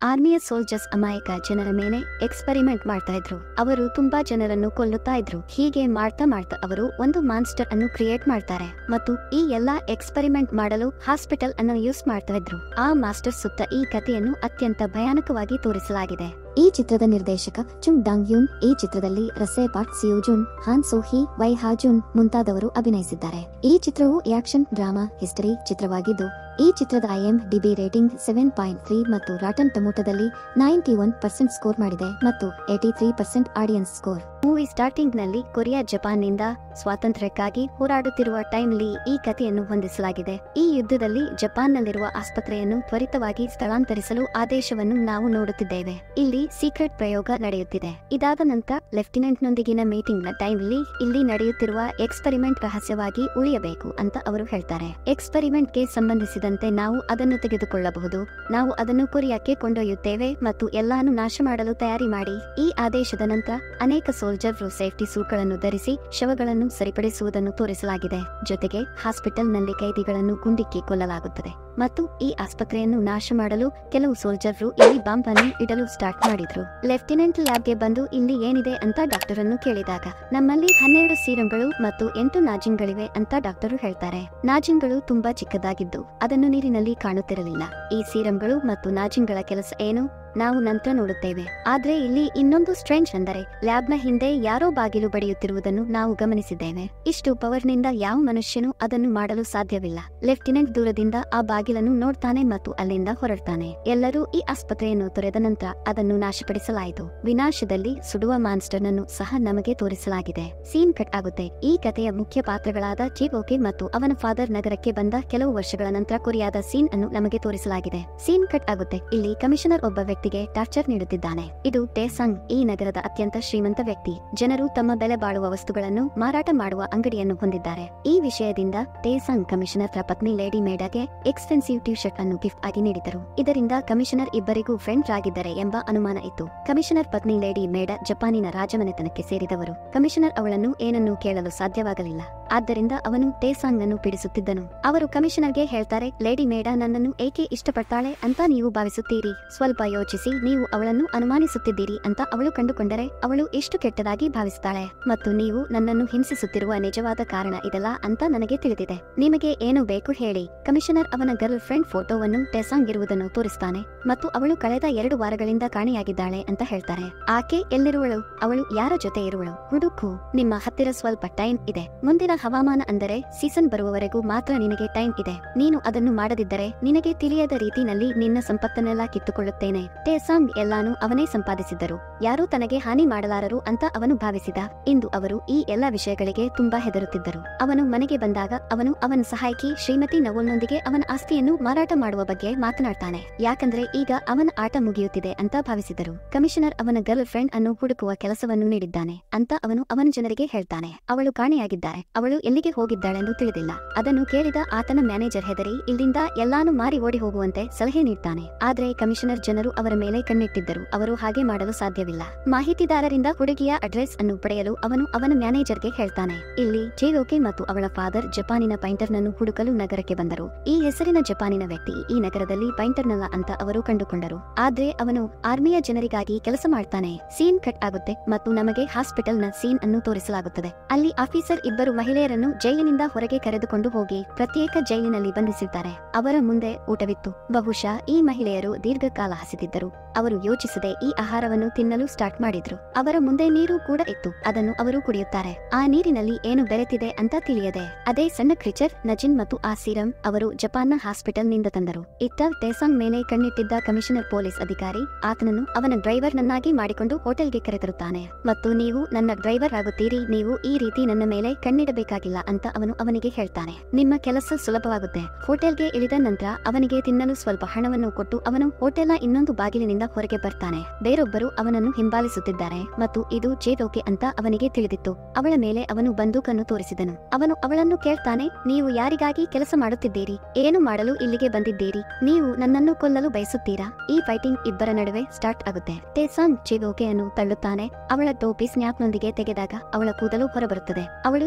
ಆರ್ಮಿಯ soldiers ಅಮಾಯಕ ಜನರ ಮೇಲೆ ಎಕ್ಸ್ಪೆರಿಮೆಂಟ್ ಮಾಡ್ತಾ ಇದ್ರು ಅವರು ತುಂಬಾ ಜನರನ್ನು ಕೊಲ್ಲುತ್ತಾ ಇದ್ರು ಹೀಗೆ ಮಾಡ್ತಾ ಮಾಡ್ತಾ ಅವರು ಒಂದು ಮಾನ್ಸ್ಟರ್ ಅನ್ನು ಕ್ರಿಯೇಟ್ ಮಾಡ್ತಾರೆ ಮತ್ತು ಈ ಎಲ್ಲಾ ಎಕ್ಸ್ಪೆರಿಮೆಂಟ್ ಮಾಡಲು ಹಾಸ್ಪಿಟಲ್ ಅನ್ನು ಯೂಸ್ ಮಾಡ್ತಾ ಇದ್ರು ಆ ಮಾಸ್ಟರ್ ಸುತ್ತ ಈ ಕಥೆಯನ್ನು ಅತ್ಯಂತ ಭಯಾನಕವಾಗಿ ತೋರಿಸಲಾಗಿದೆ ಈ ಚಿತ್ರದ ನಿರ್ದೇಶಕ ಚುಂಗ್ ಡಾಂಗ್ ಯುನ್ ಈ ಚಿತ್ರದಲ್ಲಿ ರಸೆ ಪಾಟ್ ಸಿಯೋಜುನ್ ಹಾನ್ ಸೋಹಿ ವೈ ಹಾಜುನ್ ಮುಂತಾದವರು ಅಭಿನಯಿಸಿದ್ದಾರೆ ಈ ಚಿತ್ರವು ಆಕ್ಷನ್ ಡ್ರಾಮಾ ಹಿಸ್ಟರಿ ಚಿತ್ರವಾಗಿದ್ದು ಈ ಚಿತ್ರದ IMDb rating seven point three ಮತ್ತು ರಾಟನ್ ಟೊಮೊಟೊದಲ್ಲಿ ನೈಂಟಿ ಒನ್ ಪರ್ಸೆಂಟ್ ಸ್ಕೋರ್ ಮಾಡಿದೆ ಮತ್ತು eighty three percent audience score movie starting ನಲ್ಲಿ ಕೊರಿಯಾ ಜಪಾನ್ನಿಂದ ಸ್ವಾತಂತ್ರ್ಯಕ್ಕಾಗಿ ಹೋರಾಡುತ್ತಿರುವ ಟೈಮ್ಲಿ ಈ ಕಥೆಯನ್ನು ಹೊಂದಿಸಲಾಗಿದೆ ಈ ಯುದ್ಧದಲ್ಲಿ ಜಪಾನ್ನಲ್ಲಿರುವ ಆಸ್ಪತ್ರೆಯನ್ನು ತ್ವರಿತವಾಗಿ ಸ್ಥಳಾಂತರಿಸಲು ಆದೇಶವನ್ನು ನಾವು ನೋಡುತ್ತಿದ್ದೇವೆ ಇಲ್ಲಿ ಸೀಕ್ರೆಟ್ ಪ್ರಯೋಗ ನಡೆಯುತ್ತಿದೆ ಇದಾದ ನಂತರ ಲೆಫ್ಟಿನೆಂಟ್ ನೊಂದಿಗಿನ ಮೀಟಿಂಗ್ ನ ಟೈಮ್ಲಿ ಇಲ್ಲಿ ನಡೆಯುತ್ತಿರುವ ಎಕ್ಸ್ಪೆರಿಮೆಂಟ್ ರಹಸ್ಯವಾಗಿ ಉಳಿಯಬೇಕು ಅಂತ ಅವರು ಹೇಳ್ತಾರೆ ಎಕ್ಸ್ಪೆರಿಮೆಂಟ್ ಗೆ ಸಂಬಂಧಿಸಿದಂತೆ ನಾವು ಅದನ್ನು ತೆಗೆದುಕೊಳ್ಳಬಹುದು ನಾವು ಅದನ್ನು ಕೊರಿಯಾಕ್ಕೆ ಕೊಂಡೊಯ್ಯುತ್ತೇವೆ ಮತ್ತು ಎಲ್ಲಾನು ನಾಶ ಮಾಡಲು ತಯಾರಿ ಮಾಡಿ ಈ ಆದೇಶದ ನಂತರ ಅನೇಕ ಸೋಲ್ಜರ್ರು ಸೇಫ್ಟಿ ಸೂಟ್ಗಳನ್ನು ಧರಿಸಿ ಶವಗಳನ್ನು ಸರಿಪಡಿಸುವುದನ್ನು ತೋರಿಸಲಾಗಿದೆ ಜೊತೆಗೆ ಹಾಸ್ಪಿಟಲ್ನಲ್ಲಿ ಕೈದಿಗಳನ್ನು ಗುಂಡಿಕ್ಕಿ ಕೊಲ್ಲಲಾಗುತ್ತದೆ ಮತ್ತು ಈ ಆಸ್ಪತ್ರೆಯನ್ನು ನಾಶ ಮಾಡಲು ಕೆಲವು ಸೋಲ್ಜರ್ರು ಇಲ್ಲಿ ಬಾಂಬ್ ಅನ್ನು ಇಡಲು ಸ್ಟಾರ್ಟ್ ಮಾಡಿದ್ರು ಲೆಫ್ಟಿನೆಂಟ್ ಲ್ಯಾಬ್ಗೆ ಬಂದು ಇಲ್ಲಿ ಏನಿದೆ ಅಂತ ಡಾಕ್ಟರ್ ಅನ್ನು ಕೇಳಿದಾಗ ನಮ್ಮಲ್ಲಿ ಹನ್ನೆರಡು ಸೀರಂಗಳು ಮತ್ತು ಎಂಟು ನಾಜಿನ್ಗಳಿವೆ ಅಂತ ಡಾಕ್ಟರು ಹೇಳ್ತಾರೆ ನಾಜಿನ್ಗಳು ತುಂಬಾ ಚಿಕ್ಕದಾಗಿದ್ದು ಅದನ್ನು ನೀರಿನಲ್ಲಿ ಕಾಣುತ್ತಿರಲಿಲ್ಲ ಈ ಸೀರಂಗಳು ಮತ್ತು ನಾಜಿನ್ಗಳ ಕೆಲಸ ಏನು ನಾವು ನಂತರ ನೋಡುತ್ತೇವೆ ಆದ್ರೆ ಇಲ್ಲಿ ಇನ್ನೊಂದು ಸ್ಟ್ರೆಂಚ್ ಅಂದರೆ ಲ್ಯಾಬ್ನ ಹಿಂದೆ ಯಾರೋ ಬಾಗಿಲು ಬಡಿಯುತ್ತಿರುವುದನ್ನು ನಾವು ಗಮನಿಸಿದ್ದೇವೆ ಇಷ್ಟು ಪವರ್ನಿಂದ ಯಾವ ಮನುಷ್ಯನು ಅದನ್ನು ಮಾಡಲು ಸಾಧ್ಯವಿಲ್ಲ ಲೆಫ್ಟಿನೆಂಟ್ ದೂರದಿಂದ ಆ ಬಾಗಿಲನ್ನು ನೋಡ್ತಾನೆ ಮತ್ತು ಅಲ್ಲಿಂದ ಹೊರಡ್ತಾನೆ ಎಲ್ಲರೂ ಈ ಆಸ್ಪತ್ರೆಯನ್ನು ತೊರೆದ ನಂತರ ಅದನ್ನು ನಾಶಪಡಿಸಲಾಯಿತು ವಿನಾಶದಲ್ಲಿ ಸುಡುವ ಮಾನ್ಸ್ಟರ್ ನನ್ನು ಸಹ ನಮಗೆ ತೋರಿಸಲಾಗಿದೆ ಸೀನ್ ಕಟ್ ಆಗುತ್ತೆ ಈ ಕಥೆಯ ಮುಖ್ಯ ಪಾತ್ರಗಳಾದ ಜೀವೋಕೆ ಮತ್ತು ಅವನ ಫಾದರ್ ನಗರಕ್ಕೆ ಬಂದ ಕೆಲವು ವರ್ಷಗಳ ನಂತರ ಕೊರಿಯಾದ ಸೀನ್ ಅನ್ನು ನಮಗೆ ತೋರಿಸಲಾಗಿದೆ ಸೀನ್ ಕಟ್ ಆಗುತ್ತೆ ಇಲ್ಲಿ ಕಮಿಷನರ್ ಒಬ್ಬ ವ್ಯಕ್ತಿಗೆ ಟಾರ್ಚರ್ ನೀಡುತ್ತಿದ್ದಾನೆ ಇದು ಟೇಸಂಗ್ ಈ ನಗರದ ಅತ್ಯಂತ ಶ್ರೀಮಂತ ವ್ಯಕ್ತಿ ಜನರು ತಮ್ಮ ಬೆಲೆ ಬಾಳುವ ವಸ್ತುಗಳನ್ನು ಮಾರಾಟ ಮಾಡುವ ಅಂಗಡಿಯನ್ನು ಹೊಂದಿದ್ದಾರೆ ಈ ವಿಷಯದಿಂದ ಟೇಸಂಗ್ ಕಮಿಷನರ್ ರ ಪತ್ನಿ ಲೇಡಿ ಮೇಡಾಗೆ ಎಕ್ಸ್ಪೆನ್ಸಿವ್ ಟಿ ಶರ್ಟ್ ಅನ್ನು ಗಿಫ್ಟ್ ಆಗಿ ನೀಡಿದರು ಇದರಿಂದ ಕಮಿಷನರ್ ಇಬ್ಬರಿಗೂ ಫ್ರೆಂಡ್ ಆಗಿದ್ದಾರೆ ಎಂಬ ಅನುಮಾನ ಇತ್ತು ಕಮಿಷನರ್ ಪತ್ನಿ ಲೇಡಿ ಮೇಡ ಜಪಾನಿನ ರಾಜಮನೆತನಕ್ಕೆ ಸೇರಿದವರು ಕಮಿಷನರ್ ಅವಳನ್ನು ಏನನ್ನೂ ಕೇಳಲು ಸಾಧ್ಯವಾಗಲಿಲ್ಲ ಆದ್ದರಿಂದ ಅವನು ಟೇಸಾಂಗ್ ಅನ್ನು ಪೀಡಿಸುತ್ತಿದ್ದನು ಅವರು ಕಮಿಷನರ್ಗೆ ಹೇಳ್ತಾರೆ ಲೇಡಿ ಮೇಡ ನನ್ನನ್ನು ಏಕೆ ಇಷ್ಟಪಡ್ತಾಳೆ ಅಂತ ನೀವು ಭಾವಿಸುತ್ತೀರಿ ಸ್ವಲ್ಪ ಯೋಚಿಸಿ ನೀವು ಅವಳನ್ನು ಅನುಮಾನಿಸುತ್ತಿದ್ದೀರಿ ಅಂತ ಅವಳು ಕಂಡುಕೊಂಡರೆ ಅವಳು ಎಷ್ಟು ಕೆಟ್ಟದಾಗಿ ಭಾವಿಸ್ತಾಳೆ ಮತ್ತು ನೀವು ನನ್ನನ್ನು ಹಿಂಸಿಸುತ್ತಿರುವ ನಿಜವಾದ ಕಾರಣ ಇದಲ್ಲ ಅಂತ ನನಗೆ ತಿಳಿದಿದೆ ನಿಮಗೆ ಏನು ಬೇಕು ಹೇಳಿ ಕಮಿಷನರ್ ಅವನ ಗರ್ಲ್ ಫ್ರೆಂಡ್ ಫೋಟೋವನ್ನು ಟೆಸಾಂಗ್ ಇರುವುದನ್ನು ತೋರಿಸ್ತಾನೆ ಮತ್ತು ಅವಳು ಕಳೆದ ಎರಡು ವಾರಗಳಿಂದ ಕಾಣೆಯಾಗಿದ್ದಾಳೆ ಅಂತ ಹೇಳ್ತಾರೆ ಆಕೆ ಎಲ್ಲಿರುವಳು ಅವಳು ಯಾರ ಜೊತೆ ಇರುವಳು ಹುಡುಕು ನಿಮ್ಮ ಹತ್ತಿರ ಸ್ವಲ್ಪ ಟೈಮ್ ಇದೆ ಮುಂದಿನ ಹವಾಮಾನ ಅಂದರೆ ಸೀಸನ್ ಬರುವವರೆಗೂ ಮಾತ್ರ ನಿನಗೆ ಟೈಮ್ ಇದೆ ನೀನು ಅದನ್ನು ಮಾಡದಿದ್ದರೆ ನಿನಗೆ ತಿಳಿಯದ ರೀತಿನಲ್ಲಿ ನಿನ್ನ ಸಂಪತ್ತನ್ನೆಲ್ಲ ಕಿತ್ತುಕೊಳ್ಳುತ್ತೇನೆ ಟೇಸಾಂಗ್ ಎಲ್ಲಾನು ಅವನೇ ಸಂಪಾದಿಸಿದ್ದರು ಯಾರೂ ತನಗೆ ಹಾನಿ ಮಾಡಲಾರರು ಅಂತ ಅವನು ಭಾವಿಸಿದ ಇಂದು ಅವರು ಈ ಎಲ್ಲ ವಿಷಯಗಳಿಗೆ ತುಂಬಾ ಹೆದರುತ್ತಿದ್ದರು ಅವನು ಮನೆಗೆ ಬಂದಾಗ ಅವನು ಅವನ ಸಹಾಯಕಿ ಶ್ರೀಮತಿ ನವೋಲ್ನೊಂದಿಗೆ ಅವನ ಆಸ್ತಿಯನ್ನು ಮಾರಾಟ ಮಾಡುವ ಬಗ್ಗೆ ಮಾತನಾಡ್ತಾನೆ ಯಾಕಂದ್ರೆ ಈಗ ಅವನ ಆಟ ಮುಗಿಯುತ್ತಿದೆ ಅಂತ ಭಾವಿಸಿದರು ಕಮಿಷನರ್ ಅವನ ಗರ್ಲ್ ಫ್ರೆಂಡ್ ಅನ್ನು ಹುಡುಕುವ ಕೆಲಸವನ್ನು ನೀಡಿದ್ದಾನೆ ಅಂತ ಅವನು ಅವನ ಜನರಿಗೆ ಹೇಳ್ತಾನೆ ಅವಳು ಕಾಣೆಯಾಗಿದ್ದಾರೆ ಅವಳು ಎಲ್ಲಿಗೆ ಹೋಗಿದ್ದಾಳೆಂದು ತಿಳಿದಿಲ್ಲ ಅದನ್ನು ಕೇಳಿದ ಆತನ ಮ್ಯಾನೇಜರ್ ಹೆದರಿ ಇಲ್ಲಿಂದ ಎಲ್ಲಾನು ಮಾರಿ ಓಡಿ ಹೋಗುವಂತೆ ಸಲಹೆ ನೀಡ್ತಾನೆ ಆದ್ರೆ ಕಮಿಷನರ್ ಜನರು ಅವರ ಮೇಲೆ ಕಣ್ಣಿಟ್ಟಿದ್ದರು ಅವರು ಹಾಗೆ ಮಾಡಲು ಸಾಧ್ಯವಿಲ್ಲ ಮಾಹಿತಿದಾರರಿಂದ ಹುಡುಗಿಯ ಅಡ್ರೆಸ್ ಅನ್ನು ಪಡೆಯಲು ಅವನು ಅವನ ಮ್ಯಾನೇಜರ್ಗೆ ಹೇಳ್ತಾನೆ ಇಲ್ಲಿ ಜೇಗೋಕೆ ಮತ್ತು ಅವಳ ಫಾದರ್ ಜಪಾನಿನ ಪೈಂಟರ್ನನ್ನು ಹುಡುಕಲು ನಗರಕ್ಕೆ ಬಂದರು ಈ ಹೆಸರಿನ ಜಪಾನಿನ ವ್ಯಕ್ತಿ ಈ ನಗರದಲ್ಲಿ ಪೈಂಟರ್ನಲ್ಲ ಅಂತ ಅವರು ಕಂಡುಕೊಂಡರು ಆದ್ರೆ ಅವನು ಆರ್ಮಿಯ ಜನರಿಗಾಗಿ ಕೆಲಸ ಮಾಡ್ತಾನೆ ಸೀನ್ ಕಟ್ ಆಗುತ್ತೆ ಮತ್ತು ನಮಗೆ ಹಾಸ್ಪಿಟಲ್ ನ ಸೀನ್ ಅನ್ನು ತೋರಿಸಲಾಗುತ್ತದೆ ಅಲ್ಲಿ ಆಫೀಸರ್ ಇಬ್ಬರು ಮಹಿಳೆಯರನ್ನು ಜೈಲಿನಿಂದ ಹೊರಗೆ ಕರೆದುಕೊಂಡು ಹೋಗಿ ಪ್ರತ್ಯೇಕ ಜೈಲಿನಲ್ಲಿ ಬಂಧಿಸಿದ್ದಾರೆ ಅವರ ಮುಂದೆ ಊಟವಿತ್ತು ಬಹುಶಃ ಈ ಮಹಿಳೆಯರು ದೀರ್ಘಕಾಲ ಹಸಿದಿದ್ದರು ಅವರು ಯೋಚಿಸದೆ ಈ ಆಹಾರವನ್ನು ತಿನ್ನಲು ಸ್ಟಾರ್ಟ್ ಮಾಡಿದ್ರು ಅವರ ಮುಂದೆ ನೀರು ಕೂಡ ಇತ್ತು ಅದನ್ನು ಅವರು ಕುಡಿಯುತ್ತಾರೆ ಆ ನೀರಿನಲ್ಲಿ ಏನು ಬೆರೆತಿದೆ ಅಂತ ತಿಳಿಯದೆ ಅದೇ ಸಣ್ಣ ಕ್ರಿಚರ್ ನಜಿನ್ ಮತ್ತು ಆ ಸೀರಂ ಅವರು ಜಪಾನ್ನ ಹಾಸ್ಪಿಟಲ್ ನಿಂದ ತಂದರು ಇತ್ತ ಟೇಸಾಂಗ್ ಮೇಲೆ ಕಣ್ಣಿಟ್ಟಿದ್ದ ಕಮಿಷನರ್ ಪೊಲೀಸ್ ಅಧಿಕಾರಿ ಆತನನ್ನು ಅವನ ಡ್ರೈವರ್ ನನ್ನಾಗಿ ಮಾಡಿಕೊಂಡು ಹೋಟೆಲ್ಗೆ ಕರೆತರುತ್ತಾನೆ ಮತ್ತು ನೀವು ನನ್ನ ಡ್ರೈವರ್ ಆಗುತ್ತೀರಿ ನೀವು ಈ ರೀತಿ ನನ್ನ ಮೇಲೆ ಕಣ್ಣಿಡಬೇಕಾಗಿಲ್ಲ ಅಂತ ಅವನು ಅವನಿಗೆ ಹೇಳ್ತಾನೆ ನಿಮ್ಮ ಕೆಲಸ ಸುಲಭವಾಗುತ್ತೆ ಹೋಟೆಲ್ಗೆ ಇಳಿದ ನಂತರ ಅವನಿಗೆ ತಿನ್ನಲು ಸ್ವಲ್ಪ ಹಣವನ್ನು ಕೊಟ್ಟು ಅವನು ಹೋಟೆಲ್ನ ಇನ್ನೊಂದು ಬಾಗಿಲಿನಿಂದ ಹೊರಗೆ ಬರ್ತಾನೆ ಬೇರೊಬ್ಬರು ಅವನನ್ನು ಹಿಂಬಾಲಿಸುತ್ತಿದ್ದಾರೆ ಮತ್ತು ಇದು ಜೇಡೋಕೆ ಅಂತ ಅವನಿಗೆ ತಿಳಿದಿತ್ತು ಅವಳ ಮೇಲೆ ಅವನು ಬಂದೂಕನ್ನು ತೋರಿಸಿದನು ಅವನು ಅವಳನ್ನು ಕೇಳ್ತಾನೆ ನೀವು ಯಾರಿಗಾಗಿ ಕೆಲಸ ಮಾಡುತ್ತಿದ್ದೀರಿ ಏನು ಮಾಡಲು ಇಲ್ಲಿಗೆ ಬಂದಿದ್ದೀರಿ ನೀವು ನನ್ನನ್ನು ಕೊಲ್ಲಲು ಬಯಸುತ್ತೀರಾ ಈ ಫೈಟಿಂಗ್ ಇಬ್ಬರ ನಡುವೆ ಸ್ಟಾರ್ಟ್ ಆಗುತ್ತೆ ಟೇಸಾಂಗ್ ಜೇಗೋಕೆಯನ್ನು ತಳ್ಳುತ್ತಾನೆ ಅವಳ ಟೋಪಿ ಸ್ನ್ಯಾಪ್ನೊಂದಿಗೆ ತೆಗೆದಾಗ ಅವಳ ಕೂದಲು ಹೊರಬರುತ್ತದೆ ಅವಳು ತುಂಬಾ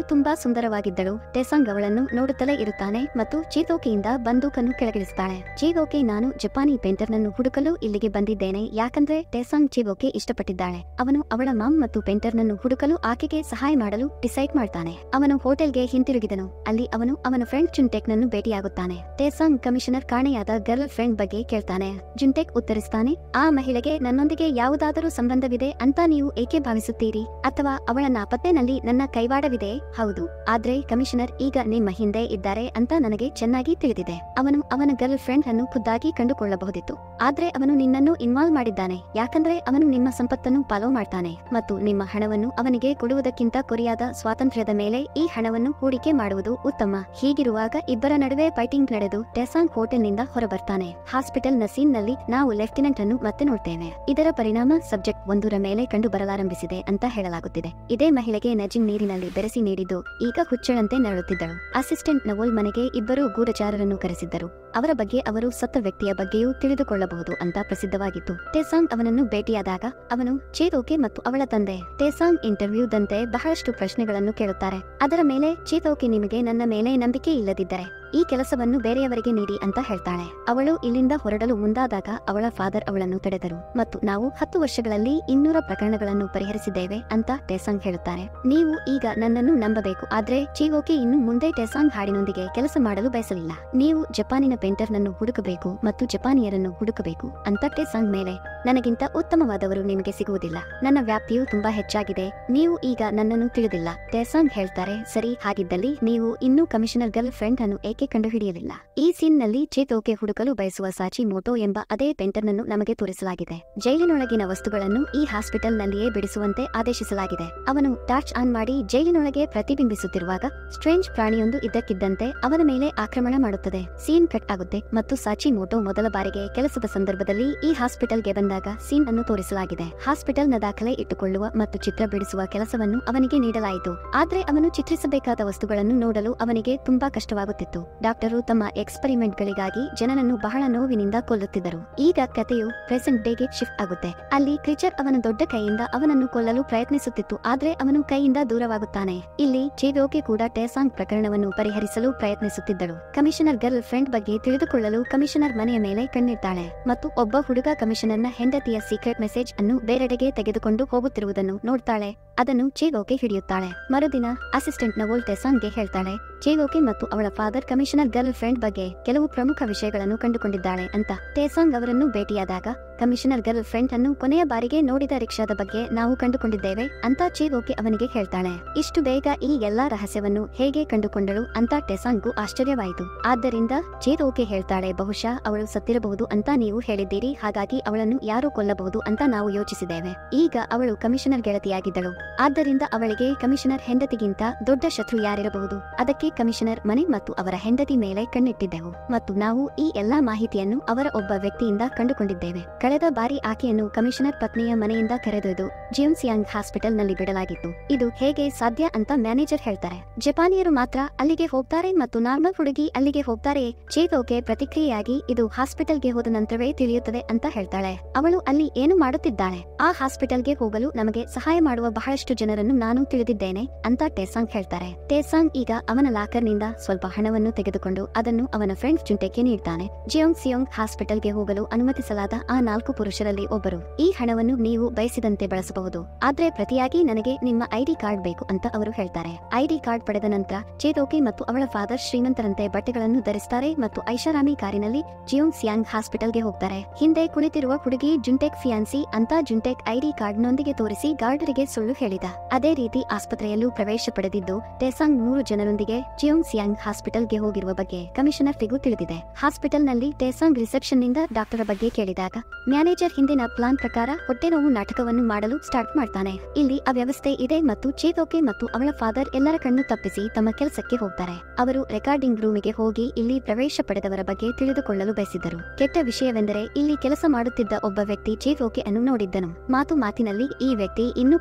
ಸುಂದರವಾಗಿದ್ದಳು ಟೆಸಾಂಗ್ ಅವಳನ್ನು ನೋಡುತ್ತಲೇ ಇರುತ್ತಾನೆ ಮತ್ತು ಚೀತೋಕೆಯಿಂದ ಬಂದೂಕನ್ನು ಕೆಳಗಿಳಿಸ್ತಾಳೆ ಚೀವೋಕೆ ನಾನು ಜಪಾನಿ ಪೇಂಟರ್ನನ್ನು ಹುಡುಕಲು ಇಲ್ಲಿಗೆ ಬಂದಿದ್ದೇನೆ ಯಾಕಂದ್ರೆ ಟೆಸಾಂಗ್ ಚೀವೋಕೆ ಇಷ್ಟಪಟ್ಟಿದ್ದಾಳೆ ಅವನು ಅವಳ ಮಾಮ್ ಮತ್ತು ಪೇಂಟರ್ನನ್ನು ಹುಡುಕಲು ಆಕೆಗೆ ಸಹಾಯ ಮಾಡಲು ಡಿಸೈಡ್ ಮಾಡ್ತಾನೆ ಅವನು ಹೋಟೆಲ್ಗೆ ಹಿಂತಿರುಗಿದನು ಅಲ್ಲಿ ಅವನು ಅವನ ಫ್ರೆಂಡ್ ಜುನ್ಟೆಕ್ ನನ್ನು ಭೇಟಿಯಾಗುತ್ತಾನೆ ಟೆಸಾಂಗ್ ಕಮಿಷನರ್ ಕಾಣೆಯಾದ ಗರ್ಲ್ ಫ್ರೆಂಡ್ ಬಗ್ಗೆ ಕೇಳ್ತಾನೆ ಜುನ್ಟೆಕ್ ಉತ್ತರಿಸ್ತಾನೆ ಆ ಮಹಿಳೆಗೆ ನನ್ನೊಂದಿಗೆ ಯಾವುದಾದರೂ ಸಂಬಂಧವಿದೆ ಅಂತ ನೀವು ಏಕೆ ಭಾವಿಸುತ್ತೀರಿ ಅಥವಾ ಅವಳ ನಾಪತ್ತೆನಲ್ಲಿ ನನ್ನ ಕೈವಾಡವಿದೆ ಹೌದು ಆದ್ರೆ ಕಮಿಷನರ್ ಈಗ ನಿಮ್ಮ ಹಿಂದೆ ಇದ್ದಾರೆ ಅಂತ ನನಗೆ ಚೆನ್ನಾಗಿ ತಿಳಿದಿದೆ ಅವನು ಅವನ ಗರ್ಲ್ ಫ್ರೆಂಡ್ ಅನ್ನು ಖುದ್ದಾಗಿ ಕಂಡುಕೊಳ್ಳಬಹುದಿತ್ತು ಆದ್ರೆ ಅವನು ನಿನ್ನನ್ನು ಇನ್ವಾಲ್ವ್ ಮಾಡಿದ್ದಾನೆ ಯಾಕಂದ್ರೆ ಅವನು ನಿಮ್ಮ ಸಂಪತ್ತನ್ನು ಫಾಲೋ ಮಾಡ್ತಾನೆ ಮತ್ತು ನಿಮ್ಮ ಹಣವನ್ನು ಅವನಿಗೆ ಕೊಡುವುದಕ್ಕಿಂತ ಕೊರಿಯಾದ ಸ್ವಾತಂತ್ರ್ಯದ ಮೇಲೆ ಈ ಹಣವನ್ನು ಹೂಡಿಕೆ ಮಾಡುವುದು ಉತ್ತಮ ಹೀಗಿರುವಾಗ ಇಬ್ಬರ ನಡುವೆ ಫೈಟಿಂಗ್ ನಡೆದು ಟೆಸಾಂಗ್ ಹೋಟೆಲ್ನಿಂದ ಹೊರಬರ್ತಾನೆ ಹಾಸ್ಪಿಟಲ್ ನ ಸೀನ್ ನಲ್ಲಿ ನಾವು ಲೆಫ್ಟಿನೆಂಟ್ ಅನ್ನು ಮತ್ತೆ ನೋಡ್ತೇವೆ ಇದರ ಪರಿಣಾಮ ಸಬ್ಜೆಕ್ಟ್ ಒಂದರ ಮೇಲೆ ಕಂಡು ಬರಲಾರಂಭಿಸಿದೆ ಅಂತ ಹೇಳಲಾಗುತ್ತಿದೆ ಇದೇ ಮಹಿಳೆಗೆ ನಜಿನ್ ನೀರಿನಲ್ಲಿ ಬೆರೆಸಿ ನೀಡಿದ್ದು ಈಗ ಹುಚ್ಚಳಂತೆ ನರಳುತ್ತಿದ್ದಳು ಅಸಿಸ್ಟೆಂಟ್ ನವೋಲ್ ಮನೆಗೆ ಇಬ್ಬರು ಗೂಢಚಾರರನ್ನು ಕರೆಸಿದ್ದರು ಅವರ ಬಗ್ಗೆ ಅವರು ಸತ್ತ ವ್ಯಕ್ತಿಯ ಬಗ್ಗೆಯೂ ತಿಳಿದುಕೊಳ್ಳಬಹುದು ಅಂತ ಪ್ರಸಿದ್ಧವಾಗಿತ್ತು ಟೆಸಾಂಗ್ ಅವನನ್ನು ಭೇಟಿಯಾದಾಗ ಅವನು ಚೇತೋಕೆ ಮತ್ತು ಅವಳ ತಂದೆ ಟೆಸಾಂಗ್ ಇಂಟರ್ವ್ಯೂದಂತೆ ಬಹಳಷ್ಟು ಪ್ರಶ್ನೆಗಳನ್ನು ಕೇಳುತ್ತಾರೆ ಅದರ ಮೇಲೆ ಚೇತೋಕೆ ನಿಮಗೆ ನನ್ನ ಮೇಲೆ ನಂಬಿಕೆ ಇಲ್ಲದಿದ್ದರೆ ಈ ಕೆಲಸವನ್ನು ಬೇರೆಯವರಿಗೆ ನೀಡಿ ಅಂತ ಹೇಳ್ತಾಳೆ ಅವಳು ಇಲ್ಲಿಂದ ಹೊರಡಲು ಮುಂದಾದಾಗ ಅವಳ ಫಾದರ್ ಅವಳನ್ನು ತಡೆದರು ಮತ್ತು ನಾವು ಹತ್ತು ವರ್ಷಗಳಲ್ಲಿ ಇನ್ನೂರ ಪ್ರಕರಣಗಳನ್ನು ಪರಿಹರಿಸಿದ್ದೇವೆ ಅಂತ ಟೆಸಾಂಗ್ ಹೇಳುತ್ತಾರೆ ನೀವು ಈಗ ನನ್ನನ್ನು ನಂಬಬೇಕು ಆದ್ರೆ ಚೀವೋಕೆ ಇನ್ನು ಮುಂದೆ ಟೆಸಾಂಗ್ ಹಾಡಿನೊಂದಿಗೆ ಕೆಲಸ ಮಾಡಲು ಬಯಸಲಿಲ್ಲ ನೀವು ಜಪಾನಿನ ಪೇಂಟರ್ನನ್ನು ಹುಡುಕಬೇಕು ಮತ್ತು ಜಪಾನಿಯರನ್ನು ಹುಡುಕಬೇಕು ಅಂತ ಟೆಸಾಂಗ್ ಮೇಲೆ ನನಗಿಂತ ಉತ್ತಮವಾದವರು ನಿಮಗೆ ಸಿಗುವುದಿಲ್ಲ ನನ್ನ ವ್ಯಾಪ್ತಿಯು ತುಂಬಾ ಹೆಚ್ಚಾಗಿದೆ ನೀವು ಈಗ ನನ್ನನ್ನು ತಿಳಿದಿಲ್ಲ ಟೆಸಾಂಗ್ ಹೇಳ್ತಾರೆ ಸರಿ ಹಾಗಿದ್ದಲ್ಲಿ ನೀವು ಇನ್ನೂ ಕಮಿಷನರ್ ಗರ್ಲ್ ಫ್ರೆಂಡ್ ಅನ್ನು ಏಕೆ ಕಂಡುಹಿಡಿಯಲಿಲ್ಲ ಈ ಸೀನ್ ನಲ್ಲಿ ಚೇತೋಕೆ ಹುಡುಕಲು ಬಯಸುವ ಸಾಚಿ ಮೋಟೋ ಎಂಬ ಅದೇ ಪೆಂಟರ್ನನ್ನು ನಮಗೆ ತೋರಿಸಲಾಗಿದೆ ಜೈಲಿನೊಳಗಿನ ವಸ್ತುಗಳನ್ನು ಈ ಹಾಸ್ಪಿಟಲ್ ನಲ್ಲಿಯೇ ಬಿಡಿಸುವಂತೆ ಆದೇಶಿಸಲಾಗಿದೆ ಅವನು ಟಾರ್ಚ್ ಆನ್ ಮಾಡಿ ಜೈಲಿನೊಳಗೆ ಪ್ರತಿಬಿಂಬಿಸುತ್ತಿರುವಾಗ ಸ್ಟ್ರೇಂಜ್ ಪ್ರಾಣಿಯೊಂದು ಇದ್ದಕ್ಕಿದ್ದಂತೆ ಅವನ ಮೇಲೆ ಆಕ್ರಮಣ ಮಾಡುತ್ತದೆ ಸೀನ್ ಕಟ್ ಆಗುತ್ತೆ ಮತ್ತು ಸಾಚಿ ಮೋಟೋ ಮೊದಲ ಬಾರಿಗೆ ಕೆಲಸದ ಸಂದರ್ಭದಲ್ಲಿ ಈ ಹಾಸ್ಪಿಟಲ್ಗೆ ಬಂದಾಗ ಸೀನ್ ಅನ್ನು ತೋರಿಸಲಾಗಿದೆ ಹಾಸ್ಪಿಟಲ್ ನ ದಾಖಲೆ ಇಟ್ಟುಕೊಳ್ಳುವ ಮತ್ತು ಚಿತ್ರ ಬಿಡಿಸುವ ಕೆಲಸವನ್ನು ಅವನಿಗೆ ನೀಡಲಾಯಿತು ಆದ್ರೆ ಅವನು ಚಿತ್ರಿಸಬೇಕಾದ ವಸ್ತುಗಳನ್ನು ನೋಡಲು ಅವನಿಗೆ ತುಂಬಾ ಕಷ್ಟವಾಗುತ್ತಿತ್ತು ಡಾಕ್ಟರು ತಮ್ಮ ಎಕ್ಸ್ಪರಿಮೆಂಟ್ ಗಳಿಗಾಗಿ ಜನನನ್ನು ಬಹಳ ನೋವಿನಿಂದ ಕೊಲ್ಲುತ್ತಿದ್ದರು ಈಗ ಕಥೆಯು ಪ್ರೆಸೆಂಟ್ ಡೇಗೆ ಶಿಫ್ಟ್ ಆಗುತ್ತೆ ಅಲ್ಲಿ ಕ್ರಿಚರ್ ಅವನ ದೊಡ್ಡ ಕೈಯಿಂದ ಅವನನ್ನು ಕೊಲ್ಲಲು ಪ್ರಯತ್ನಿಸುತ್ತಿತ್ತು ಆದ್ರೆ ಅವನು ಕೈಯಿಂದ ದೂರವಾಗುತ್ತಾನೆ ಇಲ್ಲಿ ಚೇದೋಕೆ ಕೂಡ ಟೆಸಾಂಗ್ ಪ್ರಕರಣವನ್ನು ಪರಿಹರಿಸಲು ಪ್ರಯತ್ನಿಸುತ್ತಿದ್ದಳು ಕಮಿಷನರ್ ಗರ್ಲ್ ಫ್ರೆಂಡ್ ಬಗ್ಗೆ ತಿಳಿದುಕೊಳ್ಳಲು ಕಮಿಷನರ್ ಮನೆಯ ಮೇಲೆ ಕಣ್ಣಿಡ್ತಾಳೆ ಮತ್ತು ಒಬ್ಬ ಹುಡುಗ ಕಮಿಷನರ್ನ ಹೆಂಡತಿಯ ಸೀಕ್ರೆಟ್ ಮೆಸೇಜ್ ಅನ್ನು ಬೇರೆಡೆಗೆ ತೆಗೆದುಕೊಂಡು ಹೋಗುತ್ತಿರುವುದನ್ನು ನೋಡ್ತಾಳೆ ಅದನ್ನು ಚೇಗೋಕೆ ಹಿಡಿಯುತ್ತಾಳೆ ಮರುದಿನ ಅಸಿಸ್ಟೆಂಟ್ ನವೋಲ್ ಟೆಸಾಂಗ್ಗೆ ಹೇಳ್ತಾಳೆ ಚೇಗೋಕೆ ಮತ್ತು ಅವಳ ಫಾದರ್ ಕಮಿಷನರ್ ಗರ್ಲ್ ಫ್ರೆಂಡ್ ಬಗ್ಗೆ ಕೆಲವು ಪ್ರಮುಖ ವಿಷಯಗಳನ್ನು ಕಂಡುಕೊಂಡಿದ್ದಾಳೆ ಅಂತ ಟೇಸಾಂಗ್ ಅವರನ್ನು ಭೇಟಿಯಾದಾಗ ಕಮಿಷನರ್ ಗರ್ಲ್ ಫ್ರೆಂಡ್ ಅನ್ನು ಕೊನೆಯ ಬಾರಿಗೆ ನೋಡಿದ ರಿಕ್ಷಾದ ಬಗ್ಗೆ ನಾವು ಕಂಡುಕೊಂಡಿದ್ದೇವೆ ಅಂತ ಚೇಗೋಕೆ ಅವನಿಗೆ ಹೇಳ್ತಾಳೆ ಇಷ್ಟು ಬೇಗ ಈ ಎಲ್ಲಾ ರಹಸ್ಯವನ್ನು ಹೇಗೆ ಕಂಡುಕೊಂಡಳು ಅಂತ ಟೆಸಾಂಗ್ಗೂ ಆಶ್ಚರ್ಯವಾಯಿತು ಆದ್ದರಿಂದ ಚೇದೋಕೆ ಹೇಳ್ತಾಳೆ ಬಹುಶಃ ಅವಳು ಸತ್ತಿರಬಹುದು ಅಂತ ನೀವು ಹೇಳಿದ್ದೀರಿ ಹಾಗಾಗಿ ಅವಳನ್ನು ಯಾರು ಕೊಲ್ಲಬಹುದು ಅಂತ ನಾವು ಯೋಚಿಸಿದ್ದೇವೆ ಈಗ ಅವಳು ಕಮಿಷನರ್ ಗೆಳತಿಯಾಗಿದ್ದಳು ಆದ್ದರಿಂದ ಅವಳಿಗೆ ಕಮಿಷನರ್ ಹೆಂಡತಿಗಿಂತ ದೊಡ್ಡ ಶತ್ರು ಯಾರಿರಬಹುದು ಅದಕ್ಕೆ ಕಮಿಷನರ್ ಮನೆ ಮತ್ತು ಅವರ ಹೆಂಡತಿ ಮೇಲೆ ಕಣ್ಣಿಟ್ಟಿದ್ದೆವು ಮತ್ತು ನಾವು ಈ ಎಲ್ಲಾ ಮಾಹಿತಿಯನ್ನು ಅವರ ಒಬ್ಬ ವ್ಯಕ್ತಿಯಿಂದ ಕಂಡುಕೊಂಡಿದ್ದೇವೆ ಕಳೆದ ಬಾರಿ ಆಕೆಯನ್ನು ಕಮಿಷನರ್ ಪತ್ನಿಯ ಮನೆಯಿಂದ ಕರೆದೊಯ್ದು ಜಿಮ್ಸಿಯಾಂಗ್ ಹಾಸ್ಪಿಟಲ್ ನಲ್ಲಿ ಬಿಡಲಾಗಿತ್ತು ಇದು ಹೇಗೆ ಸಾಧ್ಯ ಅಂತ ಮ್ಯಾನೇಜರ್ ಹೇಳ್ತಾರೆ ಜಪಾನಿಯರು ಮಾತ್ರ ಅಲ್ಲಿಗೆ ಹೋಗ್ತಾರೆ ಮತ್ತು ನಾರ್ಮಲ್ ಹುಡುಗಿ ಅಲ್ಲಿಗೆ ಹೋಗ್ತಾರೆ ಚೇತೋಕೆ ಪ್ರತಿಕ್ರಿಯೆಯಾಗಿ ಇದು ಹಾಸ್ಪಿಟಲ್ಗೆ ಹೋದ ನಂತರವೇ ತಿಳಿಯುತ್ತದೆ ಅಂತ ಹೇಳ್ತಾಳೆ ಅವಳು ಅಲ್ಲಿ ಏನು ಮಾಡುತ್ತಿದ್ದಾಳೆ ಆ ಹಾಸ್ಪಿಟಲ್ಗೆ ಹೋಗಲು ನಮಗೆ ಸಹಾಯ ಮಾಡುವ ಬಹಳಷ್ಟು ಜನರನ್ನು ನಾನು ತಿಳಿದಿದ್ದೇನೆ ಅಂತ ಟೆಸಾಂಗ್ ಹೇಳ್ತಾರೆ ಟೆಸಾಂಗ್ ಈಗ ಅವನ ಲಾಕರ್ನಿಂದ ಸ್ವಲ್ಪ ಹಣವನ್ನು ತೆಗೆದುಕೊಂಡು ಅದನ್ನು ಅವನ ಫ್ರೆಂಡ್ ಜುಂಟೆಗೆ ನೀಡ್ತಾನೆ ಜಿಯೋಂಗ್ ಸಿಯೋಂಗ್ ಹಾಸ್ಪಿಟಲ್ಗೆ ಹೋಗಲು ಅನುಮತಿಸಲಾದ ಆ ನಾಲ್ಕು ಪುರುಷರಲ್ಲಿ ಒಬ್ಬರು ಈ ಹಣವನ್ನು ನೀವು ಬಯಸಿದಂತೆ ಬಳಸಬಹುದು ಆದ್ರೆ ಪ್ರತಿಯಾಗಿ ನನಗೆ ನಿಮ್ಮ ಐಡಿ ಕಾರ್ಡ್ ಬೇಕು ಅಂತ ಅವರು ಹೇಳ್ತಾರೆ ಐಡಿ ಕಾರ್ಡ್ ಪಡೆದ ನಂತರ ಚೇತೋಕೆ ಮತ್ತು ಅವಳ ಫಾದರ್ ಶ್ರೀಮಂತರಂತೆ ಬಟ್ಟೆಗಳನ್ನು ಧರಿಸ್ತಾರೆ ಮತ್ತು ಐಷಾರಾಮಿ ಕಾರಿನಲ್ಲಿ ಜಿಯೋಂಗ್ ಸಿಯಾಂಗ್ ಹಾಸ್ಪಿಟಲ್ಗೆ ಹೋಗ್ತಾರೆ ಹಿಂದೆ ಕುಳಿತಿರುವ ಹುಡುಗಿ ಜುಂಟೆಕ್ ಫಿಯಾನ್ಸಿ ಅಂತ ಜುಂಟೆಕ್ ಐಡಿ ಕಾರ್ಡ್ ನೊಂದಿಗೆ ತೋರಿಸಿ ಗಾರ್ಡರಿಗೆ ಸುಳ್ಳು ಹೇಳಿದ ಅದೇ ರೀತಿ ಆಸ್ಪತ್ರೆಯಲ್ಲೂ ಪ್ರವೇಶ ಪಡೆದಿದ್ದು ಟೆಸಾಂಗ್ ಮೂರು ಜನರೊಂದಿಗೆ ಜಿಯೋಂಗ್ ಸಿಯಾಂಗ್ ಹಾಸ್ಪಿಟಲ್ಗೆ ಹೋಗಿರುವ ಬಗ್ಗೆ ಕಮಿಷನರ್ ಫಿಗೂ ತಿಳಿದಿದೆ ಹಾಸ್ಪಿಟಲ್ ನಲ್ಲಿ ಟೆಸಾಂಗ್ ರಿಸೆಪ್ಷನ್ ನಿಂದ ಡಾಕ್ಟರ್ ಬಗ್ಗೆ ಕೇಳಿದಾಗ ಮ್ಯಾನೇಜರ್ ಹಿಂದಿನ ಪ್ಲಾನ್ ಪ್ರಕಾರ ಹೊಟ್ಟೆ ನೋವು ನಾಟಕವನ್ನು ಮಾಡಲು ಸ್ಟಾರ್ಟ್ ಮಾಡ್ತಾನೆ ಇಲ್ಲಿ ಅವ್ಯವಸ್ಥೆ ಇದೆ ಮತ್ತು ಚೇತೋಕೆ ಮತ್ತು ಅವಳ ಫಾದರ್ ಎಲ್ಲರ ಕಣ್ಣು ತಪ್ಪಿಸಿ ತಮ್ಮ ಕೆಲಸಕ್ಕೆ ಹೋಗ್ತಾರೆ ಅವರು ರೆಕಾರ್ಡಿಂಗ್ ರೂಮಿಗೆ ಹೋಗಿ ಇಲ್ಲಿ ಪ್ರವೇಶ ಪಡೆದವರ ಬಗ್ಗೆ ತಿಳಿದುಕೊಳ್ಳಲು ಬಯಸಿದ್ದರು ಕೆಟ್ಟ ವಿಷಯವೆಂದರೆ ಇಲ್ಲಿ ಕೆಲಸ ಮಾಡುತ್ತಿದ್ದ ಒಬ್ಬ ವ್ಯಕ್ತಿ ಚೇತೋಕೆ ಅನ್ನು ನೋಡಿದ್ದನು ಮಾತು ಮಾತಿನಲ್ಲಿ ಈ ವ್ಯಕ್ತಿ ಇನ್ನೂ ಕೊರಿಯಾದ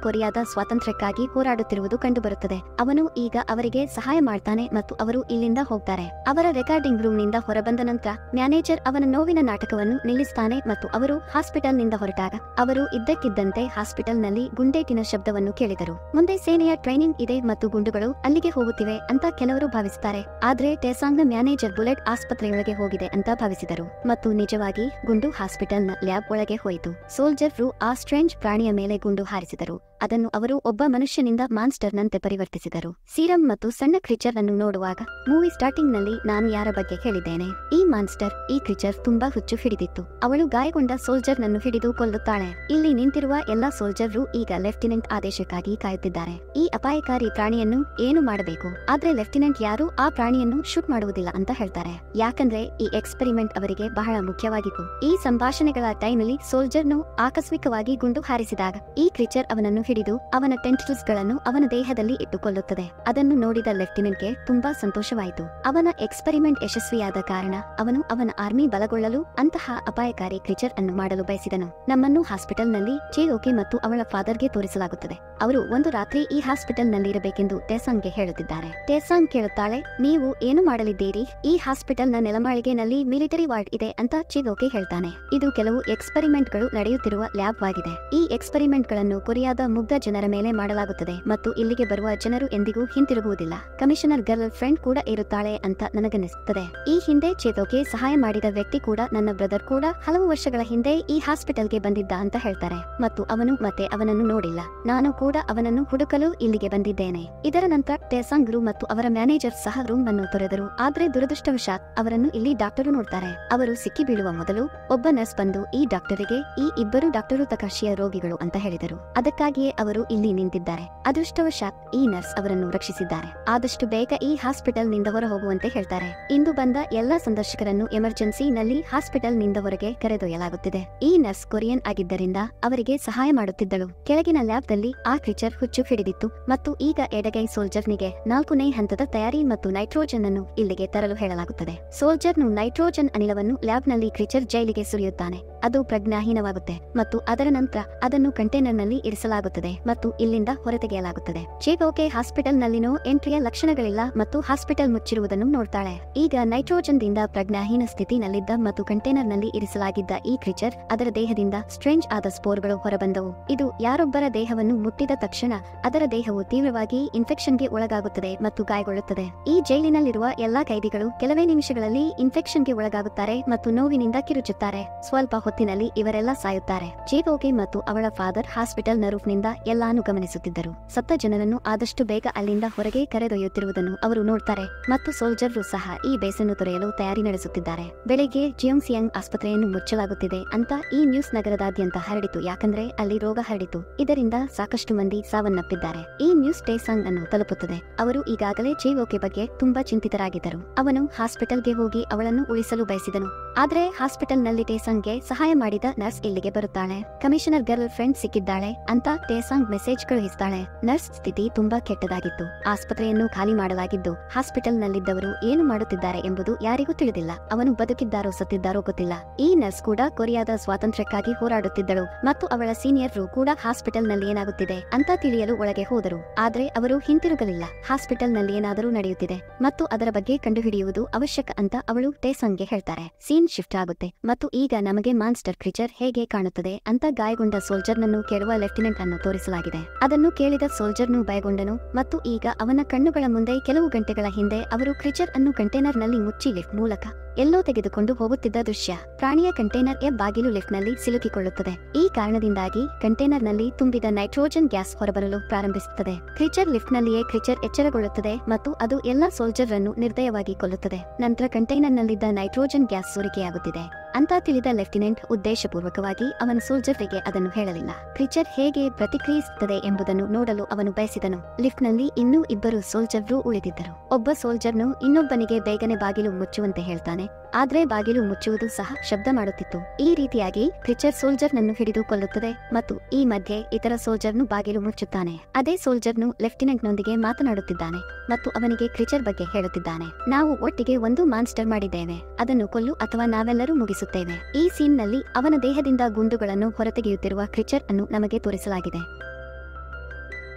ಸ್ವಾತಂತ್ರ್ಯಕ್ಕಾಗಿ ಹೋರಾಡುತ್ತಿರುವುದು ಕಂಡುಬರುತ್ತದೆ ಅವನು ಈಗ ಅವರಿಗೆ ಸಹಾಯ ಮಾಡ್ತಾನೆ ಮತ್ತು ಅವರು ಇಲ್ಲಿಂದ ಹೋಗ್ತಾರೆ ಅವರ ರೆಕಾರ್ಡಿಂಗ್ ರೂಮ್ ನಿಂದ ಹೊರಬಂದ ನಂತರ ಮ್ಯಾನೇಜರ್ ಅವನ ನೋವಿನ ನಾಟಕವನ್ನು ನಿಲ್ಲಿಸ್ತಾನೆ ಮತ್ತು ಅವರು ಹಾಸ್ಪಿಟಲ್ ನಿಂದ ಹೊರಟಾಗ ಅವರು ಇದ್ದಕ್ಕಿದ್ದಂತೆ ಹಾಸ್ಪಿಟಲ್ ನಲ್ಲಿ ಗುಂಡೇಟಿನ ಶಬ್ದವನ್ನು ಕೇಳಿದರು ಮುಂದೆ ಸೇನೆಯ ಟ್ರೈನಿಂಗ್ ಇದೆ ಮತ್ತು ಗುಂಡುಗಳು ಅಲ್ಲಿಗೆ ಹೋಗುತ್ತಿವೆ ಅಂತ ಕೆಲವರು ಭಾವಿಸುತ್ತಾರೆ ಆದ್ರೆ ಟೆಸಾಂಗ್ನ ಮ್ಯಾನೇಜರ್ ಬುಲೆಟ್ ಆಸ್ಪತ್ರೆಯೊಳಗೆ ಹೋಗಿದೆ ಅಂತ ಭಾವಿಸಿದರು ಮತ್ತು ನಿಜವಾಗಿ ಗುಂಡು ಹಾಸ್ಪಿಟಲ್ನ ಲ್ಯಾಬ್ ಒಳಗೆ ಹೋಯಿತು ಸೋಲ್ಜರ್ರು ಆ ಸ್ಟ್ರೇಂಜ್ ಪ್ರಾಣಿಯ ಮೇಲೆ ಗುಂಡು ಹಾರಿಸಿದರು ಅದನ್ನು ಅವರು ಒಬ್ಬ ಮನುಷ್ಯನಿಂದ ಮಾನ್ಸ್ಟರ್ನಂತೆ ಪರಿವರ್ತಿಸಿದರು ಸೀರಂ ಮತ್ತು ಸಣ್ಣ ಕ್ರಿಚರ್ ಅನ್ನು ನೋಡುವಾಗ ಮೂವಿ ಸ್ಟಾರ್ಟಿಂಗ್ ನಲ್ಲಿ ನಾನು ಯಾರ ಬಗ್ಗೆ ಹೇಳಿದ್ದೇನೆ ಈ ಮಾನ್ಸ್ಟರ್ ಈ ಕ್ರಿಚರ್ ತುಂಬಾ ಹುಚ್ಚು ಹಿಡಿದಿತ್ತು ಅವಳು ಗಾಯಗೊಂಡ ಸೋಲ್ಜರ್ ನನ್ನು ಹಿಡಿದು ಕೊಲ್ಲುತ್ತಾಳೆ ಇಲ್ಲಿ ನಿಂತಿರುವ ಎಲ್ಲಾ ಸೋಲ್ಜರ್ರು ಈಗ ಲೆಫ್ಟಿನೆಂಟ್ ಆದೇಶಕ್ಕಾಗಿ ಕಾಯುತ್ತಿದ್ದಾರೆ ಈ ಅಪಾಯಕಾರಿ ಪ್ರಾಣಿಯನ್ನು ಏನು ಮಾಡಬೇಕು ಆದ್ರೆ ಲೆಫ್ಟಿನೆಂಟ್ ಯಾರು ಆ ಪ್ರಾಣಿಯನ್ನು ಶೂಟ್ ಮಾಡುವುದಿಲ್ಲ ಅಂತ ಹೇಳ್ತಾರೆ ಯಾಕಂದ್ರೆ ಈ ಎಕ್ಸ್ಪೆರಿಮೆಂಟ್ ಅವರಿಗೆ ಬಹಳ ಮುಖ್ಯವಾಗಿತ್ತು ಈ ಸಂಭಾಷಣೆಗಳ ಟೈಮ್ನಲ್ಲಿ ಸೋಲ್ಜರ್ನು ಆಕಸ್ಮಿಕವಾಗಿ ಗುಂಡು ಹಾರಿಸಿದಾಗ ಈ ಕ್ರಿಚರ್ ಅವನನ್ನು ಹಿಡಿದು ಅವನ ಟೆಂಟಿಕಲ್ಸ್ ಗಳನ್ನು ಅವನ ದೇಹದಲ್ಲಿ ಇಟ್ಟುಕೊಳ್ಳುತ್ತದೆ ಅದನ್ನು ನೋಡಿದ ಲೆಫ್ಟಿನೆಂಟ್ಗೆ ತುಂಬಾ ಸಂತೋಷವಾಯಿತು ಅವನ ಎಕ್ಸ್ಪೆರಿಮೆಂಟ್ ಯಶಸ್ವಿಯಾದ ಕಾರಣ ಅವನು ಅವನ ಆರ್ಮಿ ಬಲಗೊಳ್ಳಲು ಅಂತಹ ಅಪಾಯಕಾರಿ ಕ್ರಿಚರ್ ಅನ್ನು ಮಾಡಲು ಬಯಸಿದನು ನಮ್ಮನ್ನು ಹಾಸ್ಪಿಟಲ್ ನಲ್ಲಿ ಚೇರೋಕೆ ಮತ್ತು ಅವಳ ಫಾದರ್ಗೆ ತೋರಿಸಲಾಗುತ್ತದೆ ಅವರು ಒಂದು ರಾತ್ರಿ ಈ ಹಾಸ್ಪಿಟಲ್ ನಲ್ಲಿ ಇರಬೇಕೆಂದು ಟೆಸಾಂಗ್ಗೆ ಹೇಳುತ್ತಿದ್ದಾರೆ ಟೆಸಾಂಗ್ ಕೇಳುತ್ತಾಳೆ ನೀವು ಏನು ಮಾಡಲಿದ್ದೀರಿ ಈ ಹಾಸ್ಪಿಟಲ್ ನ ನೆಲಮಾಳಿಗೆನಲ್ಲಿ ಮಿಲಿಟರಿ ವಾರ್ಡ್ ಇದೆ ಅಂತ ಚಿಗೋಕೆ ಹೇಳ್ತಾನೆ ಇದು ಕೆಲವು ಎಕ್ಸ್ಪೆರಿಮೆಂಟ್ ಗಳು ನಡೆಯುತ್ತಿರುವ ಲ್ಯಾಬ್ ಆಗಿದೆ ಈ ಎಕ್ಸ್ಪೆರಿಮೆಂಟ್ ಗಳನ್ನು ಕೊರಿಯಾದ ಮುಗ್ಧ ಜನರ ಮೇಲೆ ಮಾಡಲಾಗುತ್ತದೆ ಮತ್ತು ಇಲ್ಲಿಗೆ ಬರುವ ಜನರು ಎಂದಿಗೂ ಹಿಂತಿರುಗುವುದಿಲ್ಲ ಕಮಿಷನರ್ ಗರ್ಲ್ ಫ್ರೆಂಡ್ ಕೂಡ ಇರುತ್ತಾಳೆ ಅಂತ ನನಗನ್ನಿಸುತ್ತದೆ ಈ ಹಿಂದೆ ಚೇತೋಗೆ ಸಹಾಯ ಮಾಡಿದ ವ್ಯಕ್ತಿ ಕೂಡ ನನ್ನ ಬ್ರದರ್ ಕೂಡ ಹಲವು ವರ್ಷಗಳ ಹಿಂದೆ ಈ ಹಾಸ್ಪಿಟಲ್ಗೆ ಬಂದಿದ್ದ ಅಂತ ಹೇಳ್ತಾರೆ ಮತ್ತು ಅವನು ಮತ್ತೆ ಅವನನ್ನು ನೋಡಿಲ್ಲ ನಾನು ಕೂಡ ಅವನನ್ನು ಹುಡುಕಲು ಇಲ್ಲಿಗೆ ಬಂದಿದ್ದೇನೆ ಇದರ ನಂತರ ಟೆಸಾಂಗ್ ರು ಮತ್ತು ಅವರ ಮ್ಯಾನೇಜರ್ ಸಹ ರೂಮ್ ಅನ್ನು ತೊರೆದರು ಆದ್ರೆ ದುರದೃಷ್ಟವಶಾತ್ ಅವರನ್ನು ಇಲ್ಲಿ ಡಾಕ್ಟರು ನೋಡ್ತಾರೆ ಅವರು ಸಿಕ್ಕಿ ಬೀಳುವ ಮೊದಲು ಒಬ್ಬ ನರ್ಸ್ ಬಂದು ಈ ಡಾಕ್ಟರಿಗೆ ಈ ಇಬ್ಬರು ಡಾಕ್ಟರು ತಕಾಶಿಯ ರೋಗಿಗಳು ಅಂತ ಹೇಳಿದರು ಅದಕ್ಕಾಗಿಯೇ ಅವರು ಇಲ್ಲಿ ನಿಂತಿದ್ದಾರೆ ಅದೃಷ್ಟವಶಾತ್ ಈ ನರ್ಸ್ ಅವರನ್ನು ರಕ್ಷಿಸಿದ್ದಾರೆ ಆದಷ್ಟು ಬೇಗ ಈ ಹಾಸ್ಪಿಟಲ್ ನಿಂದ ಹೊರ ಹೋಗುವಂತೆ ಹೇಳ್ತಾರೆ ಇಂದು ಬಂದ ಎಲ್ಲಾ ಸಂದರ್ಶಕರನ್ನು ಎಮರ್ಜೆನ್ಸಿ ನಲ್ಲಿ ಹಾಸ್ಪಿಟಲ್ ನಿಂದ ಹೊರಗೆ ಕರೆದೊಯ್ಯಲಾಗುತ್ತಿದೆ ಈ ನರ್ಸ್ ಕೊರಿಯನ್ ಆಗಿದ್ದರಿಂದ ಅವರಿಗೆ ಸಹಾಯ ಮಾಡುತ್ತಿದ್ದಳು ಕೆಳಗಿನ ಲ್ಯಾಬ್ ದಲ್ಲಿ ಆ ಕ್ರಿಚರ್ ಹುಚ್ಚು ಹಿಡಿದಿತ್ತು ಮತ್ತು ಈಗ ಎಡಗೈ ಸೋಲ್ಜರ್ನಿಗೆ ನಾಲ್ಕನೇ ಹಂತದ ತಯಾರಿ ಮತ್ತು ನೈಟ್ರೋಜನ್ ಅನ್ನು ಇಲ್ಲಿಗೆ ತರಲು ಹೇಳಲಾಗುತ್ತದೆ ಸೋಲ್ಜರ್ನು ನೈಟ್ರೋಜನ್ ಅನಿಲವನ್ನು ಲ್ಯಾಬ್ ನಲ್ಲಿ ಕ್ರಿಚರ್ ಜೈಲಿಗೆ ಸುರಿಯುತ್ತಾನೆ ಅದು ಪ್ರಜ್ಞಾಹೀನವಾಗುತ್ತೆ ಮತ್ತು ಅದರ ನಂತರ ಅದನ್ನು ಕಂಟೈನರ್ ನಲ್ಲಿ ಇರಿಸಲಾಗುತ್ತದೆ ಮತ್ತು ಇಲ್ಲಿಂದ ಹೊರತೆಗೆಯಲಾಗುತ್ತದೆ ಚೇಗೋಕೆ ಹಾಸ್ಪಿಟಲ್ ನಲ್ಲಿನೋ ಎಂಟ್ರಿಯ ಲಕ್ಷಣಗಳಿಲ್ಲ ಮತ್ತು ಹಾಸ್ಪಿಟಲ್ ಮುಚ್ಚಿರುವುದನ್ನು ನೋಡ್ತಾಳೆ ಈಗ ನೈಟ್ರೋಜನ್ ದಿಂದ ಪ್ರಜ್ಞಾಹೀನ ಸ್ಥಿತಿನಲ್ಲಿದ್ದ ಮತ್ತು ಕಂಟೈನರ್ ನಲ್ಲಿ ಇರಿಸಲಾಗಿದ್ದ ಈ ಕ್ರಿಚರ್ ಅದರ ದೇಹದಿಂದ ಸ್ಟ್ರೇಂಜ್ ಆದ ಸ್ಪೋರ್ಗಳು ಹೊರಬಂದವು ಇದು ಯಾರೊಬ್ಬರ ದೇಹವನ್ನು ಮುಟ್ಟಿದ ತಕ್ಷಣ ಅದರ ದೇಹವು ತೀವ್ರವಾಗಿ ಇನ್ಫೆಕ್ಷನ್ಗೆ ಒಳಗಾಗುತ್ತದೆ ಮತ್ತು ಗಾಯಗೊಳ್ಳುತ್ತದೆ ಈ ಜೈಲಿನಲ್ಲಿರುವ ಎಲ್ಲಾ ಕೈದಿಗಳು ಕೆಲವೇ ನಿಮಿಷಗಳಲ್ಲಿ ಇನ್ಫೆಕ್ಷನ್ಗೆ ಒಳಗಾಗುತ್ತಾರೆ ಮತ್ತು ನೋವಿನಿಂದ ಕಿರುಚುತ್ತಾರೆ ಸ್ವಲ್ಪ ಹೊತ್ತಿನಲ್ಲಿ ಇವರೆಲ್ಲ ಸಾಯುತ್ತಾರೆ ಜೇಗೋಗೆ ಮತ್ತು ಅವಳ ಫಾದರ್ ಹಾಸ್ಪಿಟಲ್ ನ ರೂಫ್ನಿಂದ ಎಲ್ಲಾನು ಗಮನಿಸುತ್ತಿದ್ದರು ಸತ್ತ ಜನರನ್ನು ಆದಷ್ಟು ಬೇಗ ಅಲ್ಲಿಂದ ಹೊರಗೆ ಕರೆದೊಯ್ಯುತ್ತಿರುವುದನ್ನು ಅವರು ನೋಡ್ತಾರೆ ಮತ್ತು ಸೋಲ್ಜರ್ರು ಸಹ ಈ ಬೇಸನ್ನು ತೊರೆಯಲು ತಯಾರಿ ನಡೆಸುತ್ತಿದ್ದಾರೆ ಬೆಳಿಗ್ಗೆ ಜಿಯೋಂಗ್ಸಿಯಂಗ್ ಆಸ್ಪತ್ರೆಯನ್ನು ಮುಚ್ಚಲಾಗುತ್ತಿದೆ ಅಂತ ಈ ನ್ಯೂಸ್ ನಗರದಾದ್ಯಂತ ಹರಡಿತು ಯಾಕಂದ್ರೆ ಅಲ್ಲಿ ರೋಗ ಹರಡಿತು ಇದರಿಂದ ಸಾಕಷ್ಟು ಮಂದಿ ಸಾವನ್ನಪ್ಪಿದ್ದಾರೆ ಈ ನ್ಯೂಸ್ ಟೇಸಾಂಗ್ ಅನ್ನು ತಲುಪುತ್ತದೆ ಅವರು ಈಗಾಗಲೇ ಜೇಗೋಕೆ ಬಗ್ಗೆ ತುಂಬಾ ಚಿಂತಿತರಾಗಿದ್ದರು ಅವನು ಹಾಸ್ಪಿಟಲ್ಗೆ ಹೋಗಿ ಅವಳನ್ನು ಉಳಿಸಲು ಬಯಸಿದನು ಆದ್ರೆ ಹಾಸ್ಪಿಟಲ್ ನಲ್ಲಿ ಟೇಸಾಂಗ್ಗೆ ಸಹಾಯ ಮಾಡಿದ ನರ್ಸ್ ಇಲ್ಲಿಗೆ ಬರುತ್ತಾಳೆ ಕಮಿಷನರ್ ಗರ್ಲ್ ಫ್ರೆಂಡ್ ಸಿಕ್ಕಿದ್ದಾಳೆ ಅಂತ ಟೇಸಾಂಗ್ ಮೆಸೇಜ್ ಕಳುಹಿಸ್ತಾಳೆ ನರ್ಸ್ ಸ್ಥಿತಿ ತುಂಬಾ ಕೆಟ್ಟದಾಗಿತ್ತು ಆಸ್ಪತ್ರೆಯನ್ನು ಖಾಲಿ ಮಾಡಲಾಗಿದ್ದು ಹಾಸ್ಪಿಟಲ್ ನಲ್ಲಿದ್ದವರು ಏನು ಮಾಡುತ್ತಿದ್ದಾರೆ ಎಂಬುದು ಯಾರಿಗೂ ತಿಳಿದಿಲ್ಲ ಅವನು ಬದುಕಿದ್ದಾರೋ ಸತ್ತಿದ್ದಾರೋ ಗೊತ್ತಿಲ್ಲ ಈ ನರ್ಸ್ ಕೂಡ ಕೊರಿಯಾದ ಸ್ವಾತಂತ್ರ್ಯಕ್ಕಾಗಿ ಹೋರಾಡುತ್ತಿದ್ದಳು ಮತ್ತು ಅವಳ ಸೀನಿಯರ್ರು ಕೂಡ ಹಾಸ್ಪಿಟಲ್ ನಲ್ಲಿ ಏನಾಗುತ್ತಿದೆ ಅಂತ ತಿಳಿಯಲು ಒಳಗೆ ಹೋದರು ಆದ್ರೆ ಅವರು ಹಿಂತಿರುಗಲಿಲ್ಲ ಹಾಸ್ಪಿಟಲ್ ನಲ್ಲಿ ಏನಾದರೂ ನಡೆಯುತ್ತಿದೆ ಮತ್ತು ಅದರ ಬಗ್ಗೆ ಕಂಡುಹಿಡಿಯುವುದು ಅವಶ್ಯಕ ಅಂತ ಅವಳು ಟೇಸಂಗ್ಗೆ ಹೇಳ್ತಾರೆ ಸೀನ್ ಶಿಫ್ಟ್ ಆಗುತ್ತೆ ಮತ್ತು ಈಗ ನಮಗೆ ಮಾನ್ಸ್ಟರ್ ಕ್ರಿಚರ್ ಹೇಗೆ ಕಾಣುತ್ತದೆ ಅಂತ ಗಾಯಗೊಂಡ ಸೋಲ್ಜರ್ ನನ್ನು ಕೇಳುವ ಲೆಫ್ಟಿನೆಂಟ್ ಅನ್ನು ತೋರಿಸಲಾಗಿದೆ ಅದನ್ನು ಕೇಳಿದ ಸೋಲ್ಜರ್ನು ಭಯಗೊಂಡನು ಮತ್ತು ಈಗ ಅವನ ಕಣ್ಣುಗಳ ಮುಂದೆ ಕೆಲವು ಗಂಟೆಗಳ ಹಿಂದೆ ಅವರು ಕ್ರಿಚರ್ ಅನ್ನು ಕಂಟೈನರ್ ನಲ್ಲಿ ಮುಚ್ಚಿ ಲಿಫ್ಟ್ ಮೂಲಕ ಎಲ್ಲೋ ತೆಗೆದುಕೊಂಡು ಹೋಗುತ್ತಿದ್ದ ದೃಶ್ಯ ಪ್ರಾಣಿಯ ಕಂಟೈನರ್ ಎ ಬಾಗಿಲು ಲಿಫ್ಟ್ ನಲ್ಲಿ ಸಿಲುಕಿಕೊಳ್ಳುತ್ತದೆ ಈ ಕಾರಣದಿಂದಾಗಿ ಕಂಟೈನರ್ ನಲ್ಲಿ ತುಂಬಿದ ನೈಟ್ರೋಜನ್ ಗ್ಯಾಸ್ ಹೊರಬರಲು ಪ್ರಾರಂಭಿಸುತ್ತದೆ ಕ್ರಿಚರ್ ಲಿಫ್ಟ್ ನಲ್ಲಿಯೇ ಕ್ರಿಚರ್ ಎಚ್ಚರಗೊಳ್ಳುತ್ತದೆ ಮತ್ತು ಅದು ಎಲ್ಲಾ ಸೋಲ್ಜರ್ ಅನ್ನು ನಿರ್ದಯವಾಗಿ ಕೊಲ್ಲುತ್ತದೆ ನಂತರ ಕಂಟೈನರ್ ನಲ್ಲಿದ್ದ ನೈಟ್ರೋಜನ್ ಗ್ಯಾಸ್ ಸೋರಿಕೆಯಾಗುತ್ತಿದೆ ಅಂತ ತಿಳಿದ ಲೆಫ್ಟಿನೆಂಟ್ ಉದ್ದೇಶಪೂರ್ವಕವಾಗಿ ಅವನ ಸೋಲ್ಜರ್ರಿಗೆ ಅದನ್ನು ಹೇಳಲಿಲ್ಲ ಕ್ರಿಚರ್ ಹೇಗೆ ಪ್ರತಿಕ್ರಿಯಿಸುತ್ತದೆ ಎಂಬುದನ್ನು ನೋಡಲು ಅವನು ಬಯಸಿದನು ಲಿಫ್ಟ್ ನಲ್ಲಿ ಇನ್ನೂ ಇಬ್ಬರು ಸೋಲ್ಜರ್ರು ಉಳಿದಿದ್ದರು ಒಬ್ಬ ಸೋಲ್ಜರ್ನು ಇನ್ನೊಬ್ಬನಿಗೆ ಬೇಗನೆ ಬಾಗಿಲು ಮುಚ್ಚುವಂತೆ ಹೇಳ್ತಾನೆ ಆದ್ರೆ ಬಾಗಿಲು ಮುಚ್ಚುವುದು ಸಹ ಶಬ್ದ ಮಾಡುತ್ತಿತ್ತು ಈ ರೀತಿಯಾಗಿ ಕ್ರಿಚರ್ ಸೋಲ್ಜರ್ ನನ್ನು ಹಿಡಿದು ಕೊಲ್ಲುತ್ತದೆ ಮತ್ತು ಈ ಮಧ್ಯೆ ಇತರ ಸೋಲ್ಜರ್ನು ಬಾಗಿಲು ಮುಚ್ಚುತ್ತಾನೆ ಅದೇ ಸೋಲ್ಜರ್ನು ಲೆಫ್ಟಿನೆಂಟ್ ನೊಂದಿಗೆ ಮಾತನಾಡುತ್ತಿದ್ದಾನೆ ಮತ್ತು ಅವನಿಗೆ ಕ್ರಿಚರ್ ಬಗ್ಗೆ ಹೇಳುತ್ತಿದ್ದಾನೆ ನಾವು ಒಟ್ಟಿಗೆ ಒಂದು ಮಾನ್ಸ್ಟರ್ ಮಾಡಿದ್ದೇವೆ ಅದನ್ನು ಕೊಲ್ಲು ಅಥವಾ ನಾವೆಲ್ಲರೂ ಮುಗಿಸುತ್ತೇವೆ ಈ ಸೀನ್ ನಲ್ಲಿ ಅವನ ದೇಹದಿಂದ ಗುಂಡುಗಳನ್ನು ಹೊರತೆಗೆಯುತ್ತಿರುವ ಕ್ರಿಚರ್ ಅನ್ನು ನಮಗೆ ತೋರಿಸಲಾಗಿದೆ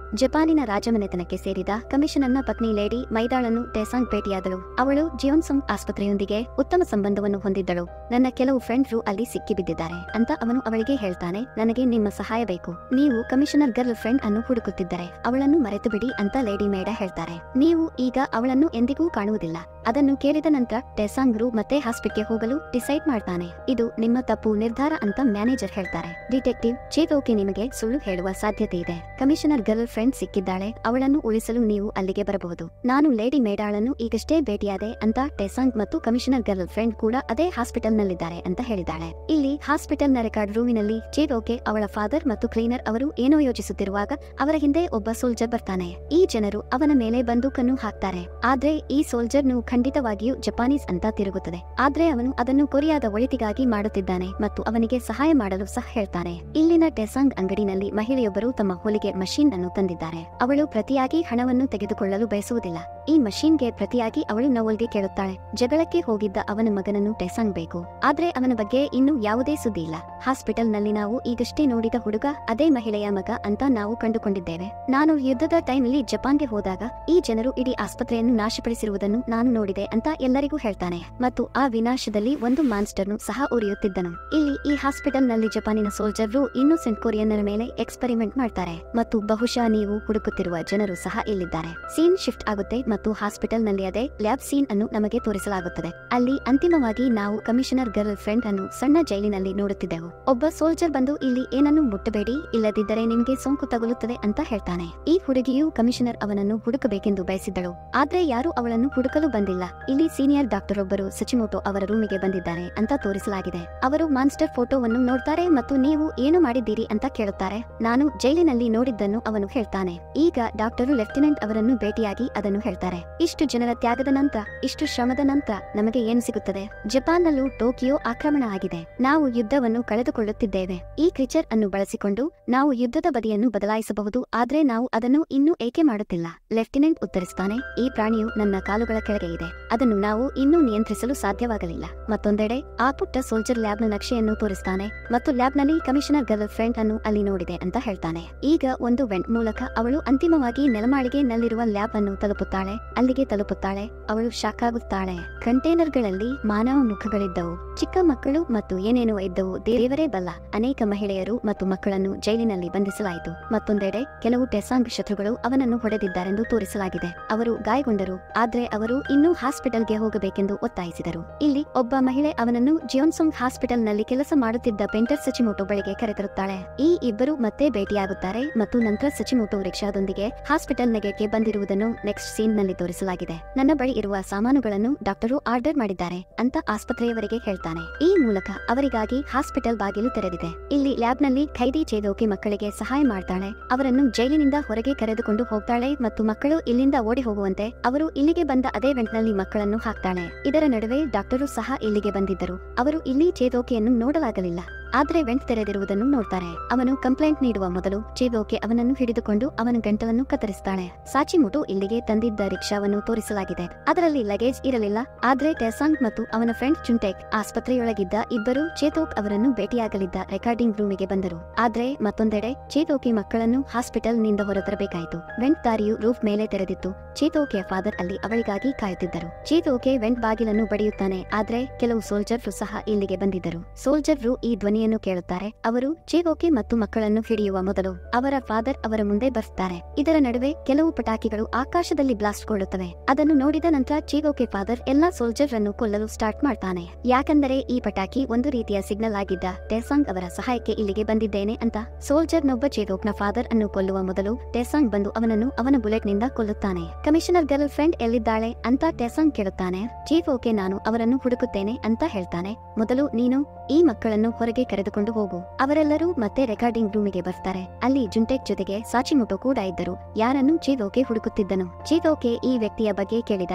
ಜಪಾನಿನ ರಾಜಮನೆತನಕ್ಕೆ ಸೇರಿದ ಕಮಿಷನರ್ನ ಪತ್ನಿ ಲೇಡಿ ಮೈದಾಳನ್ನು ಟೆಸಾಂಗ್ ಭೇಟಿಯಾದಳು ಅವಳು ಜಿಯೋನ್ಸಂಗ್ ಆಸ್ಪತ್ರೆಯೊಂದಿಗೆ ಉತ್ತಮ ಸಂಬಂಧವನ್ನು ಹೊಂದಿದ್ದಳು ನನ್ನ ಕೆಲವು ಫ್ರೆಂಡ್ರು ಅಲ್ಲಿ ಸಿಕ್ಕಿಬಿದ್ದಿದ್ದಾರೆ ಅಂತ ಅವನು ಅವಳಿಗೆ ಹೇಳ್ತಾನೆ ನನಗೆ ನಿಮ್ಮ ಸಹಾಯ ಬೇಕು ನೀವು ಕಮಿಷನರ್ ಗರ್ಲ್ ಫ್ರೆಂಡ್ ಅನ್ನು ಹುಡುಕುತ್ತಿದ್ದರೆ ಅವಳನ್ನು ಮರೆತು ಬಿಡಿ ಅಂತ ಲೇಡಿ ಮೇಡ ಹೇಳ್ತಾರೆ ನೀವು ಈಗ ಅವಳನ್ನು ಎಂದಿಗೂ ಕಾಣುವುದಿಲ್ಲ ಅದನ್ನು ಕೇಳಿದ ನಂತರ ಟೆಸಾಂಗ್ ರು ಮತ್ತೆ ಹಾಸ್ಪಿಟ್ಗೆ ಹೋಗಲು ಡಿಸೈಡ್ ಮಾಡ್ತಾನೆ ಇದು ನಿಮ್ಮ ತಪ್ಪು ನಿರ್ಧಾರ ಅಂತ ಮ್ಯಾನೇಜರ್ ಹೇಳ್ತಾರೆ ಡಿಟೆಕ್ಟಿವ್ ಚೇತೋಕೆ ನಿಮಗೆ ಸುಳ್ಳು ಹೇಳುವ ಸಾಧ್ಯತೆ ಇದೆ ಕಮಿಷನರ್ ಗರ್ಲ್ ಫ್ರೆಂಡ್ ಸಿಕ್ಕಿದ್ದಾಳೆ ಅವಳನ್ನು ಉಳಿಸಲು ನೀವು ಅಲ್ಲಿಗೆ ಬರಬಹುದು ನಾನು ಲೇಡಿ ಮೇಡಾಳನ್ನು ಈಗಷ್ಟೇ ಭೇಟಿಯಾದೆ ಅಂತ ಟೆಸಾಂಗ್ ಮತ್ತು ಕಮಿಷನರ್ ಗರ್ಲ್ ಫ್ರೆಂಡ್ ಕೂಡ ಅದೇ ಹಾಸ್ಪಿಟಲ್ ನಲ್ಲಿದ್ದಾರೆ ಅಂತ ಹೇಳಿದ್ದಾಳೆ ಇಲ್ಲಿ ಹಾಸ್ಪಿಟಲ್ ನ ರೆಕಾರ್ಡ್ ರೂಮಿನಲ್ಲಿ ಚೇತೋಕೆ ಅವಳ ಫಾದರ್ ಮತ್ತು ಕ್ಲೀನರ್ ಅವರು ಏನೋ ಯೋಚಿಸುತ್ತಿರುವಾಗ ಅವರ ಹಿಂದೆ ಒಬ್ಬ ಸೋಲ್ಜರ್ ಬರ್ತಾನೆ ಈ ಜನರು ಅವನ ಮೇಲೆ ಬಂದೂಕನ್ನು ಹಾಕ್ತಾರೆ ಆದ್ರೆ ಈ ಸೋಲ್ಜರ್ನು ಖಂಡಿತವಾಗಿಯೂ ಜಪಾನೀಸ್ ಅಂತ ತಿರುಗುತ್ತದೆ ಆದ್ರೆ ಅವನು ಅದನ್ನು ಕೊರಿಯಾದ ಒಳಿತಿಗಾಗಿ ಮಾಡುತ್ತಿದ್ದಾನೆ ಮತ್ತು ಅವನಿಗೆ ಸಹಾಯ ಮಾಡಲು ಸಹ ಹೇಳ್ತಾನೆ ಇಲ್ಲಿನ ಟೆಸಾಂಗ್ ಅಂಗಡಿನಲ್ಲಿ ಮಹಿಳೆಯೊಬ್ಬರು ತಮ್ಮ ಹೊಲಿಗೆ ಮಷೀನ್ ಅನ್ನು ತಂದಿದ್ದಾರೆ ಅವಳು ಪ್ರತಿಯಾಗಿ ಹಣವನ್ನು ತೆಗೆದುಕೊಳ್ಳಲು ಬಯಸುವುದಿಲ್ಲ ಈ ಮಷೀನ್ಗೆ ಪ್ರತಿಯಾಗಿ ಅವಳು ನವಲ್ಗೆ ಕೇಳುತ್ತಾಳೆ ಜಗಳಕ್ಕೆ ಹೋಗಿದ್ದ ಅವನ ಮಗನನ್ನು ಟೆಸಾಂಗ್ ಬೇಕು ಆದ್ರೆ ಅವನ ಬಗ್ಗೆ ಇನ್ನೂ ಯಾವುದೇ ಸುದ್ದಿ ಇಲ್ಲ ಹಾಸ್ಪಿಟಲ್ ನಲ್ಲಿ ನಾವು ಈಗಷ್ಟೇ ನೋಡಿದ ಹುಡುಗ ಅದೇ ಮಹಿಳೆಯ ಮಗ ಅಂತ ನಾವು ಕಂಡುಕೊಂಡಿದ್ದೇವೆ ನಾನು ಯುದ್ಧದ ಟೈಮ್ನಲ್ಲಿ ಜಪಾನ್ಗೆ ಹೋದಾಗ ಈ ಜನರು ಇಡೀ ಆಸ್ಪತ್ರೆಯನ್ನು ನಾಶಪಡಿಸಿರುವುದನ್ನು ನಾನು ನೋಡಿದೆ ಅಂತ ಎಲ್ಲರಿಗೂ ಹೇಳ್ತಾನೆ ಮತ್ತು ಆ ವಿನಾಶದಲ್ಲಿ ಒಂದು ಮಾನ್ಸ್ಟರ್ನು ಸಹ ಉರಿಯುತ್ತಿದ್ದನು ಇಲ್ಲಿ ಈ ಹಾಸ್ಪಿಟಲ್ ನಲ್ಲಿ ಜಪಾನಿನ ಸೋಲ್ಜರ್ರು ಇನ್ನೋಸೆಂಟ್ ಕೊರಿಯನ್ನರ ಮೇಲೆ ಎಕ್ಸ್ಪೆರಿಮೆಂಟ್ ಮಾಡ್ತಾರೆ ಮತ್ತು ಬಹುಶಃ ನೀವು ಹುಡುಕುತ್ತಿರುವ ಜನರು ಸಹ ಇಲ್ಲಿದ್ದಾರೆ ಸೀನ್ ಶಿಫ್ಟ್ ಆಗುತ್ತೆ ಮತ್ತು ಹಾಸ್ಪಿಟಲ್ ನಲ್ಲಿ ಅದೇ ಲ್ಯಾಬ್ ಸೀನ್ ಅನ್ನು ನಮಗೆ ತೋರಿಸಲಾಗುತ್ತದೆ ಅಲ್ಲಿ ಅಂತಿಮವಾಗಿ ನಾವು ಕಮಿಷನರ್ ಗರ್ಲ್ ಫ್ರೆಂಡ್ ಅನ್ನು ಸಣ್ಣ ಜೈಲಿನಲ್ಲಿ ನೋಡುತ್ತಿದ್ದೆವು ಒಬ್ಬ ಸೋಲ್ಜರ್ ಬಂದು ಇಲ್ಲಿ ಏನನ್ನು ಮುಟ್ಟಬೇಡಿ ಇಲ್ಲದಿದ್ದರೆ ನಿಮ್ಗೆ ಸೋಂಕು ತಗುಲುತ್ತದೆ ಅಂತ ಹೇಳ್ತಾನೆ ಈ ಹುಡುಗಿಯು ಕಮಿಷನರ್ ಅವನನ್ನು ಹುಡುಕಬೇಕೆಂದು ಬಯಸಿದ್ದಳು ಆದ್ರೆ ಯಾರು ಅವಳನ್ನು ಹುಡುಕಲು ಬಂದಿಲ್ಲ ಇಲ್ಲಿ ಸೀನಿಯರ್ ಡಾಕ್ಟರ್ ಒಬ್ಬರು ಸಚಿಮೋಟೋ ಅವರ ರೂಮಿಗೆ ಬಂದಿದ್ದಾರೆ ಅಂತ ತೋರಿಸಲಾಗಿದೆ ಅವರು ಮಾನ್ಸ್ಟರ್ ಫೋಟೋವನ್ನು ನೋಡ್ತಾರೆ ಮತ್ತು ನೀವು ಏನು ಮಾಡಿದ್ದೀರಿ ಅಂತ ಕೇಳುತ್ತಾರೆ ನಾನು ಜೈಲಿನಲ್ಲಿ ನೋಡಿದ್ದನ್ನು ಅವನು ಹೇಳ್ತಾನೆ ಈಗ ಡಾಕ್ಟರು ಲೆಫ್ಟಿನೆಂಟ್ ಅವರನ್ನು ಭೇಟಿಯಾಗಿ ಅದನ್ನು ಹೇಳ್ತಾರೆ ಇಷ್ಟು ಜನರ ತ್ಯಾಗದ ನಂತರ ಇಷ್ಟು ಶ್ರಮದ ನಂತರ ನಮಗೆ ಏನು ಸಿಗುತ್ತದೆ ಜಪಾನ್ನಲ್ಲೂ ಟೋಕಿಯೋ ಆಕ್ರಮಣ ಆಗಿದೆ ನಾವು ಯುದ್ಧವನ್ನು ಕಳೆದುಕೊಳ್ಳುತ್ತಿದ್ದೇವೆ ಈ ಕ್ರಿಚರ್ ಅನ್ನು ಬಳಸಿಕೊಂಡು ನಾವು ಯುದ್ಧದ ಬದಿಯನ್ನು ಬದಲಾಯಿಸಬಹುದು ಆದ್ರೆ ನಾವು ಅದನ್ನು ಇನ್ನೂ ಏಕೆ ಮಾಡುತ್ತಿಲ್ಲ ಲೆಫ್ಟಿನೆಂಟ್ ಉತ್ತರಿಸ್ತಾನೆ ಈ ಪ್ರಾಣಿಯು ನನ್ನ ಕಾಲುಗಳ ಕೆಳಗೆ ಇದೆ ಅದನ್ನು ನಾವು ಇನ್ನೂ ನಿಯಂತ್ರಿಸಲು ಸಾಧ್ಯವಾಗಲಿಲ್ಲ ಮತ್ತೊಂದೆಡೆ ಆ ಪುಟ್ಟ ಸೋಲ್ಜರ್ ಲ್ಯಾಬ್ನ ನಕ್ಷೆಯನ್ನು ತೋರಿಸ್ತಾನೆ ಮತ್ತು ಲ್ಯಾಬ್ನಲ್ಲಿ ಕಮಿಷನರ್ ಗರ್ಲ್ ಫ್ರೆಂಡ್ ಅನ್ನು ಅಲ್ಲಿ ನೋಡಿದೆ ಅಂತ ಹೇಳ್ತಾನೆ ಈಗ ಒಂದು ವೆಂಟ್ ಮೂಲಕ ಅವಳು ಅಂತಿಮವಾಗಿ ನೆಲಮಾಳಿಗೆ ನಲ್ಲಿರುವ ಲ್ಯಾಬ್ ಅನ್ನು ತಲುಪುತ್ತಾಳೆ ಅಲ್ಲಿಗೆ ತಲುಪುತ್ತಾಳೆ ಅವಳು ಶಾಕ್ ಆಗುತ್ತಾಳೆ ಕಂಟೈನರ್ಗಳಲ್ಲಿ ಮಾನವ ಮುಖಗಳಿದ್ದವು ಚಿಕ್ಕ ಮಕ್ಕಳು ಮತ್ತು ಏನೇನೋ ಇದ್ದವು ದೇವರೇ ಬಲ್ಲ ಅನೇಕ ಮಹಿಳೆಯರು ಮತ್ತು ಮಕ್ಕಳನ್ನು ಜೈಲಿನಲ್ಲಿ ಬಂಧಿಸಲಾಯಿತು ಮತ್ತೊಂದೆಡೆ ಕೆಲವು ಟೆಸಾಂಗ್ ಶತ್ರುಗಳು ಅವನನ್ನು ಹೊಡೆದಿದ್ದಾರೆಂದು ತೋರಿಸಲಾಗಿದೆ ಅವರು ಗಾಯಗೊಂಡರು ಆದ್ರೆ ಅವರು ಇನ್ನೂ ಹಾಸ್ಪಿಟಲ್ಗೆ ಹೋಗಬೇಕೆಂದು ಒತ್ತಾಯಿಸಿದರು ಇಲ್ಲಿ ಒಬ್ಬ ಮಹಿಳೆ ಅವನನ್ನು ಜಿಯೋನ್ಸೊಂಗ್ ಹಾಸ್ಪಿಟಲ್ ನಲ್ಲಿ ಕೆಲಸ ಮಾಡುತ್ತಿದ್ದ ಪೇಂಟರ್ ಸಚಿಮೋಟೋ ಬಳಿಗೆ ಕರೆತರುತ್ತಾಳೆ ಈ ಇಬ್ಬರು ಮತ್ತೆ ಭೇಟಿಯಾಗುತ್ತಾರೆ ಮತ್ತು ನಂತರ ಸಚಿಮೋಟೋ ರಿಕ್ಷಾದೊಂದಿಗೆ ಹಾಸ್ಪಿಟಲ್ ನೆಗೆಗೆ ಬಂದಿರುವುದನ್ನು ನೆಕ್ಸ್ಟ್ ಸೀನ್ ನಲ್ಲಿ ತೋರಿಸಲಾಗಿದೆ ನನ್ನ ಬಳಿ ಇರುವ ಸಾಮಾನುಗಳನ್ನು ಡಾಕ್ಟರು ಆರ್ಡರ್ ಮಾಡಿದ್ದಾರೆ ಅಂತ ಆಸ್ಪತ್ರೆಯವರಿಗೆ ಹೇಳ್ತಾನೆ ಈ ಮೂಲಕ ಅವರಿಗಾಗಿ ಹಾಸ್ಪಿಟಲ್ ಬಾಗಿಲು ತೆರೆದಿದೆ ಇಲ್ಲಿ ಲ್ಯಾಬ್ ನಲ್ಲಿ ಖೈದಿ ಚೇದೋಕೆ ಮಕ್ಕಳಿಗೆ ಸಹಾಯ ಮಾಡ್ತಾಳೆ ಅವರನ್ನು ಜೈಲಿನಿಂದ ಹೊರಗೆ ಕರೆದುಕೊಂಡು ಹೋಗ್ತಾಳೆ ಮತ್ತು ಮಕ್ಕಳು ಇಲ್ಲಿಂದ ಓಡಿ ಹೋಗುವಂತೆ ಅವರು ಇಲ್ಲಿಗೆ ಬಂದ ಅದೇ ವೆಂಟ್ನಲ್ಲಿ ಮಕ್ಕಳನ್ನು ಹಾಕ್ತಾಳೆ ಇದರ ನಡುವೆ ಡಾಕ್ಟರು ಸಹ ಇಲ್ಲಿಗೆ ಬಂದಿದ್ದರು ಅವರು ಇಲ್ಲಿ ಚೇದೋಕೆಯನ್ನು ನೋಡಲಾಗಲಿಲ್ಲ ಆದ್ರೆ ವೆಂಟ್ ತೆರೆದಿರುವುದನ್ನು ನೋಡ್ತಾರೆ ಅವನು ಕಂಪ್ಲೇಂಟ್ ನೀಡುವ ಮೊದಲು ಚೇದೋಕೆ ಅವನನ್ನು ಹಿಡಿದುಕೊಂಡು ಅವನ ಗಂಟಲನ್ನು ಕತ್ತರಿಸ್ತಾಳೆ ಸಾಚಿಮುಟು ಇಲ್ಲಿಗೆ ತಂದಿದ್ದ ರಿಕ್ಷಾವನ್ನು ತೋರಿಸಲಾಗಿದೆ ಅದರಲ್ಲಿ ಲಗೇಜ್ ಇರಲಿಲ್ಲ ಆದ್ರೆ ಟೆಸಾಂಗ್ ಮತ್ತು ಅವನ ಫ್ರೆಂಡ್ ಚುಂಟೆಕ್ ಆಸ್ಪತ್ರೆಯೊಳಗಿದ್ದ ಇಬ್ಬರು ಚೇತೋಕ್ ಅವರನ್ನು ಭೇಟಿಯಾಗಲಿದ್ದ ರೆಕಾರ್ಡಿಂಗ್ ರೂಮಿಗೆ ಬಂದರು ಆದ್ರೆ ಮತ್ತೊಂದೆಡೆ ಚೇತೋಕೆ ಮಕ್ಕಳನ್ನು ಹಾಸ್ಪಿಟಲ್ ನಿಂದ ಹೊರತರಬೇಕಾಯಿತು ವೆಂಟ್ ದಾರಿಯು ರೂಫ್ ಮೇಲೆ ತೆರೆದಿತ್ತು ಚೇತೋಕೆಯ ಫಾದರ್ ಅಲ್ಲಿ ಅವಳಿಗಾಗಿ ಕಾಯುತ್ತಿದ್ದರು ಚೇತೋಕೆ ವೆಂಟ್ ಬಾಗಿಲನ್ನು ಬಡಿಯುತ್ತಾನೆ ಆದ್ರೆ ಕೆಲವು ಸೋಲ್ಜರ್ರು ಸಹ ಇಲ್ಲಿಗೆ ಬಂದಿದ್ದರು ಸೋಲ್ಜರ್ರು ಈ ಧ್ವನಿಯನ್ನು ಕೇಳುತ್ತಾರೆ ಅವರು ಚೇತೋಕೆ ಮತ್ತು ಮಕ್ಕಳನ್ನು ಹಿಡಿಯುವ ಮೊದಲು ಅವರ ಫಾದರ್ ಅವರ ಮುಂದೆ ಬರ್ತಾರೆ ಇದರ ನಡುವೆ ಕೆಲವು ಪಟಾಕಿಗಳು ಆಕಾಶದಲ್ಲಿ ಬ್ಲಾಸ್ಟ್ ಕೊಳ್ಳುತ್ತವೆ ಅದನ್ನು ನೋಡಿದ ನಂತರ ಚೇಗೋಕೆ ಫಾದರ್ ಎಲ್ಲಾ ಸೋಲ್ಜರ್ ಅನ್ನು ಕೊಲ್ಲಲು ಸ್ಟಾರ್ಟ್ ಮಾಡ್ತಾನೆ ಯಾಕಂದರೆ ಈ ಪಟಾಕಿ ಒಂದು ರೀತಿಯ ಸಿಗ್ನಲ್ ಆಗಿದ್ದ ಟೆಸಾಂಗ್ ಅವರ ಸಹಾಯಕ್ಕೆ ಇಲ್ಲಿಗೆ ಬಂದಿದ್ದೇನೆ ಅಂತ ಸೋಲ್ಜರ್ ನೊಬ್ಬ ಚೇಗೋಕ್ನ ಫಾದರ್ ಅನ್ನು ಕೊಲ್ಲುವ ಮೊದಲು ಟೆಸಾಂಗ್ ಬಂದು ಅವನನ್ನು ಅವನ ಬುಲೆಟ್ ನಿಂದ ಕೊಲ್ಲುತ್ತಾನೆ ಕಮಿಷನರ್ ಗರ್ಲ್ ಫ್ರೆಂಡ್ ಎಲ್ಲಿದ್ದಾಳೆ ಅಂತ ಟೆಸಾಂಗ್ ಕೇಳುತ್ತಾನೆ ಚೀಫ್ ಓಕೆ ನಾನು ಅವರನ್ನು ಹುಡುಕುತ್ತೇನೆ ಅಂತ ಹೇಳ್ತಾನೆ ಮೊದಲು ನೀನು ಈ ಮಕ್ಕಳನ್ನು ಹೊರಗೆ ಕರೆದುಕೊಂಡು ಹೋಗು ಅವರೆಲ್ಲರೂ ಮತ್ತೆ ರೆಕಾರ್ಡಿಂಗ್ ರೂಮಿಗೆ ಬರ್ತಾರೆ ಅಲ್ಲಿ ಜುಂಟೆಕ್ ಜೊತೆಗೆ ಸಾಚಿಮುಟೋ ಕೂಡ ಇದ್ದರು ಯಾರನ್ನು ಚೀದೋಕೆ ಹುಡುಕುತ್ತಿದ್ದನು ಚೀದೋಕೆ ಈ ವ್ಯಕ್ತಿಯ ಬಗ್ಗೆ ಕೇಳಿದಾಗ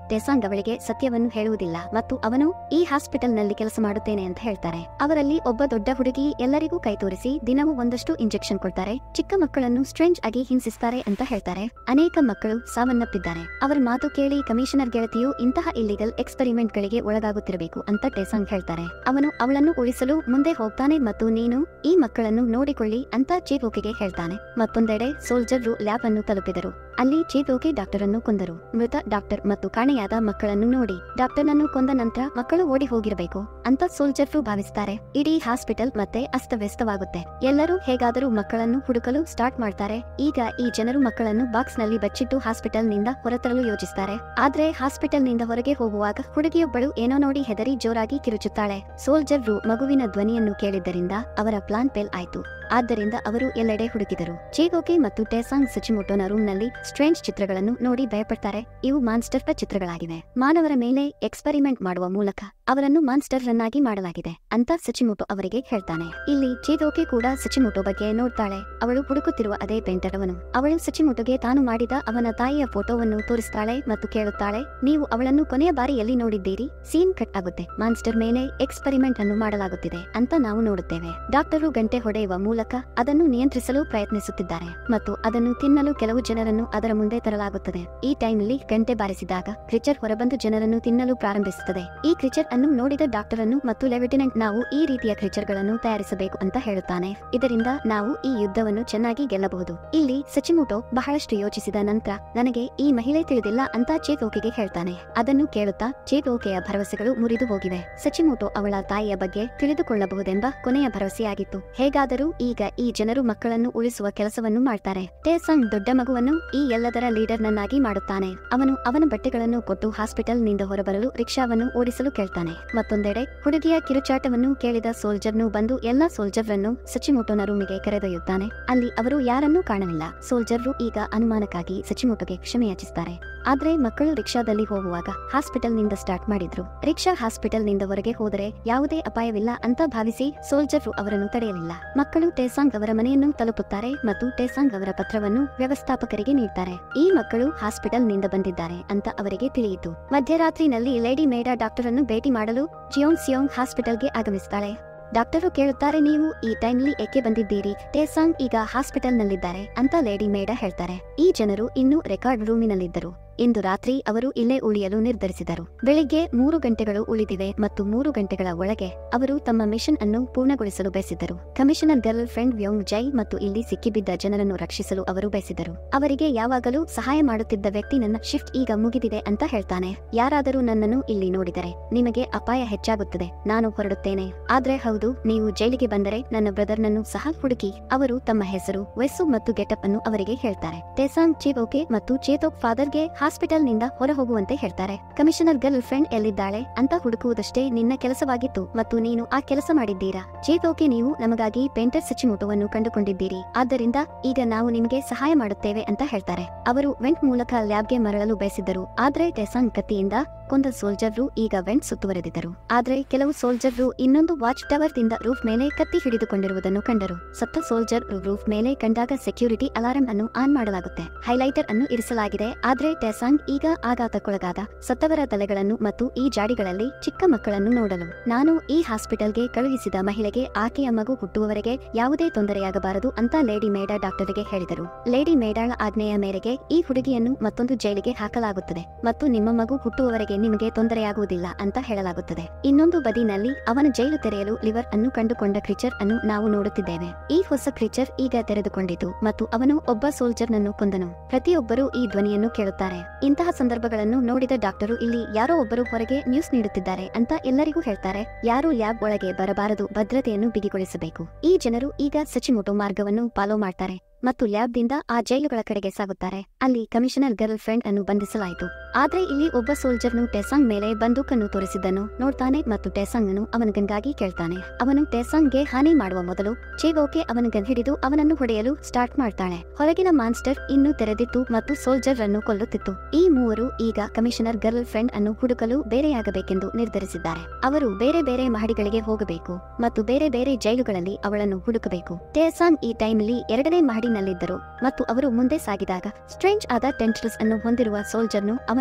ಟೆಸಾಂಗ್ ಅವಳಿಗೆ ಸತ್ಯವನ್ನು ಹೇಳುವುದಿಲ್ಲ ಮತ್ತು ಅವನು ಈ ಹಾಸ್ಪಿಟಲ್ ನಲ್ಲಿ ಕೆಲಸ ಮಾಡುತ್ತೇನೆ ಅಂತ ಹೇಳ್ತಾರೆ ಅವರಲ್ಲಿ ಒಬ್ಬ ದೊಡ್ಡ ಹುಡುಗಿ ಎಲ್ಲರಿಗೂ ಕೈ ತೋರಿಸಿ ದಿನವೂ ಒಂದಷ್ಟು ಇಂಜೆಕ್ಷನ್ ಕೊಡ್ತಾರೆ ಚಿಕ್ಕ ಮಕ್ಕಳನ್ನು ಸ್ಟ್ರೇಂಜ್ ಆಗಿ ಹಿಂಸಿಸ್ತಾರೆ ಅಂತ ಹೇಳ್ತಾರೆ ಅನೇಕ ಮಕ್ಕಳು ಸಾವನ್ನಪ್ಪಿದ್ದಾರೆ ಅವರ ಮಾತು ಕೇಳಿ ಕಮಿಷನರ್ ಗೆಳತಿಯು ಇಂತಹ ಇಲ್ಲಿಗಲ್ ಎಕ್ಸ್ಪೆರಿಮೆಂಟ್ ಗಳಿಗೆ ಒಳಗಾಗುತ್ತಿರಬೇಕು ಅಂತ ಟೆಸಾಂಗ್ ಹೇಳ್ತಾರೆ ಅವನು ಅವಳನ್ನು ಉಳಿಸಲು ಮುಂದೆ ಹೋಗ್ತಾನೆ ಮತ್ತು ನೀನು ಈ ಮಕ್ಕಳನ್ನು ನೋಡಿಕೊಳ್ಳಿ ಅಂತ ಚೀಪೋಕಿಗೆ ಹೇಳ್ತಾನೆ ಮತ್ತೊಂದೆಡೆ ಸೋಲ್ಜರ್ರು ಲ್ಯಾಬ್ ಅನ್ನು ತಲುಪಿದರು ಅಲ್ಲಿ ಚೀಪೋಕಿ ಡಾಕ್ಟರ್ ಅನ್ನು ಕೊಂದರು ಮೃತ ಡಾಕ್ಟರ್ ಮತ್ತು ಕಾಣೆಯಾದ ಮಕ್ಕಳನ್ನು ನೋಡಿ ಡಾಕ್ಟರ್ನನ್ನು ಕೊಂದ ನಂತರ ಮಕ್ಕಳು ಓಡಿ ಹೋಗಿರಬೇಕು ಅಂತ ಸೋಲ್ಜರ್ರು ಭಾವಿಸ್ತಾರೆ ಇಡೀ ಹಾಸ್ಪಿಟಲ್ ಮತ್ತೆ ಅಸ್ತವ್ಯಸ್ತವಾಗುತ್ತೆ ಎಲ್ಲರೂ ಹೇಗಾದರೂ ಮಕ್ಕಳನ್ನು ಹುಡುಕಲು ಸ್ಟಾರ್ಟ್ ಮಾಡ್ತಾರೆ ಈಗ ಈ ಜನರು ಮಕ್ಕಳನ್ನು ಬಾಕ್ಸ್ ನಲ್ಲಿ ಬಚ್ಚಿಟ್ಟು ಹಾಸ್ಪಿಟಲ್ ನಿಂದ ಹೊರತರಲು ಯೋಚಿಸ್ತಾರೆ ಆದ್ರೆ ಹಾಸ್ಪಿಟಲ್ ನಿಂದ ಹೊರಗೆ ಹೋಗುವಾಗ ಹುಡುಗಿಯೊಬ್ಬಳು ಏನೋ ನೋಡಿ ಹೆದರಿ ಜೋರಾಗಿ ಕಿರುಚುತ್ತಾಳೆ ಸೋಲ್ಜರ್ರು ಮಗುವಿನ ಧ್ವನಿಯನ್ನು ಕೇಳಿದ್ದರಿಂದ ಅವರ ಪ್ಲಾನ್ ಫೇಲ್ ಆಯ್ತು ಆದ್ದರಿಂದ ಅವರು ಎಲ್ಲೆಡೆ ಹುಡುಕಿದರು ಚೇಗೋಕೆ ಮತ್ತು ಟೆಸಾಂಗ್ ಸಚಿಮೋಟೋನ ರೂಮ್ ನಲ್ಲಿ ಸ್ಟ್ರೇಂಜ್ ಚಿತ್ರಗಳನ್ನು ನೋಡಿ ಭಯಪಡ್ತಾರೆ ಇವು ಮಾನ್ಸ್ಟರ್ನ ಚಿತ್ರಗಳಾಗಿವೆ ಮಾನವರ ಮೇಲೆ ಎಕ್ಸ್ಪೆರಿಮೆಂಟ್ ಮಾಡುವ ಮೂಲಕ ಅವರನ್ನು ಮಾನ್ಸ್ಟರ್ ರನ್ನಾಗಿ ಮಾಡಲಾಗಿದೆ ಅಂತ ಸಚಿಮೋಟೋ ಅವರಿಗೆ ಹೇಳ್ತಾನೆ ಇಲ್ಲಿ ಚೇಗೋಕೆ ಕೂಡ ಸಚಿಮೋಟೋ ಬಗ್ಗೆ ನೋಡ್ತಾಳೆ ಅವಳು ಹುಡುಕುತ್ತಿರುವ ಅದೇ ಪೇಂಟರ್ ಅವನು ಅವಳು ಸಚಿಮೋಟೋಗೆ ತಾನು ಮಾಡಿದ ಅವನ ತಾಯಿಯ ಫೋಟೋವನ್ನು ತೋರಿಸ್ತಾಳೆ ಮತ್ತು ಕೇಳುತ್ತಾಳೆ ನೀವು ಅವಳನ್ನು ಕೊನೆಯ ಬಾರಿ ಎಲ್ಲಿ ನೋಡಿದ್ದೀರಿ ಸೀನ್ ಕಟ್ ಆಗುತ್ತೆ ಮಾನ್ಸ್ಟರ್ ಮೇಲೆ ಎಕ್ಸ್ಪೆರಿಮೆಂಟ್ ಅನ್ನು ಮಾಡಲಾಗುತ್ತಿದೆ ಅಂತ ನಾವು ನೋಡುತ್ತೇವೆ ಡಾಕ್ಟರು ಗಂಟೆ ಹೊಡೆಯುವ ಮೂಲಕ ಅದನ್ನು ನಿಯಂತ್ರಿಸಲು ಪ್ರಯತ್ನಿಸುತ್ತಿದ್ದಾರೆ ಮತ್ತು ಅದನ್ನು ತಿನ್ನಲು ಕೆಲವು ಜನರನ್ನು ಅದರ ಮುಂದೆ ತರಲಾಗುತ್ತದೆ ಈ ಟೈಮ್ನಲ್ಲಿ ಗಂಟೆ ಬಾರಿಸಿದಾಗ ಕ್ರಿಚರ್ ಹೊರಬಂದು ಜನರನ್ನು ತಿನ್ನಲು ಪ್ರಾರಂಭಿಸುತ್ತದೆ ಈ ಕ್ರಿಚರ್ ಅನ್ನು ನೋಡಿದ ಡಾಕ್ಟರ್ ಅನ್ನು ಮತ್ತು ಲೆಫ್ಟಿನೆಂಟ್ ನಾವು ಈ ರೀತಿಯ ಕ್ರಿಚರ್ ಗಳನ್ನು ತಯಾರಿಸಬೇಕು ಅಂತ ಹೇಳುತ್ತಾನೆ ಇದರಿಂದ ನಾವು ಈ ಯುದ್ಧವನ್ನು ಚೆನ್ನಾಗಿ ಗೆಲ್ಲಬಹುದು ಇಲ್ಲಿ ಸಚಿಮುಟೋ ಬಹಳಷ್ಟು ಯೋಚಿಸಿದ ನಂತರ ನನಗೆ ಈ ಮಹಿಳೆ ತಿಳಿದಿಲ್ಲ ಅಂತ ಚೇತೋಕೆಗೆ ಹೇಳ್ತಾನೆ ಅದನ್ನು ಕೇಳುತ್ತಾ ಚೇತೋಕೆಯ ಭರವಸೆಗಳು ಮುರಿದು ಹೋಗಿವೆ ಸಚಿಮೋಟೋ ಅವಳ ತಾಯಿಯ ಬಗ್ಗೆ ತಿಳಿದುಕೊಳ್ಳಬಹುದೆಂಬ ಕೊನೆಯ ಭರವಸೆಯಾಗಿತ್ತು ಹೇಗಾದರೂ ಈಗ ಈ ಜನರು ಮಕ್ಕಳನ್ನು ಉಳಿಸುವ ಕೆಲಸವನ್ನು ಮಾಡ್ತಾರೆ ಟೇಸಂಗ್ ದೊಡ್ಡ ಮಗುವನ್ನು ಈ ಎಲ್ಲದರ ಲೀಡರ್ನನ್ನಾಗಿ ಮಾಡುತ್ತಾನೆ ಅವನು ಅವನ ಬಟ್ಟೆಗಳನ್ನು ಕೊಟ್ಟು ಹಾಸ್ಪಿಟಲ್ ನಿಂದ ಹೊರಬರಲು ರಿಕ್ಷಾವನ್ನು ಓಡಿಸಲು ಕೇಳ್ತಾನೆ ಮತ್ತೊಂದೆಡೆ ಹುಡುಗಿಯ ಕಿರುಚಾಟವನ್ನು ಕೇಳಿದ ಸೋಲ್ಜರ್ನು ಬಂದು ಎಲ್ಲಾ ಸೋಲ್ಜರ್ರನ್ನು ಸಚಿಮೋಟೋನ ರೂಮಿಗೆ ಕರೆದೊಯ್ಯುತ್ತಾನೆ ಅಲ್ಲಿ ಅವರು ಯಾರನ್ನೂ ಕಾಣಲಿಲ್ಲ ಸೋಲ್ಜರ್ರು ಈಗ ಅನುಮಾನಕ್ಕಾಗಿ ಸಚಿಮೋಟೋಗೆ ಕ್ಷಮೆ ಯಾಚಿಸ್ತಾರೆ ಆದ್ರೆ ಮಕ್ಕಳು ರಿಕ್ಷಾದಲ್ಲಿ ಹೋಗುವಾಗ ಹಾಸ್ಪಿಟಲ್ ನಿಂದ ಸ್ಟಾರ್ಟ್ ಮಾಡಿದ್ರು ರಿಕ್ಷಾ ಹಾಸ್ಪಿಟಲ್ ನಿಂದ ಹೊರಗೆ ಹೋದರೆ ಯಾವುದೇ ಅಪಾಯವಿಲ್ಲ ಅಂತ ಭಾವಿಸಿ ಸೋಲ್ಜರ್ರು ಅವರನ್ನು ತಡೆಯಲಿಲ್ಲ ಮಕ್ಕಳು ಟೇಸಾಂಗ್ ಅವರ ಮನೆಯನ್ನು ತಲುಪುತ್ತಾರೆ ಮತ್ತು ಟೇಸಾಂಗ್ ಅವರ ಪತ್ರವನ್ನು ವ್ಯವಸ್ಥಾಪಕರಿಗೆ ನೀಡ್ತಾರೆ ಈ ಮಕ್ಕಳು ಹಾಸ್ಪಿಟಲ್ ನಿಂದ ಬಂದಿದ್ದಾರೆ ಅಂತ ಅವರಿಗೆ ತಿಳಿಯಿತು ಮಧ್ಯರಾತ್ರಿನಲ್ಲಿ ಲೇಡಿ ಮೇಡಾ ಡಾಕ್ಟರ್ ಅನ್ನು ಭೇಟಿ ಮಾಡಲು ಜಿಯೋಂಗ್ ಸಿಯೋಂಗ್ ಹಾಸ್ಪಿಟಲ್ಗೆ ಆಗಮಿಸ್ತಾಳೆ ಡಾಕ್ಟರು ಕೇಳುತ್ತಾರೆ ನೀವು ಈ ಟೈಮ್ಲಿ ಏಕೆ ಬಂದಿದ್ದೀರಿ ಟೇಸಾಂಗ್ ಈಗ ಹಾಸ್ಪಿಟಲ್ ನಲ್ಲಿದ್ದಾರೆ ಅಂತ ಲೇಡಿ ಮೇಡಾ ಹೇಳ್ತಾರೆ ಈ ಜನರು ಇನ್ನೂ ರೆಕಾರ್ಡ್ ರೂಮಿನಲ್ಲಿದ್ದರು ಇಂದು ರಾತ್ರಿ ಅವರು ಇಲ್ಲೇ ಉಳಿಯಲು ನಿರ್ಧರಿಸಿದರು ಬೆಳಿಗ್ಗೆ ಮೂರು ಗಂಟೆಗಳು ಉಳಿದಿವೆ ಮತ್ತು ಮೂರು ಗಂಟೆಗಳ ಒಳಗೆ ಅವರು ತಮ್ಮ ಮಿಷನ್ ಅನ್ನು ಪೂರ್ಣಗೊಳಿಸಲು ಬಯಸಿದ್ದರು ಕಮಿಷನರ್ ಗರ್ಲ್ ಫ್ರೆಂಡ್ ವ್ಯೋಂಗ್ ಜೈ ಮತ್ತು ಇಲ್ಲಿ ಸಿಕ್ಕಿಬಿದ್ದ ಜನರನ್ನು ರಕ್ಷಿಸಲು ಅವರು ಬಯಸಿದರು ಅವರಿಗೆ ಯಾವಾಗಲೂ ಸಹಾಯ ಮಾಡುತ್ತಿದ್ದ ವ್ಯಕ್ತಿ ನನ್ನ ಶಿಫ್ಟ್ ಈಗ ಮುಗಿದಿದೆ ಅಂತ ಹೇಳ್ತಾನೆ ಯಾರಾದರೂ ನನ್ನನ್ನು ಇಲ್ಲಿ ನೋಡಿದರೆ ನಿಮಗೆ ಅಪಾಯ ಹೆಚ್ಚಾಗುತ್ತದೆ ನಾನು ಹೊರಡುತ್ತೇನೆ ಆದ್ರೆ ಹೌದು ನೀವು ಜೈಲಿಗೆ ಬಂದರೆ ನನ್ನ ಬ್ರದರ್ನನ್ನು ಸಹ ಹುಡುಕಿ ಅವರು ತಮ್ಮ ಹೆಸರು ವಯಸ್ಸು ಮತ್ತು ಗೆಟಪ್ ಅನ್ನು ಅವರಿಗೆ ಹೇಳ್ತಾರೆ ಟೆಸಾಂಗ್ ಚಿಬೋಕೆ ಮತ್ತು ಚೇತೋಕ್ ಫಾದರ್ಗೆ ಹಾಸ್ಪಿಟಲ್ ನಿಂದ ಹೊರ ಹೋಗುವಂತೆ ಹೇಳ್ತಾರೆ ಕಮಿಷನರ್ ಗರ್ಲ್ ಫ್ರೆಂಡ್ ಎಲ್ಲಿದ್ದಾಳೆ ಅಂತ ಹುಡುಕುವುದಷ್ಟೇ ನಿನ್ನ ಕೆಲಸವಾಗಿತ್ತು ಮತ್ತು ನೀನು ಆ ಕೆಲಸ ಮಾಡಿದ್ದೀರಾ ಚೇತೋಕೆ ನೀವು ನಮಗಾಗಿ ಪೇಂಟರ್ ಸಚಿಮೋಟೋವನ್ನು ಕಂಡುಕೊಂಡಿದ್ದೀರಿ ಆದ್ದರಿಂದ ಈಗ ನಾವು ನಿಮಗೆ ಸಹಾಯ ಮಾಡುತ್ತೇವೆ ಅಂತ ಹೇಳ್ತಾರೆ ಅವರು ವೆಂಟ್ ಮೂಲಕ ಲ್ಯಾಬ್ಗೆ ಮರಳಲು ಬಯಸಿದ್ದರು ಆದ್ರೆ ಟೆಸಾಂಗ್ ಕತ್ತಿಯಿಂದ ಕೊಂದ ಸೋಲ್ಜರ್ರು ಈಗ ವೆಂಟ್ ಸುತ್ತುವರೆದಿದ್ದರು ಆದ್ರೆ ಕೆಲವು ಸೋಲ್ಜರ್ರು ಇನ್ನೊಂದು ವಾಚ್ ಟವರ್ ದಿಂದ ರೂಫ್ ಮೇಲೆ ಕತ್ತಿ ಹಿಡಿದುಕೊಂಡಿರುವುದನ್ನು ಕಂಡರು ಸತ್ತ ಸೋಲ್ಜರ್ ರೂಫ್ ಮೇಲೆ ಕಂಡಾಗ ಸೆಕ್ಯೂರಿಟಿ ಅಲಾರಂ ಅನ್ನು ಆನ್ ಮಾಡಲಾಗುತ್ತೆ ಹೈಲೈಟರ್ ಅನ್ನು ಇರಿಸಲಾಗಿದೆ ಆದ್ರೆ ಟೆಸಾಂಗ್ ಈಗ ಆಘಾತಕ್ಕೊಳಗಾದ ಸತ್ತವರ ತಲೆಗಳನ್ನು ಮತ್ತು ಈ ಜಾಡಿಗಳಲ್ಲಿ ಚಿಕ್ಕ ಮಕ್ಕಳನ್ನು ನೋಡಲು ನಾನು ಈ ಹಾಸ್ಪಿಟಲ್ಗೆ ಕಳುಹಿಸಿದ ಮಹಿಳೆಗೆ ಆಕೆಯ ಮಗು ಹುಟ್ಟುವವರೆಗೆ ಯಾವುದೇ ತೊಂದರೆಯಾಗಬಾರದು ಅಂತ ಲೇಡಿ ಮೇಡಾ ಡಾಕ್ಟರ್ಗೆ ಹೇಳಿದರು ಲೇಡಿ ಮೇಡಾಳ ಆಜ್ಞೆಯ ಮೇರೆಗೆ ಈ ಹುಡುಗಿಯನ್ನು ಮತ್ತೊಂದು ಜೈಲಿಗೆ ಹಾಕಲಾಗುತ್ತದೆ ಮತ್ತು ನಿಮ್ಮ ಮಗು ಹುಟ್ಟುವವರೆಗೆ ನಿಮಗೆ ತೊಂದರೆಯಾಗುವುದಿಲ್ಲ ಅಂತ ಹೇಳಲಾಗುತ್ತದೆ ಇನ್ನೊಂದು ಬದಿನಲ್ಲಿ ಅವನ ಜೈಲು ತೆರೆಯಲು ಲಿವರ್ ಅನ್ನು ಕಂಡುಕೊಂಡ ಕ್ರಿಚರ್ ಅನ್ನು ನಾವು ನೋಡುತ್ತಿದ್ದೇವೆ ಈ ಹೊಸ ಕ್ರಿಚರ್ ಈಗ ತೆರೆದುಕೊಂಡಿತು ಮತ್ತು ಅವನು ಒಬ್ಬ ಸೋಲ್ಜರ್ನನ್ನು ಕೊಂದನು ಪ್ರತಿಯೊಬ್ಬರೂ ಈ ಧ್ವನಿಯನ್ನು ಕೇಳುತ್ತಾರೆ ಇಂತಹ ಸಂದರ್ಭಗಳನ್ನು ನೋಡಿದ ಡಾಕ್ಟರು ಇಲ್ಲಿ ಯಾರೋ ಒಬ್ಬರು ಹೊರಗೆ ನ್ಯೂಸ್ ನೀಡುತ್ತಿದ್ದಾರೆ ಅಂತ ಎಲ್ಲರಿಗೂ ಹೇಳ್ತಾರೆ ಯಾರು ಲ್ಯಾಬ್ ಒಳಗೆ ಬರಬಾರದು ಭದ್ರತೆಯನ್ನು ಬಿಗಿಗೊಳಿಸಬೇಕು ಈ ಜನರು ಈಗ ಸಚಿಮೋಟೋ ಮಾರ್ಗವನ್ನು ಫಾಲೋ ಮಾಡ್ತಾರೆ ಮತ್ತು ಲ್ಯಾಬ್ದಿಂದ ಆ ಜೈಲುಗಳ ಕಡೆಗೆ ಸಾಗುತ್ತಾರೆ ಅಲ್ಲಿ ಕಮಿಷನರ್ ಗರ್ಲ್ ಫ್ರೆಂಡ್ ಅನ್ನು ಬಂಧಿಸಲಾಯಿತು ಆದ್ರೆ ಇಲ್ಲಿ ಒಬ್ಬ ಸೋಲ್ಜರ್ನು ಟೆಸಾಂಗ್ ಮೇಲೆ ಬಂದೂಕನ್ನು ತೋರಿಸಿದ್ದನ್ನು ನೋಡ್ತಾನೆ ಮತ್ತು ಟೆಸಾಂಗ್ ಅನ್ನು ಅವನ ಗನ್ಗಾಗಿ ಕೇಳ್ತಾನೆ ಅವನು ಟೆಸಾಂಗ್ಗೆ ಹಾನಿ ಮಾಡುವ ಮೊದಲು ಚೇಗೋಕೆ ಅವನ ಗನ್ ಹಿಡಿದು ಅವನನ್ನು ಹೊಡೆಯಲು ಸ್ಟಾರ್ಟ್ ಮಾಡ್ತಾಳೆ ಹೊರಗಿನ ಮಾನ್ಸ್ಟರ್ ಇನ್ನೂ ತೆರೆದಿತ್ತು ಮತ್ತು ಸೋಲ್ಜರ್ ಅನ್ನು ಕೊಲ್ಲುತ್ತಿತ್ತು ಈ ಮೂವರು ಈಗ ಕಮಿಷನರ್ ಗರ್ಲ್ ಫ್ರೆಂಡ್ ಅನ್ನು ಹುಡುಕಲು ಬೇರೆಯಾಗಬೇಕೆಂದು ನಿರ್ಧರಿಸಿದ್ದಾರೆ ಅವರು ಬೇರೆ ಬೇರೆ ಮಹಡಿಗಳಿಗೆ ಹೋಗಬೇಕು ಮತ್ತು ಬೇರೆ ಬೇರೆ ಜೈಲುಗಳಲ್ಲಿ ಅವಳನ್ನು ಹುಡುಕಬೇಕು ಟೆಸಾಂಗ್ ಈ ಟೈಮ್ಲಿ ಎರಡನೇ ಮಹಡಿನಲ್ಲಿದ್ದರು ಮತ್ತು ಅವರು ಮುಂದೆ ಸಾಗಿದಾಗ ಸ್ಟ್ರೇಂಜ್ ಆದ ಟೆಂಟ್ರಸ್ ಅನ್ನು ಹೊಂದಿರುವ ಸೋಲ್ಜರ್ನು ಅವನ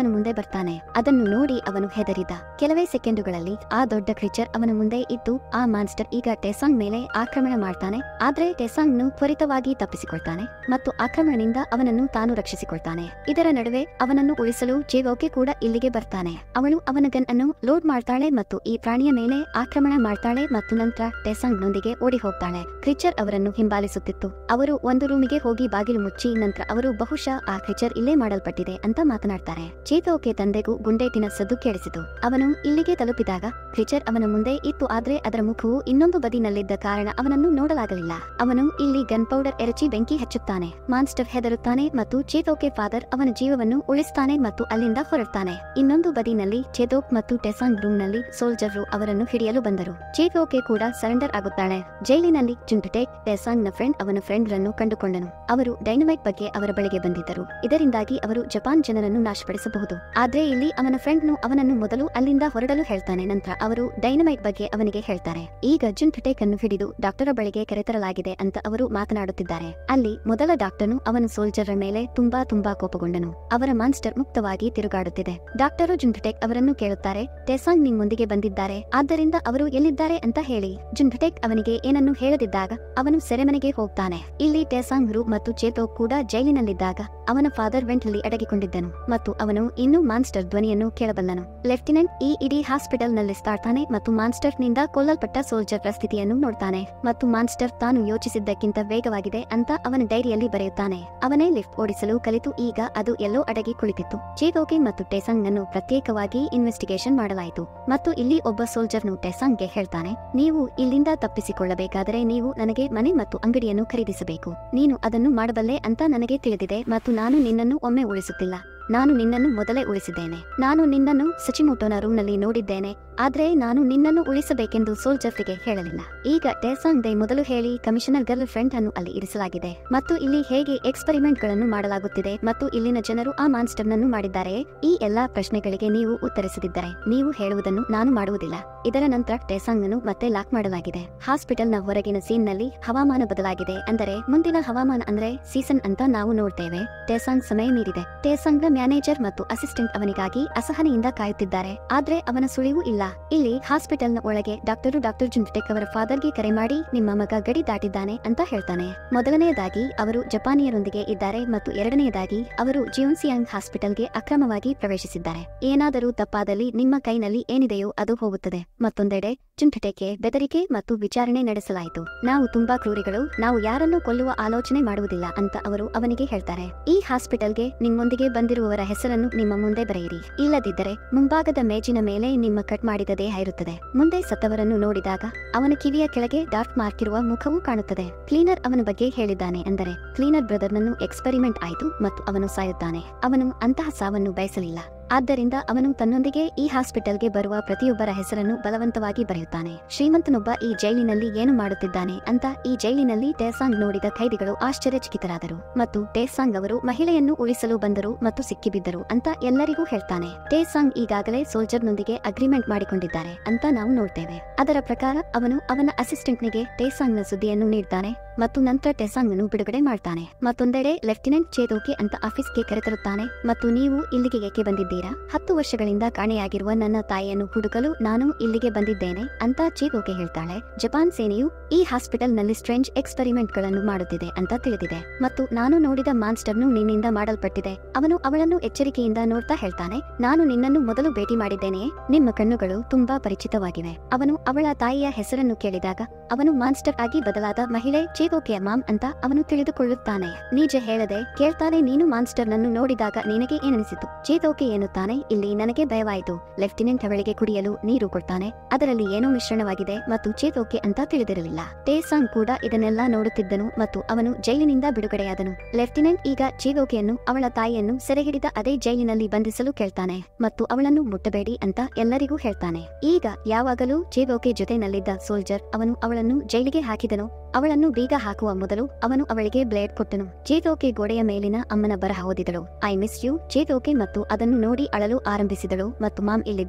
ಅವನ ಮುಂದೆ ಬರ್ತಾನೆ ಅದನ್ನು ನೋಡಿ ಅವನು ಹೆದರಿದ ಕೆಲವೇ ಸೆಕೆಂಡುಗಳಲ್ಲಿ ಆ ದೊಡ್ಡ ಕ್ರಿಚರ್ ಅವನ ಮುಂದೆ ಇದ್ದು ಆ ಮಾನ್ಸ್ಟರ್ ಈಗ ಟೆಸಾಂಗ್ ಮೇಲೆ ಆಕ್ರಮಣ ಮಾಡ್ತಾನೆ ಆದ್ರೆ ಟೆಸಾಂಗ್ ನು ತ್ವರಿತವಾಗಿ ತಪ್ಪಿಸಿಕೊಳ್ತಾನೆ ಮತ್ತು ಆಕ್ರಮಣದಿಂದ ಅವನನ್ನು ತಾನು ರಕ್ಷಿಸಿಕೊಳ್ತಾನೆ ಇದರ ನಡುವೆ ಅವನನ್ನು ಉಳಿಸಲು ಜೇವೋಕೆ ಕೂಡ ಇಲ್ಲಿಗೆ ಬರ್ತಾನೆ ಅವಳು ಅವನ ಗನ್ ಅನ್ನು ಲೋಡ್ ಮಾಡ್ತಾಳೆ ಮತ್ತು ಈ ಪ್ರಾಣಿಯ ಮೇಲೆ ಆಕ್ರಮಣ ಮಾಡ್ತಾಳೆ ಮತ್ತು ನಂತರ ಟೆಸಾಂಗ್ ನೊಂದಿಗೆ ಓಡಿ ಹೋಗ್ತಾಳೆ ಕ್ರಿಚರ್ ಅವರನ್ನು ಹಿಂಬಾಲಿಸುತ್ತಿತ್ತು ಅವರು ಒಂದು ರೂಮಿಗೆ ಹೋಗಿ ಬಾಗಿಲು ಮುಚ್ಚಿ ನಂತರ ಅವರು ಬಹುಶಃ ಆ ಕ್ರಿಚರ್ ಇಲ್ಲೇ ಮಾಡಲ್ಪಟ್ಟಿದೆ ಅಂತ ಮಾತನಾಡ್ತಾರೆ ಚೇತೋಕೆ ತಂದೆಗೂ ಗುಂಡೇಟಿನ ಸದ್ದು ಕೇಳಿಸಿತು ಅವನು ಇಲ್ಲಿಗೆ ತಲುಪಿದಾಗ ಕ್ರಿಚರ್ ಅವನ ಮುಂದೆ ಇತ್ತು ಆದ್ರೆ ಅದರ ಮುಖವು ಇನ್ನೊಂದು ಬದಿನಲ್ಲಿದ್ದ ಕಾರಣ ಅವನನ್ನು ನೋಡಲಾಗಲಿಲ್ಲ ಅವನು ಇಲ್ಲಿ ಗನ್ ಪೌಡರ್ ಎರಚಿ ಬೆಂಕಿ ಹಚ್ಚುತ್ತಾನೆ ಮಾನ್ಸ್ಟರ್ ಹೆದರುತ್ತಾನೆ ಮತ್ತು ಚೇತೋಕೆ ಫಾದರ್ ಅವನ ಜೀವವನ್ನು ಉಳಿಸ್ತಾನೆ ಮತ್ತು ಅಲ್ಲಿಂದ ಹೊರಡ್ತಾನೆ ಇನ್ನೊಂದು ಬದಿನಲ್ಲಿ ಚೇತೋಕ್ ಮತ್ತು ಟೆಸಾಂಗ್ ರೂಮ್ ನಲ್ಲಿ ಸೋಲ್ಜರ್ರು ಅವರನ್ನು ಹಿಡಿಯಲು ಬಂದರು ಚೇತೋಕೆ ಕೂಡ ಸರೆಂಡರ್ ಆಗುತ್ತಾಳೆ ಜೈಲಿನಲ್ಲಿ ಚುಂಟುಟೇಕ್ ಟೆಸಾಂಗ್ ನ ಫ್ರೆಂಡ್ ಅವನ ಫ್ರೆಂಡ್ ರನ್ನು ಕಂಡುಕೊಂಡನು ಅವರು ಡೈನಮೈಟ್ ಬಗ್ಗೆ ಅವರ ಬಳಿಗೆ ಬಂದಿದ್ದರು ಇದರಿಂದಾಗಿ ಅವರು ಜಪಾನ್ ಜನರನ್ನು ನಾಶಪಡಿಸಬಹುದು ಆದ್ರೆ ಇಲ್ಲಿ ಅವನ ಫ್ರೆಂಡ್ ನು ಅವನನ್ನು ಮೊದಲು ಅಲ್ಲಿಂದ ಹೊರಡಲು ಹೇಳ್ತಾನೆ ನಂತರ ಅವರು ಡೈನಮೈಟ್ ಬಗ್ಗೆ ಅವನಿಗೆ ಹೇಳ್ತಾರೆ ಈಗ ಜುಂಟುಟೇಕ್ ಅನ್ನು ಹಿಡಿದು ಡಾಕ್ಟರ ಬಳಿಗೆ ಕರೆತರಲಾಗಿದೆ ಅಂತ ಅವರು ಮಾತನಾಡುತ್ತಿದ್ದಾರೆ ಅಲ್ಲಿ ಮೊದಲ ಡಾಕ್ಟರ್ನು ಅವನ ಸೋಲ್ಜರ್ ಮೇಲೆ ತುಂಬಾ ತುಂಬಾ ಕೋಪಗೊಂಡನು ಅವರ ಮಾನ್ಸ್ಟರ್ ಮುಕ್ತವಾಗಿ ತಿರುಗಾಡುತ್ತಿದೆ ಡಾಕ್ಟರು ಜುಂಟುಟೆಕ್ ಅವರನ್ನು ಕೇಳುತ್ತಾರೆ ಟೆಸಾಂಗ್ ನಿಮ್ಮೊಂದಿಗೆ ಬಂದಿದ್ದಾರೆ ಆದ್ದರಿಂದ ಅವರು ಎಲ್ಲಿದ್ದಾರೆ ಅಂತ ಹೇಳಿ ಜುಂಟುಟೆಕ್ ಅವನಿಗೆ ಏನನ್ನು ಹೇಳದಿದ್ದಾಗ ಅವನು ಸೆರೆಮನೆಗೆ ಹೋಗ್ತಾನೆ ಇಲ್ಲಿ ಟೆಸಾಂಗ್ ರು ಮತ್ತು ಚೇತೋ ಕೂಡ ಜೈಲಿನಲ್ಲಿದ್ದಾಗ ಅವನ ಫಾದರ್ ವೆಂಟ್ಲಿ ಅಡಗಿಕೊಂಡಿದ್ದನು ಮತ್ತು ಅವನು ಇನ್ನೂ ಮಾನ್ಸ್ಟರ್ ಧ್ವನಿಯನ್ನು ಕೇಳಬಲ್ಲನು ಲೆಫ್ಟಿನೆಂಟ್ ಈ ಇಡೀ ಹಾಸ್ಪಿಟಲ್ ನಲ್ಲಿ ಸ್ಟಾರ್ತಾನೆ ಮತ್ತು ಮಾನ್ಸ್ಟರ್ ನಿಂದ ಕೊಲ್ಲಲ್ಪಟ್ಟ ಸೋಲ್ಜರ್ ಸ್ಥಿತಿಯನ್ನು ನೋಡ್ತಾನೆ ಮತ್ತು ಮಾನ್ಸ್ಟರ್ ತಾನು ಯೋಚಿಸಿದ್ದಕ್ಕಿಂತ ವೇಗವಾಗಿದೆ ಅಂತ ಅವನ ಡೈರಿಯಲ್ಲಿ ಬರೆಯುತ್ತಾನೆ ಅವನೇ ಲಿಫ್ಟ್ ಓಡಿಸಲು ಕಲಿತು ಈಗ ಅದು ಎಲ್ಲೋ ಅಡಗಿ ಕುಳಿತಿತ್ತು ಚೇತೋಕೆ ಮತ್ತು ಟೆಸಂಗ್ ನನ್ನು ಪ್ರತ್ಯೇಕವಾಗಿ ಇನ್ವೆಸ್ಟಿಗೇಷನ್ ಮಾಡಲಾಯಿತು ಮತ್ತು ಇಲ್ಲಿ ಒಬ್ಬ ಸೋಲ್ಜರ್ನು ಟೆಸಂಗ್ಗೆ ಹೇಳ್ತಾನೆ ನೀವು ಇಲ್ಲಿಂದ ತಪ್ಪಿಸಿಕೊಳ್ಳಬೇಕಾದರೆ ನೀವು ನನಗೆ ಮನೆ ಮತ್ತು ಅಂಗಡಿಯನ್ನು ಖರೀದಿಸಬೇಕು ನೀನು ಅದನ್ನು ಮಾಡಬಲ್ಲೆ ಅಂತ ನನಗೆ ತಿಳಿದಿದೆ ಮತ್ತು ನಾನು ನಿನ್ನನ್ನು ಒಮ್ಮೆ ಉಳಿಸುತ್ತಿಲ್ಲ ನಾನು ನಿನ್ನನ್ನು ಮೊದಲೇ ಉಳಿಸಿದ್ದೇನೆ ನಾನು ನಿನ್ನನ್ನು ಸಚಿಮೋಟೋನ ರೂಮ್ನಲ್ಲಿ ನೋಡಿದ್ದೇನೆ ಆದ್ರೆ ನಾನು ನಿನ್ನನ್ನು ಉಳಿಸಬೇಕೆಂದು ಸೋಲ್ಜರ್ಗೆ ಹೇಳಲಿಲ್ಲ ಈಗ ಟೆಸಾಂಗ್ ದೇ ಮೊದಲು ಹೇಳಿ ಕಮಿಷನರ್ ಗರ್ಲ್ ಫ್ರೆಂಡ್ ಅನ್ನು ಅಲ್ಲಿ ಇರಿಸಲಾಗಿದೆ ಮತ್ತು ಇಲ್ಲಿ ಹೇಗೆ ಎಕ್ಸ್ಪೆರಿಮೆಂಟ್ ಗಳನ್ನು ಮಾಡಲಾಗುತ್ತಿದೆ ಮತ್ತು ಇಲ್ಲಿನ ಜನರು ಆ ಮಾನ್ಸ್ಟರ್ ನನ್ನು ಮಾಡಿದ್ದಾರೆ ಈ ಎಲ್ಲಾ ಪ್ರಶ್ನೆಗಳಿಗೆ ನೀವು ಉತ್ತರಿಸದಿದ್ದರೆ ನೀವು ಹೇಳುವುದನ್ನು ನಾನು ಮಾಡುವುದಿಲ್ಲ ಇದರ ನಂತರ ಟೆಸಾಂಗ್ ಅನ್ನು ಮತ್ತೆ ಲಾಕ್ ಮಾಡಲಾಗಿದೆ ಹಾಸ್ಪಿಟಲ್ ನ ಹೊರಗಿನ ಸೀನ್ ನಲ್ಲಿ ಹವಾಮಾನ ಬದಲಾಗಿದೆ ಅಂದರೆ ಮುಂದಿನ ಹವಾಮಾನ ಅಂದ್ರೆ ಸೀಸನ್ ಅಂತ ನಾವು ನೋಡ್ತೇವೆ ಟೆಸಾಂಗ್ ಸಮಯ ಮೀರಿದೆ ಟೆಸಾಂಗ್ ನ ಮ್ಯಾನೇಜರ್ ಮತ್ತು ಅಸಿಸ್ಟೆಂಟ್ ಅವನಿಗಾಗಿ ಅಸಹನೆಯಿಂದ ಕಾಯುತ್ತಿದ್ದಾರೆ ಆದ್ರೆ ಅವನ ಸುಳಿವು ಇಲ್ಲ ಇಲ್ಲಿ ಹಾಸ್ಪಿಟಲ್ ನ ಒಳಗೆ ಡಾಕ್ಟರು ಡಾಕ್ಟರ್ ಜುಂಟೆಕ್ ಅವರ ಫಾದರ್ಗೆ ಕರೆ ಮಾಡಿ ನಿಮ್ಮ ಮಗ ಗಡಿ ದಾಟಿದ್ದಾನೆ ಅಂತ ಹೇಳ್ತಾನೆ ಮೊದಲನೆಯದಾಗಿ ಅವರು ಜಪಾನಿಯರೊಂದಿಗೆ ಇದ್ದಾರೆ ಮತ್ತು ಎರಡನೆಯದಾಗಿ ಅವರು ಜಿಯೋನ್ಸಿಯಾಂಗ್ ಹಾಸ್ಪಿಟಲ್ಗೆ ಅಕ್ರಮವಾಗಿ ಪ್ರವೇಶಿಸಿದ್ದಾರೆ ಏನಾದರೂ ತಪ್ಪಾದಲ್ಲಿ ನಿಮ್ಮ ಕೈನಲ್ಲಿ ಏನಿದೆಯೋ ಅದು ಹೋಗುತ್ತದೆ ಮತ್ತೊಂದೆಡೆ ಚುಂಟಟೆಗೆ ಬೆದರಿಕೆ ಮತ್ತು ವಿಚಾರಣೆ ನಡೆಸಲಾಯಿತು ನಾವು ತುಂಬಾ ಕ್ರೂರಿಗಳು ನಾವು ಯಾರನ್ನೂ ಕೊಲ್ಲುವ ಆಲೋಚನೆ ಮಾಡುವುದಿಲ್ಲ ಅಂತ ಅವರು ಅವನಿಗೆ ಹೇಳ್ತಾರೆ ಈ ಹಾಸ್ಪಿಟಲ್ಗೆ ನಿಮ್ಮೊಂದಿಗೆ ಬಂದಿರುವವರ ಹೆಸರನ್ನು ನಿಮ್ಮ ಮುಂದೆ ಬರೆಯಿರಿ ಇಲ್ಲದಿದ್ದರೆ ಮುಂಭಾಗದ ಮೇಜಿನ ಮೇಲೆ ನಿಮ್ಮ ಕಟ್ ಮಾಡಿದ ದೇಹ ಇರುತ್ತದೆ ಮುಂದೆ ಸತ್ತವರನ್ನು ನೋಡಿದಾಗ ಅವನ ಕಿವಿಯ ಕೆಳಗೆ ಡಾರ್ಕ್ ಮಾರ್ಕ್ ಇರುವ ಮುಖವೂ ಕಾಣುತ್ತದೆ ಕ್ಲೀನರ್ ಅವನ ಬಗ್ಗೆ ಹೇಳಿದ್ದಾನೆ ಅಂದರೆ ಕ್ಲೀನರ್ ಬ್ರದರ್ನನ್ನು ಎಕ್ಸ್ಪೆರಿಮೆಂಟ್ ಆಯಿತು ಮತ್ತು ಅವನು ಸಾಯುತ್ತಾನೆ ಅವನು ಅಂತಹ ಸಾವನ್ನು ಬಯಸಲಿಲ್ಲ ಆದ್ದರಿಂದ ಅವನು ತನ್ನೊಂದಿಗೆ ಈ ಹಾಸ್ಪಿಟಲ್ಗೆ ಬರುವ ಪ್ರತಿಯೊಬ್ಬರ ಹೆಸರನ್ನು ಬಲವಂತವಾಗಿ ಬರೆಯುತ್ತಾನೆ ಶ್ರೀಮಂತನೊಬ್ಬ ಈ ಜೈಲಿನಲ್ಲಿ ಏನು ಮಾಡುತ್ತಿದ್ದಾನೆ ಅಂತ ಈ ಜೈಲಿನಲ್ಲಿ ಟೇಸಾಂಗ್ ನೋಡಿದ ಖೈದಿಗಳು ಆಶ್ಚರ್ಯಚಕಿತರಾದರು ಮತ್ತು ಟೇಸಾಂಗ್ ಅವರು ಮಹಿಳೆಯನ್ನು ಉಳಿಸಲು ಬಂದರು ಮತ್ತು ಸಿಕ್ಕಿಬಿದ್ದರು ಅಂತ ಎಲ್ಲರಿಗೂ ಹೇಳ್ತಾನೆ ಟೇಸಾಂಗ್ ಈಗಾಗಲೇ ಸೋಲ್ಜರ್ನೊಂದಿಗೆ ಅಗ್ರಿಮೆಂಟ್ ಮಾಡಿಕೊಂಡಿದ್ದಾರೆ ಅಂತ ನಾವು ನೋಡ್ತೇವೆ ಅದರ ಪ್ರಕಾರ ಅವನು ಅವನ ಅಸಿಸ್ಟೆಂಟ್ನಿಗೆ ಟೇಸಾಂಗ್ನ ಸುದ್ದಿಯನ್ನು ನೀಡ್ತಾನೆ ಮತ್ತು ನಂತರ ಟೆಸಾಂಗ್ ಅನ್ನು ಬಿಡುಗಡೆ ಮಾಡ್ತಾನೆ ಮತ್ತೊಂದೆಡೆ ಲೆಫ್ಟಿನೆಂಟ್ ಚೇತೋಕೆ ಅಂತ ಆಫೀಸ್ಗೆ ಕರೆತರುತ್ತಾನೆ ಮತ್ತು ನೀವು ಇಲ್ಲಿಗೆ ಏಕೆ ಬಂದಿದ್ದೀರಾ ಹತ್ತು ವರ್ಷಗಳಿಂದ ಕಾಣೆಯಾಗಿರುವ ನನ್ನ ತಾಯಿಯನ್ನು ಹುಡುಕಲು ನಾನು ಇಲ್ಲಿಗೆ ಬಂದಿದ್ದೇನೆ ಅಂತ ಚೇತೋಕೆ ಹೇಳ್ತಾಳೆ ಜಪಾನ್ ಸೇನೆಯು ಈ ಹಾಸ್ಪಿಟಲ್ ನಲ್ಲಿ ಸ್ಟ್ರೆಂಜ್ ಎಕ್ಸ್ಪೆರಿಮೆಂಟ್ ಗಳನ್ನು ಮಾಡುತ್ತಿದೆ ಅಂತ ತಿಳಿದಿದೆ ಮತ್ತು ನಾನು ನೋಡಿದ ಮಾನ್ಸ್ಟರ್ನು ನಿನ್ನಿಂದ ಮಾಡಲ್ಪಟ್ಟಿದೆ ಅವನು ಅವಳನ್ನು ಎಚ್ಚರಿಕೆಯಿಂದ ನೋಡ್ತಾ ಹೇಳ್ತಾನೆ ನಾನು ನಿನ್ನನ್ನು ಮೊದಲು ಭೇಟಿ ಮಾಡಿದ್ದೇನೆಯೇ ನಿಮ್ಮ ಕಣ್ಣುಗಳು ತುಂಬಾ ಪರಿಚಿತವಾಗಿವೆ ಅವನು ಅವಳ ತಾಯಿಯ ಹೆಸರನ್ನು ಕೇಳಿದಾಗ ಅವನು ಮಾನ್ಸ್ಟರ್ ಆಗಿ ಬದಲಾದ ಮಹಿಳೆ ಚೇತೋಕೆಯ ಮಾಮ್ ಅಂತ ಅವನು ತಿಳಿದುಕೊಳ್ಳುತ್ತಾನೆ ನಿಜ ಹೇಳದೆ ಕೇಳ್ತಾನೆ ನೀನು ಮಾನ್ಸ್ಟರ್ ನನ್ನು ನೋಡಿದಾಗ ನಿನಗೆ ಏನನಿಸಿತು ಚೇತೋಕೆ ಎನ್ನುತ್ತಾನೆ ಇಲ್ಲಿ ನನಗೆ ಭಯವಾಯಿತು ಲೆಫ್ಟಿನೆಂಟ್ ಅವಳಿಗೆ ಕುಡಿಯಲು ನೀರು ಕೊಡ್ತಾನೆ ಅದರಲ್ಲಿ ಏನೋ ಮಿಶ್ರಣವಾಗಿದೆ ಮತ್ತು ಚೇತೋಕೆ ಅಂತ ತಿಳಿದಿರಲಿಲ್ಲ ಟೇಸಾಂಗ್ ಕೂಡ ಇದನ್ನೆಲ್ಲ ನೋಡುತ್ತಿದ್ದನು ಮತ್ತು ಅವನು ಜೈಲಿನಿಂದ ಬಿಡುಗಡೆಯಾದನು ಲೆಫ್ಟಿನೆಂಟ್ ಈಗ ಚೇತೋಕೆಯನ್ನು ಅವಳ ತಾಯಿಯನ್ನು ಸೆರೆಹಿಡಿದ ಅದೇ ಜೈಲಿನಲ್ಲಿ ಬಂಧಿಸಲು ಕೇಳ್ತಾನೆ ಮತ್ತು ಅವಳನ್ನು ಮುಟ್ಟಬೇಡಿ ಅಂತ ಎಲ್ಲರಿಗೂ ಹೇಳ್ತಾನೆ ಈಗ ಯಾವಾಗಲೂ ಚೇತೋಕೆ ಜೊತೆನಲ್ಲಿದ್ದ ಸೋಲ್ಜರ್ ಅವನು ಅವಳನ್ನು ಜೈಲಿಗೆ ಹಾಕಿದನು ಅವಳನ್ನು ಬೀಗ ಹಾಕುವ ಮೊದಲು ಅವನು ಅವಳಿಗೆ ಬ್ಲೇಡ್ ಕೊಟ್ಟನು ಚೇತೋಕೆ ಗೋಡೆಯ ಮೇಲಿನ ಅಮ್ಮನ ಬರಹ ಓದಿದಳು ಐ ಮಿಸ್ ಯು ಚೇತೋಕೆ ಮತ್ತು ಅದನ್ನು ನೋಡಿ ಅಳಲು ಆರಂಭಿಸಿದಳು ಮತ್ತು ಮಾಮ್ ಇಲ್ಲಿದ್ದಾಳೆ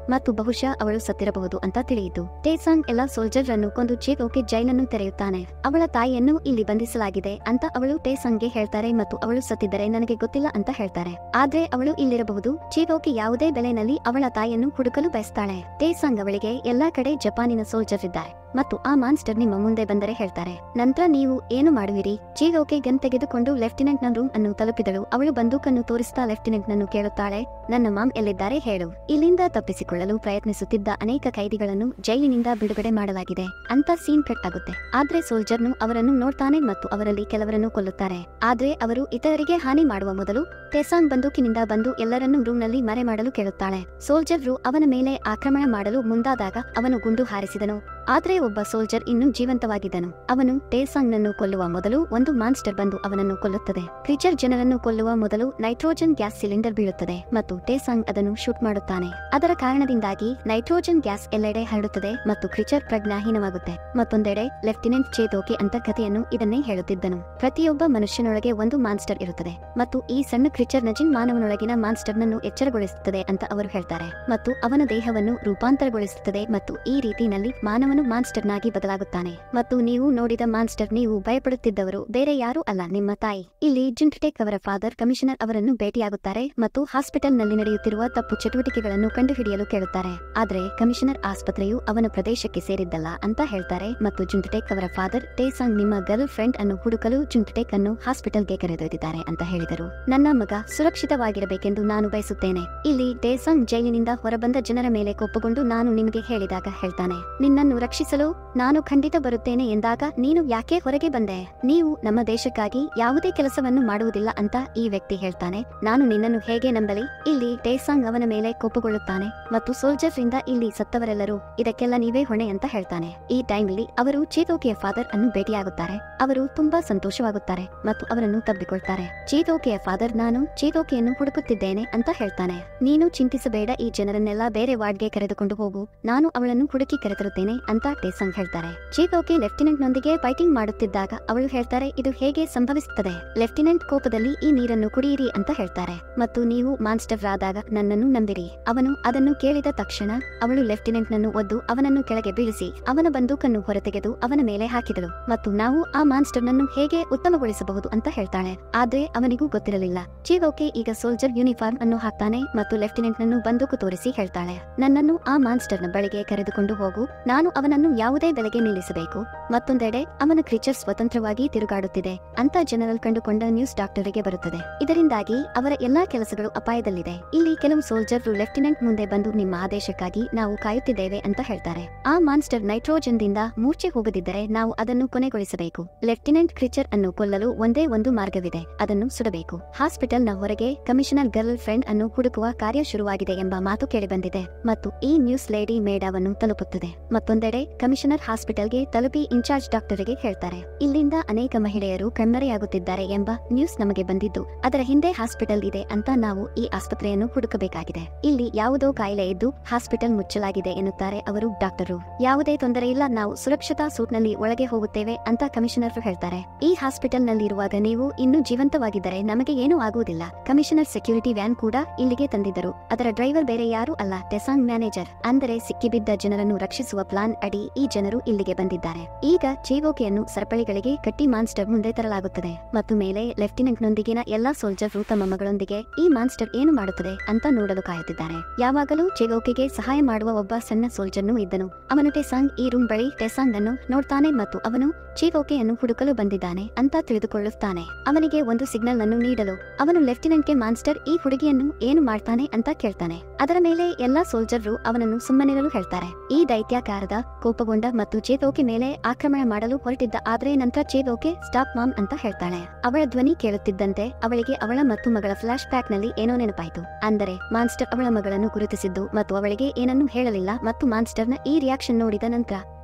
ಮತ್ತು ಬಹುಶಃ ಅವಳು ಸತ್ತಿರಬಹುದು ಅಂತ ತಿಳಿಯಿತು ಟೇಸಾಂಗ್ ಎಲ್ಲ ಸೋಲ್ಜರ್ ಅನ್ನು ಕೊಂದು ಚೇತೋಕೆ ಜೈಲನ್ನು ತೆರೆಯುತ್ತಾನೆ ಅವಳ ತಾಯಿಯನ್ನು ಇಲ್ಲಿ ಬಂಧಿಸಲಾಗಿದೆ ಅಂತ ಅವಳು ಟೇಸಾಂಗ್ಗೆ ಹೇಳ್ತಾರೆ ಮತ್ತು ಅವಳು ಸತ್ತಿದ್ದರೆ ನನಗೆ ಗೊತ್ತಿಲ್ಲ ಅಂತ ಹೇಳ್ತಾರೆ ಆದ್ರೆ ಅವಳು ಇಲ್ಲಿರಬಹುದು ಚೀವೋಕೆ ಯಾವುದೇ ಬೆಲೆನಲ್ಲಿ ಅವಳ ತಾಯಿಯನ್ನು ಹುಡುಕಲು ಬಯಸ್ತಾಳೆ ಟೇಸಾಂಗ್ ಅವಳಿಗೆ ಎಲ್ಲಾ ಕಡೆ ಜಪಾನಿನ ಸೋಲ್ಜರ್ ಇದ್ದಾರೆ ಮತ್ತು ಆ ಮಾನ್ಸ್ಟರ್ ನಿಮ್ಮ ಮುಂದೆ ಬಂದರೆ ಹೇಳ್ತಾರೆ ನಂತರ ನೀವು ಏನು ಮಾಡುವಿರಿ ಚೀಗೋಕೆ ಗನ್ ತೆಗೆದುಕೊಂಡು ಲೆಫ್ಟಿನೆಂಟ್ ನ ರೂಮ್ ಅನ್ನು ತಲುಪಿದಳು ಅವಳು ಬಂದೂಕನ್ನು ತೋರಿಸ್ತಾ ಲೆಫ್ಟಿನೆಂಟ್ ನನ್ನು ಕೇಳುತ್ತಾಳೆ ನನ್ನ ಮಾಮ್ ಎಲ್ಲಿದ್ದಾರೆ ಹೇಳು ಇಲ್ಲಿಂದ ತಪ್ಪಿಸಿಕೊಳ್ಳಲು ಪ್ರಯತ್ನಿಸುತ್ತಿದ್ದ ಅನೇಕ ಖೈದಿಗಳನ್ನು ಜೈಲಿನಿಂದ ಬಿಡುಗಡೆ ಮಾಡಲಾಗಿದೆ ಅಂತ ಸೀನ್ ಕಟ್ ಆಗುತ್ತೆ ಆದ್ರೆ ಸೋಲ್ಜರ್ನು ಅವರನ್ನು ನೋಡ್ತಾನೆ ಮತ್ತು ಅವರಲ್ಲಿ ಕೆಲವರನ್ನು ಕೊಲ್ಲುತ್ತಾರೆ ಆದ್ರೆ ಅವರು ಇತರರಿಗೆ ಹಾನಿ ಮಾಡುವ ಮೊದಲು ಟೆಸಾಂಗ್ ಬಂದೂಕಿನಿಂದ ಬಂದು ಎಲ್ಲರನ್ನೂ ರೂಮ್ನಲ್ಲಿ ಮರೆ ಮಾಡಲು ಕೇಳುತ್ತಾಳೆ ಸೋಲ್ಜರ್ರು ಅವನ ಮೇಲೆ ಆಕ್ರಮಣ ಮಾಡಲು ಮುಂದಾದಾಗ ಅವನು ಗುಂಡು ಹಾರಿಸಿದನು ಆದ್ರೆ ಒಬ್ಬ ಸೋಲ್ಜರ್ ಇನ್ನೂ ಜೀವಂತವಾಗಿದ್ದನು ಅವನು ಟೇಸಾಂಗ್ ನನ್ನು ಕೊಲ್ಲುವ ಮೊದಲು ಒಂದು ಮಾನ್ಸ್ಟರ್ ಬಂದು ಅವನನ್ನು ಕೊಲ್ಲುತ್ತದೆ ಕ್ರಿಚರ್ ಜನರನ್ನು ಕೊಲ್ಲುವ ಮೊದಲು ನೈಟ್ರೋಜನ್ ಗ್ಯಾಸ್ ಸಿಲಿಂಡರ್ ಬೀಳುತ್ತದೆ ಮತ್ತು ಟೇಸಾಂಗ್ ಅದನ್ನು ಶೂಟ್ ಮಾಡುತ್ತಾನೆ ಅದರ ಕಾರಣದಿಂದಾಗಿ ನೈಟ್ರೋಜನ್ ಗ್ಯಾಸ್ ಎಲ್ಲೆಡೆ ಹರಡುತ್ತದೆ ಮತ್ತು ಕ್ರಿಚರ್ ಪ್ರಜ್ಞಾಹೀನವಾಗುತ್ತೆ ಮತ್ತೊಂದೆಡೆ ಲೆಫ್ಟಿನೆಂಟ್ ಚೇತೋಕೆ ಅಂತ ಕಥೆಯನ್ನು ಇದನ್ನೇ ಹೇಳುತ್ತಿದ್ದನು ಪ್ರತಿಯೊಬ್ಬ ಮನುಷ್ಯನೊಳಗೆ ಒಂದು ಮಾನ್ಸ್ಟರ್ ಇರುತ್ತದೆ ಮತ್ತು ಈ ಸಣ್ಣ ಕ್ರಿಚರ್ ನಜಿನ್ ಮಾನವನೊಳಗಿನ ಮಾನ್ಸ್ಟರ್ ನನ್ನು ಎಚ್ಚರಗೊಳಿಸುತ್ತದೆ ಅಂತ ಅವರು ಹೇಳ್ತಾರೆ ಮತ್ತು ಅವನ ದೇಹವನ್ನು ರೂಪಾಂತರಗೊಳಿಸುತ್ತದೆ ಮತ್ತು ಈ ರೀತಿನಲ್ಲಿ ಮಾನವನು ಮಾನ್ಸ್ಟರ್ನಾಗಿ ಬದಲಾಗುತ್ತಾನೆ ಮತ್ತು ನೀವು ನೋಡಿದ ಮಾನ್ಸ್ಟರ್ ನೀವು ಭಯಪಡುತ್ತಿದ್ದವರು ಬೇರೆ ಯಾರೂ ಅಲ್ಲ ನಿಮ್ಮ ತಾಯಿ ಇಲ್ಲಿ ಜಿಂಟೆಕ್ ಅವರ ಫಾದರ್ ಕಮಿಷನರ್ ಅವರನ್ನು ಭೇಟಿಯಾಗುತ್ತಾರೆ ಮತ್ತು ಹಾಸ್ಪಿಟಲ್ ನಲ್ಲಿ ನಡೆಯುತ್ತಿರುವ ತಪ್ಪು ಚಟುವಟಿಕೆಗಳನ್ನು ಕಂಡುಹಿಡಿಯಲು ಕೇಳುತ್ತಾರೆ ಆದ್ರೆ ಕಮಿಷನರ್ ಆಸ್ಪತ್ರೆಯು ಅವನ ಪ್ರದೇಶಕ್ಕೆ ಸೇರಿದ್ದಲ್ಲ ಅಂತ ಹೇಳ್ತಾರೆ ಮತ್ತು ಜುಂಟೆಕ್ ಅವರ ಫಾದರ್ ಟೇಸಾಂಗ್ ನಿಮ್ಮ ಗರ್ಲ್ ಫ್ರೆಂಡ್ ಅನ್ನು ಹುಡುಕಲು ಜುಂಟೆಕ್ ಅನ್ನು ಹಾಸ್ಪಿಟಲ್ಗೆ ಕರೆದೊಯ್ದಿದ್ದಾರೆ ಅಂತ ಹೇಳಿದರು ನನ್ನ ಮಗ ಸುರಕ್ಷಿತವಾಗಿರಬೇಕೆಂದು ನಾನು ಬಯಸುತ್ತೇನೆ ಇಲ್ಲಿ ಟೇಸಾಂಗ್ ಜೈಲಿನಿಂದ ಹೊರಬಂದ ಜನರ ಮೇಲೆ ಕೋಪಗೊಂಡು ನಾನು ನಿಮಗೆ ಹೇಳಿದಾಗ ಹೇಳ್ತಾನೆ ನಿನ್ನನ್ನು ರಕ್ಷಿಸಲು ನಾನು ಖಂಡಿತ ಬರುತ್ತೇನೆ ಎಂದಾಗ ನೀನು ಯಾಕೆ ಹೊರಗೆ ಬಂದೆ ನೀವು ನಮ್ಮ ದೇಶಕ್ಕಾಗಿ ಯಾವುದೇ ಕೆಲಸವನ್ನು ಮಾಡುವುದಿಲ್ಲ ಅಂತ ಈ ವ್ಯಕ್ತಿ ಹೇಳ್ತಾನೆ ನಾನು ನಿನ್ನನ್ನು ಹೇಗೆ ನಂಬಲಿ ಇಲ್ಲಿ ಟೇಸಾಂಗ್ ಅವನ ಮೇಲೆ ಕೋಪಗೊಳ್ಳುತ್ತಾನೆ ಮತ್ತು ಸೋಲ್ಜರ್ ರಿಂದ ಇಲ್ಲಿ ಸತ್ತವರೆಲ್ಲರೂ ಇದಕ್ಕೆಲ್ಲ ನೀವೇ ಹೊಣೆ ಅಂತ ಹೇಳ್ತಾನೆ ಈ ಟೈಮ್ಲಿ ಅವರು ಚೇತೋಕೆಯ ಫಾದರ್ ಅನ್ನು ಭೇಟಿಯಾಗುತ್ತಾರೆ ಅವರು ತುಂಬಾ ಸಂತೋಷವಾಗುತ್ತಾರೆ ಮತ್ತು ಅವರನ್ನು ತಬ್ಬಿಕೊಳ್ತಾರೆ ಚೇತೋಕೆಯ ಫಾದರ್ ನಾನು ಚೇತೋಕೆಯನ್ನು ಹುಡುಕುತ್ತಿದ್ದೇನೆ ಅಂತ ಹೇಳ್ತಾನೆ ನೀನು ಚಿಂತಿಸಬೇಡ ಈ ಜನರನ್ನೆಲ್ಲ ಬೇರೆ ವಾರ್ಡ್ಗೆ ಕರೆದುಕೊಂಡು ಹೋಗು ನಾನು ಅವಳನ್ನು ಹುಡುಕಿ ಕರೆತರುತ್ತೇನೆ ಅಂತ ಟೇಸಂಗ್ ಹೇಳ್ತಾರೆ ಚೇತೋಕೆ ಲೆಫ್ಟಿನೆಂಟ್ ನೊಂದಿಗೆ ಫೈಟಿಂಗ್ ಮಾಡುತ್ತಿದ್ದಾಗ ಅವಳು ಹೇಳ್ತಾರೆ ಇದು ಹೇಗೆ ಸಂಭವಿಸುತ್ತದೆ ಲೆಫ್ಟಿನೆಂಟ್ ಕೋಪದಲ್ಲಿ ಈ ನೀರನ್ನು ಕುಡಿಯಿರಿ ಅಂತ ಹೇಳ್ತಾರೆ ಮತ್ತು ನೀವು ಮಾನ್ಸ್ಟರ್ ಆದಾಗ ನನ್ನನ್ನು ನಂಬಿರಿ ಅವನು ಅದನ್ನು ಕೇಳಿದ ತಕ್ಷಣ ಅವಳು ಲೆಫ್ಟಿನೆಂಟ್ ನನ್ನು ಒದ್ದು ಅವನನ್ನು ಕೆಳಗೆ ಬೀಳಿಸಿ ಅವನ ಬಂದೂಕನ್ನು ಹೊರತೆಗೆದು ಅವನ ಮೇಲೆ ಹಾಕಿದಳು ಮತ್ತು ನಾವು ಆ ಮಾನ್ಸ್ಟರ್ ನನ್ನು ಹೇಗೆ ಉತ್ತಮಗೊಳಿಸಬಹುದು ಅಂತ ಹೇಳ್ತಾಳೆ ಆದ್ರೆ ಅವನಿಗೂ ಗೊತ್ತಿರಲಿಲ್ಲ ಚೀವೋಕೆ ಈಗ ಸೋಲ್ಜರ್ ಯೂನಿಫಾರ್ಮ್ ಅನ್ನು ಹಾಕ್ತಾನೆ ಮತ್ತು ಲೆಫ್ಟಿನೆಂಟ್ ನನ್ನು ಬಂದೂಕು ತೋರಿಸಿ ಹೇಳ್ತಾಳೆ ನನ್ನನ್ನು ಆ ಮಾನ್ಸ್ಟರ್ ನ ಬಳಿಗೆ ಕರೆದುಕೊಂಡು ಹೋಗು ನಾನು ಅವನನ್ನು ಯಾವುದೇ ಬೆಲೆಗೆ ನಿಲ್ಲಿಸಬೇಕು ಮತ್ತೊಂದೆಡೆ ಅವನ ಕ್ರೀಚರ್ ಸ್ವತಂತ್ರವಾಗಿ ತಿರುಗಾಡುತ್ತಿದೆ ಅಂತ ಜನರಲ್ ಕಂಡುಕೊಂಡ ನ್ಯೂಸ್ ಡಾಕ್ಟರಿಗೆ ಬರುತ್ತದೆ ಇದರಿಂದಾಗಿ ಅವರ ಎಲ್ಲಾ ಕೆಲಸಗಳು ಅಪಾಯದಲ್ಲಿದೆ ಇಲ್ಲಿ ಕೆಲವು ಸೋಲ್ಜರ್ರು ಲೆಫ್ಟಿನೆಂಟ್ ಮುಂದೆ ಬಂದು ನಿಮ್ಮ ಆದೇಶಕ್ಕಾಗಿ ನಾವು ಕಾಯುತ್ತಿದ್ದೇವೆ ಅಂತ ಹೇಳ್ತಾರೆ ಆ ಮಾನ್ಸ್ಟರ್ ನೈಟ್ರೋಜನ್ ದಿಂದ ಮೂರ್ಛೆ ಹೋಗದಿದ್ದರೆ ನಾವು ಅದನ್ನು ಕೊನೆಗೊಳಿಸಬೇಕು ಲೆಫ್ಟಿನೆಂಟ್ ಕ್ರಿಚರ್ ಅನ್ನು ಕೊಲ್ಲಲು ಒಂದೇ ಒಂದು ಮಾರ್ಗವಿದೆ ಅದನ್ನು ಸುಡಬೇಕು ಹಾಸ್ಪಿಟಲ್ ನ ಹೊರಗೆ ಕಮಿಷನರ್ ಗರ್ಲ್ ಫ್ರೆಂಡ್ ಅನ್ನು ಹುಡುಕುವ ಕಾರ್ಯ ಶುರುವಾಗಿದೆ ಎಂಬ ಮಾತು ಕೇಳಿಬಂದಿದೆ ಮತ್ತು ಈ ನ್ಯೂಸ್ ಲೇಡಿ ಮೇಡಾವನ್ನು ತಲುಪುತ್ತದೆ ಮತ್ತೊಂದೆಡೆ ಕಮಿಷನರ್ ಹಾಸ್ಪಿಟಲ್ಗೆ ತಲುಪಿ ಇನ್ಚಾರ್ಜ್ ಡಾಕ್ಟರ್ಗೆ ಹೇಳ್ತಾರೆ ಇಲ್ಲಿಂದ ಅನೇಕ ಮಹಿಳೆಯರು ಕಣ್ಮರೆಯಾಗುತ್ತಿದ್ದಾರೆ ಎಂಬ ನ್ಯೂಸ್ ನಮಗೆ ಬಂದಿದ್ದು ಅದರ ಹಿಂದೆ ಹಾಸ್ಪಿಟಲ್ ಇದೆ ಅಂತ ನಾವು ಈ ಆಸ್ಪತ್ರೆಯನ್ನು ಹುಡುಕಬೇಕಾಗಿದೆ ಇಲ್ಲಿ ಯಾವುದೋ ಕಾಯಿಲೆ ಇದ್ದು ಹಾಸ್ಪಿಟಲ್ ಮುಚ್ಚಲಾಗಿದೆ ಎನ್ನುತ್ತಾರೆ ಅವರು ಡಾಕ್ಟರು ಯಾವುದೇ ತೊಂದರೆ ಇಲ್ಲ ನಾವು ಸುರಕ್ಷತಾ ಸೂಟ್ನಲ್ಲಿ ಒಳಗೆ ಹೋಗುತ್ತೇವೆ ಅಂತ ಕಮಿಷನರ್ ಹೇಳ್ತಾರೆ ಈ ಹಾಸ್ಪಿಟಲ್ ನಲ್ಲಿರುವಾಗ ನೀವು ಇನ್ನೂ ಜೀವಂತವಾಗಿದ್ದರೆ ನಮಗೆ ಏನೂ ಆಗುವುದಿಲ್ಲ ಕಮಿಷನರ್ ಸೆಕ್ಯೂರಿಟಿ ವ್ಯಾನ್ ಕೂಡ ಇಲ್ಲಿಗೆ ತಂದಿದ್ದರು ಅದರ ಡ್ರೈವರ್ ಬೇರೆ ಯಾರೂ ಅಲ್ಲ ಟೆಸಾಂಗ್ ಮ್ಯಾನೇಜರ್ ಅಂದರೆ ಸಿಕ್ಕಿಬಿದ್ದ ಜನರನ್ನು ರಕ್ಷಿಸುವ ಪ್ಲಾನ್ ಅಡಿ ಈ ಜನರು ಇಲ್ಲಿಗೆ ಬಂದಿದ್ದಾರೆ ಈಗ ಚೇವೋಕೆಯನ್ನು ಸರಪಳಿಗಳಿಗೆ ಕಟ್ಟಿ ಮಾನ್ಸ್ಟರ್ ಮುಂದೆ ತರಲಾಗುತ್ತದೆ ಮತ್ತು ಮೇಲೆ ಲೆಫ್ಟಿನೆಂಟ್ ನೊಂದಿಗಿನ ಎಲ್ಲಾ ಸೋಲ್ಜರ್ರು ತಮ್ಮ ಮಗಳೊಂದಿಗೆ ಈ ಮಾನ್ಸ್ಟರ್ ಏನು ಮಾಡುತ್ತದೆ ಅಂತ ನೋಡಲು ಕಾಯುತ್ತಿದ್ದಾರೆ ಯಾವಾಗಲೂ ಚೇವೋಕೆಗೆ ಸಹಾಯ ಮಾಡುವ ಒಬ್ಬ ಸಣ್ಣ ಸೋಲ್ಜರ್ನು ಇದ್ದನು ಅವನು ಟೆಸಾಂಗ್ ಈ ರೂಮ್ ಬಳಿ ಟೆಸಾಂಗ್ ಅನ್ನು ನೋಡ್ತಾನೆ ಮತ್ತು ಅವನು ಚೀವೋಕೆಯನ್ನು ಹುಡುಕಲು ಬಂದಿದ್ದಾನೆ ಅಂತ ತಿಳಿದುಕೊಳ್ಳುತ್ತಾನೆ ಅವನಿಗೆ ಒಂದು ಸಿಗ್ನಲ್ ಅನ್ನು ನೀಡಲು ಅವನು ಲೆಫ್ಟಿನೆಂಟ್ಗೆ ಮಾನ್ಸ್ಟರ್ ಈ ಹುಡುಗಿಯನ್ನು ಏನು ಮಾಡ್ತಾನೆ ಅಂತ ಕೇಳ್ತಾನೆ ಅದರ ಮೇಲೆ ಎಲ್ಲಾ ಸೋಲ್ಜರ್ರು ಅವನನ್ನು ಸುಮ್ಮನಿರಲು ಹೇಳ್ತಾರೆ ಈ ದೈತ್ಯಾಕಾರದ ಕೋಪಗೊಂಡ ಮತ್ತು ಚೇತೋಕೆ ಮೇಲೆ ಆಕ್ರಮಣ ಮಾಡಲು ಹೊರಟಿದ್ದ ಆದ್ರೆ ನಂತರ ಚೇತೋಕೆ ಸ್ಟಾಪ್ ಮಾಮ್ ಅಂತ ಹೇಳ್ತಾಳೆ ಅವಳ ಧ್ವನಿ ಕೇಳುತ್ತಿದ್ದಂತೆ ಅವಳಿಗೆ ಅವಳ ಮತ್ತು ಮಗಳ ಫ್ಲಾಶ್ ಬ್ಯಾಕ್ ನಲ್ಲಿ ಏನೋ ನೆನಪಾಯ್ತು ಅಂದರೆ ಮಾನ್ಸ್ಟರ್ ಅವಳ ಮಗಳನ್ನು ಗುರುತಿಸಿದ್ದು ಮತ್ತು ಅವಳಿಗೆ ಏನನ್ನೂ ಹೇಳಲಿಲ್ಲ ಮತ್ತು ಮಾನ್ಸ್ಟರ್ನ ಈ ರಿಯಾಕ್ಷನ್ ನೋಡಿದ ನಂತರ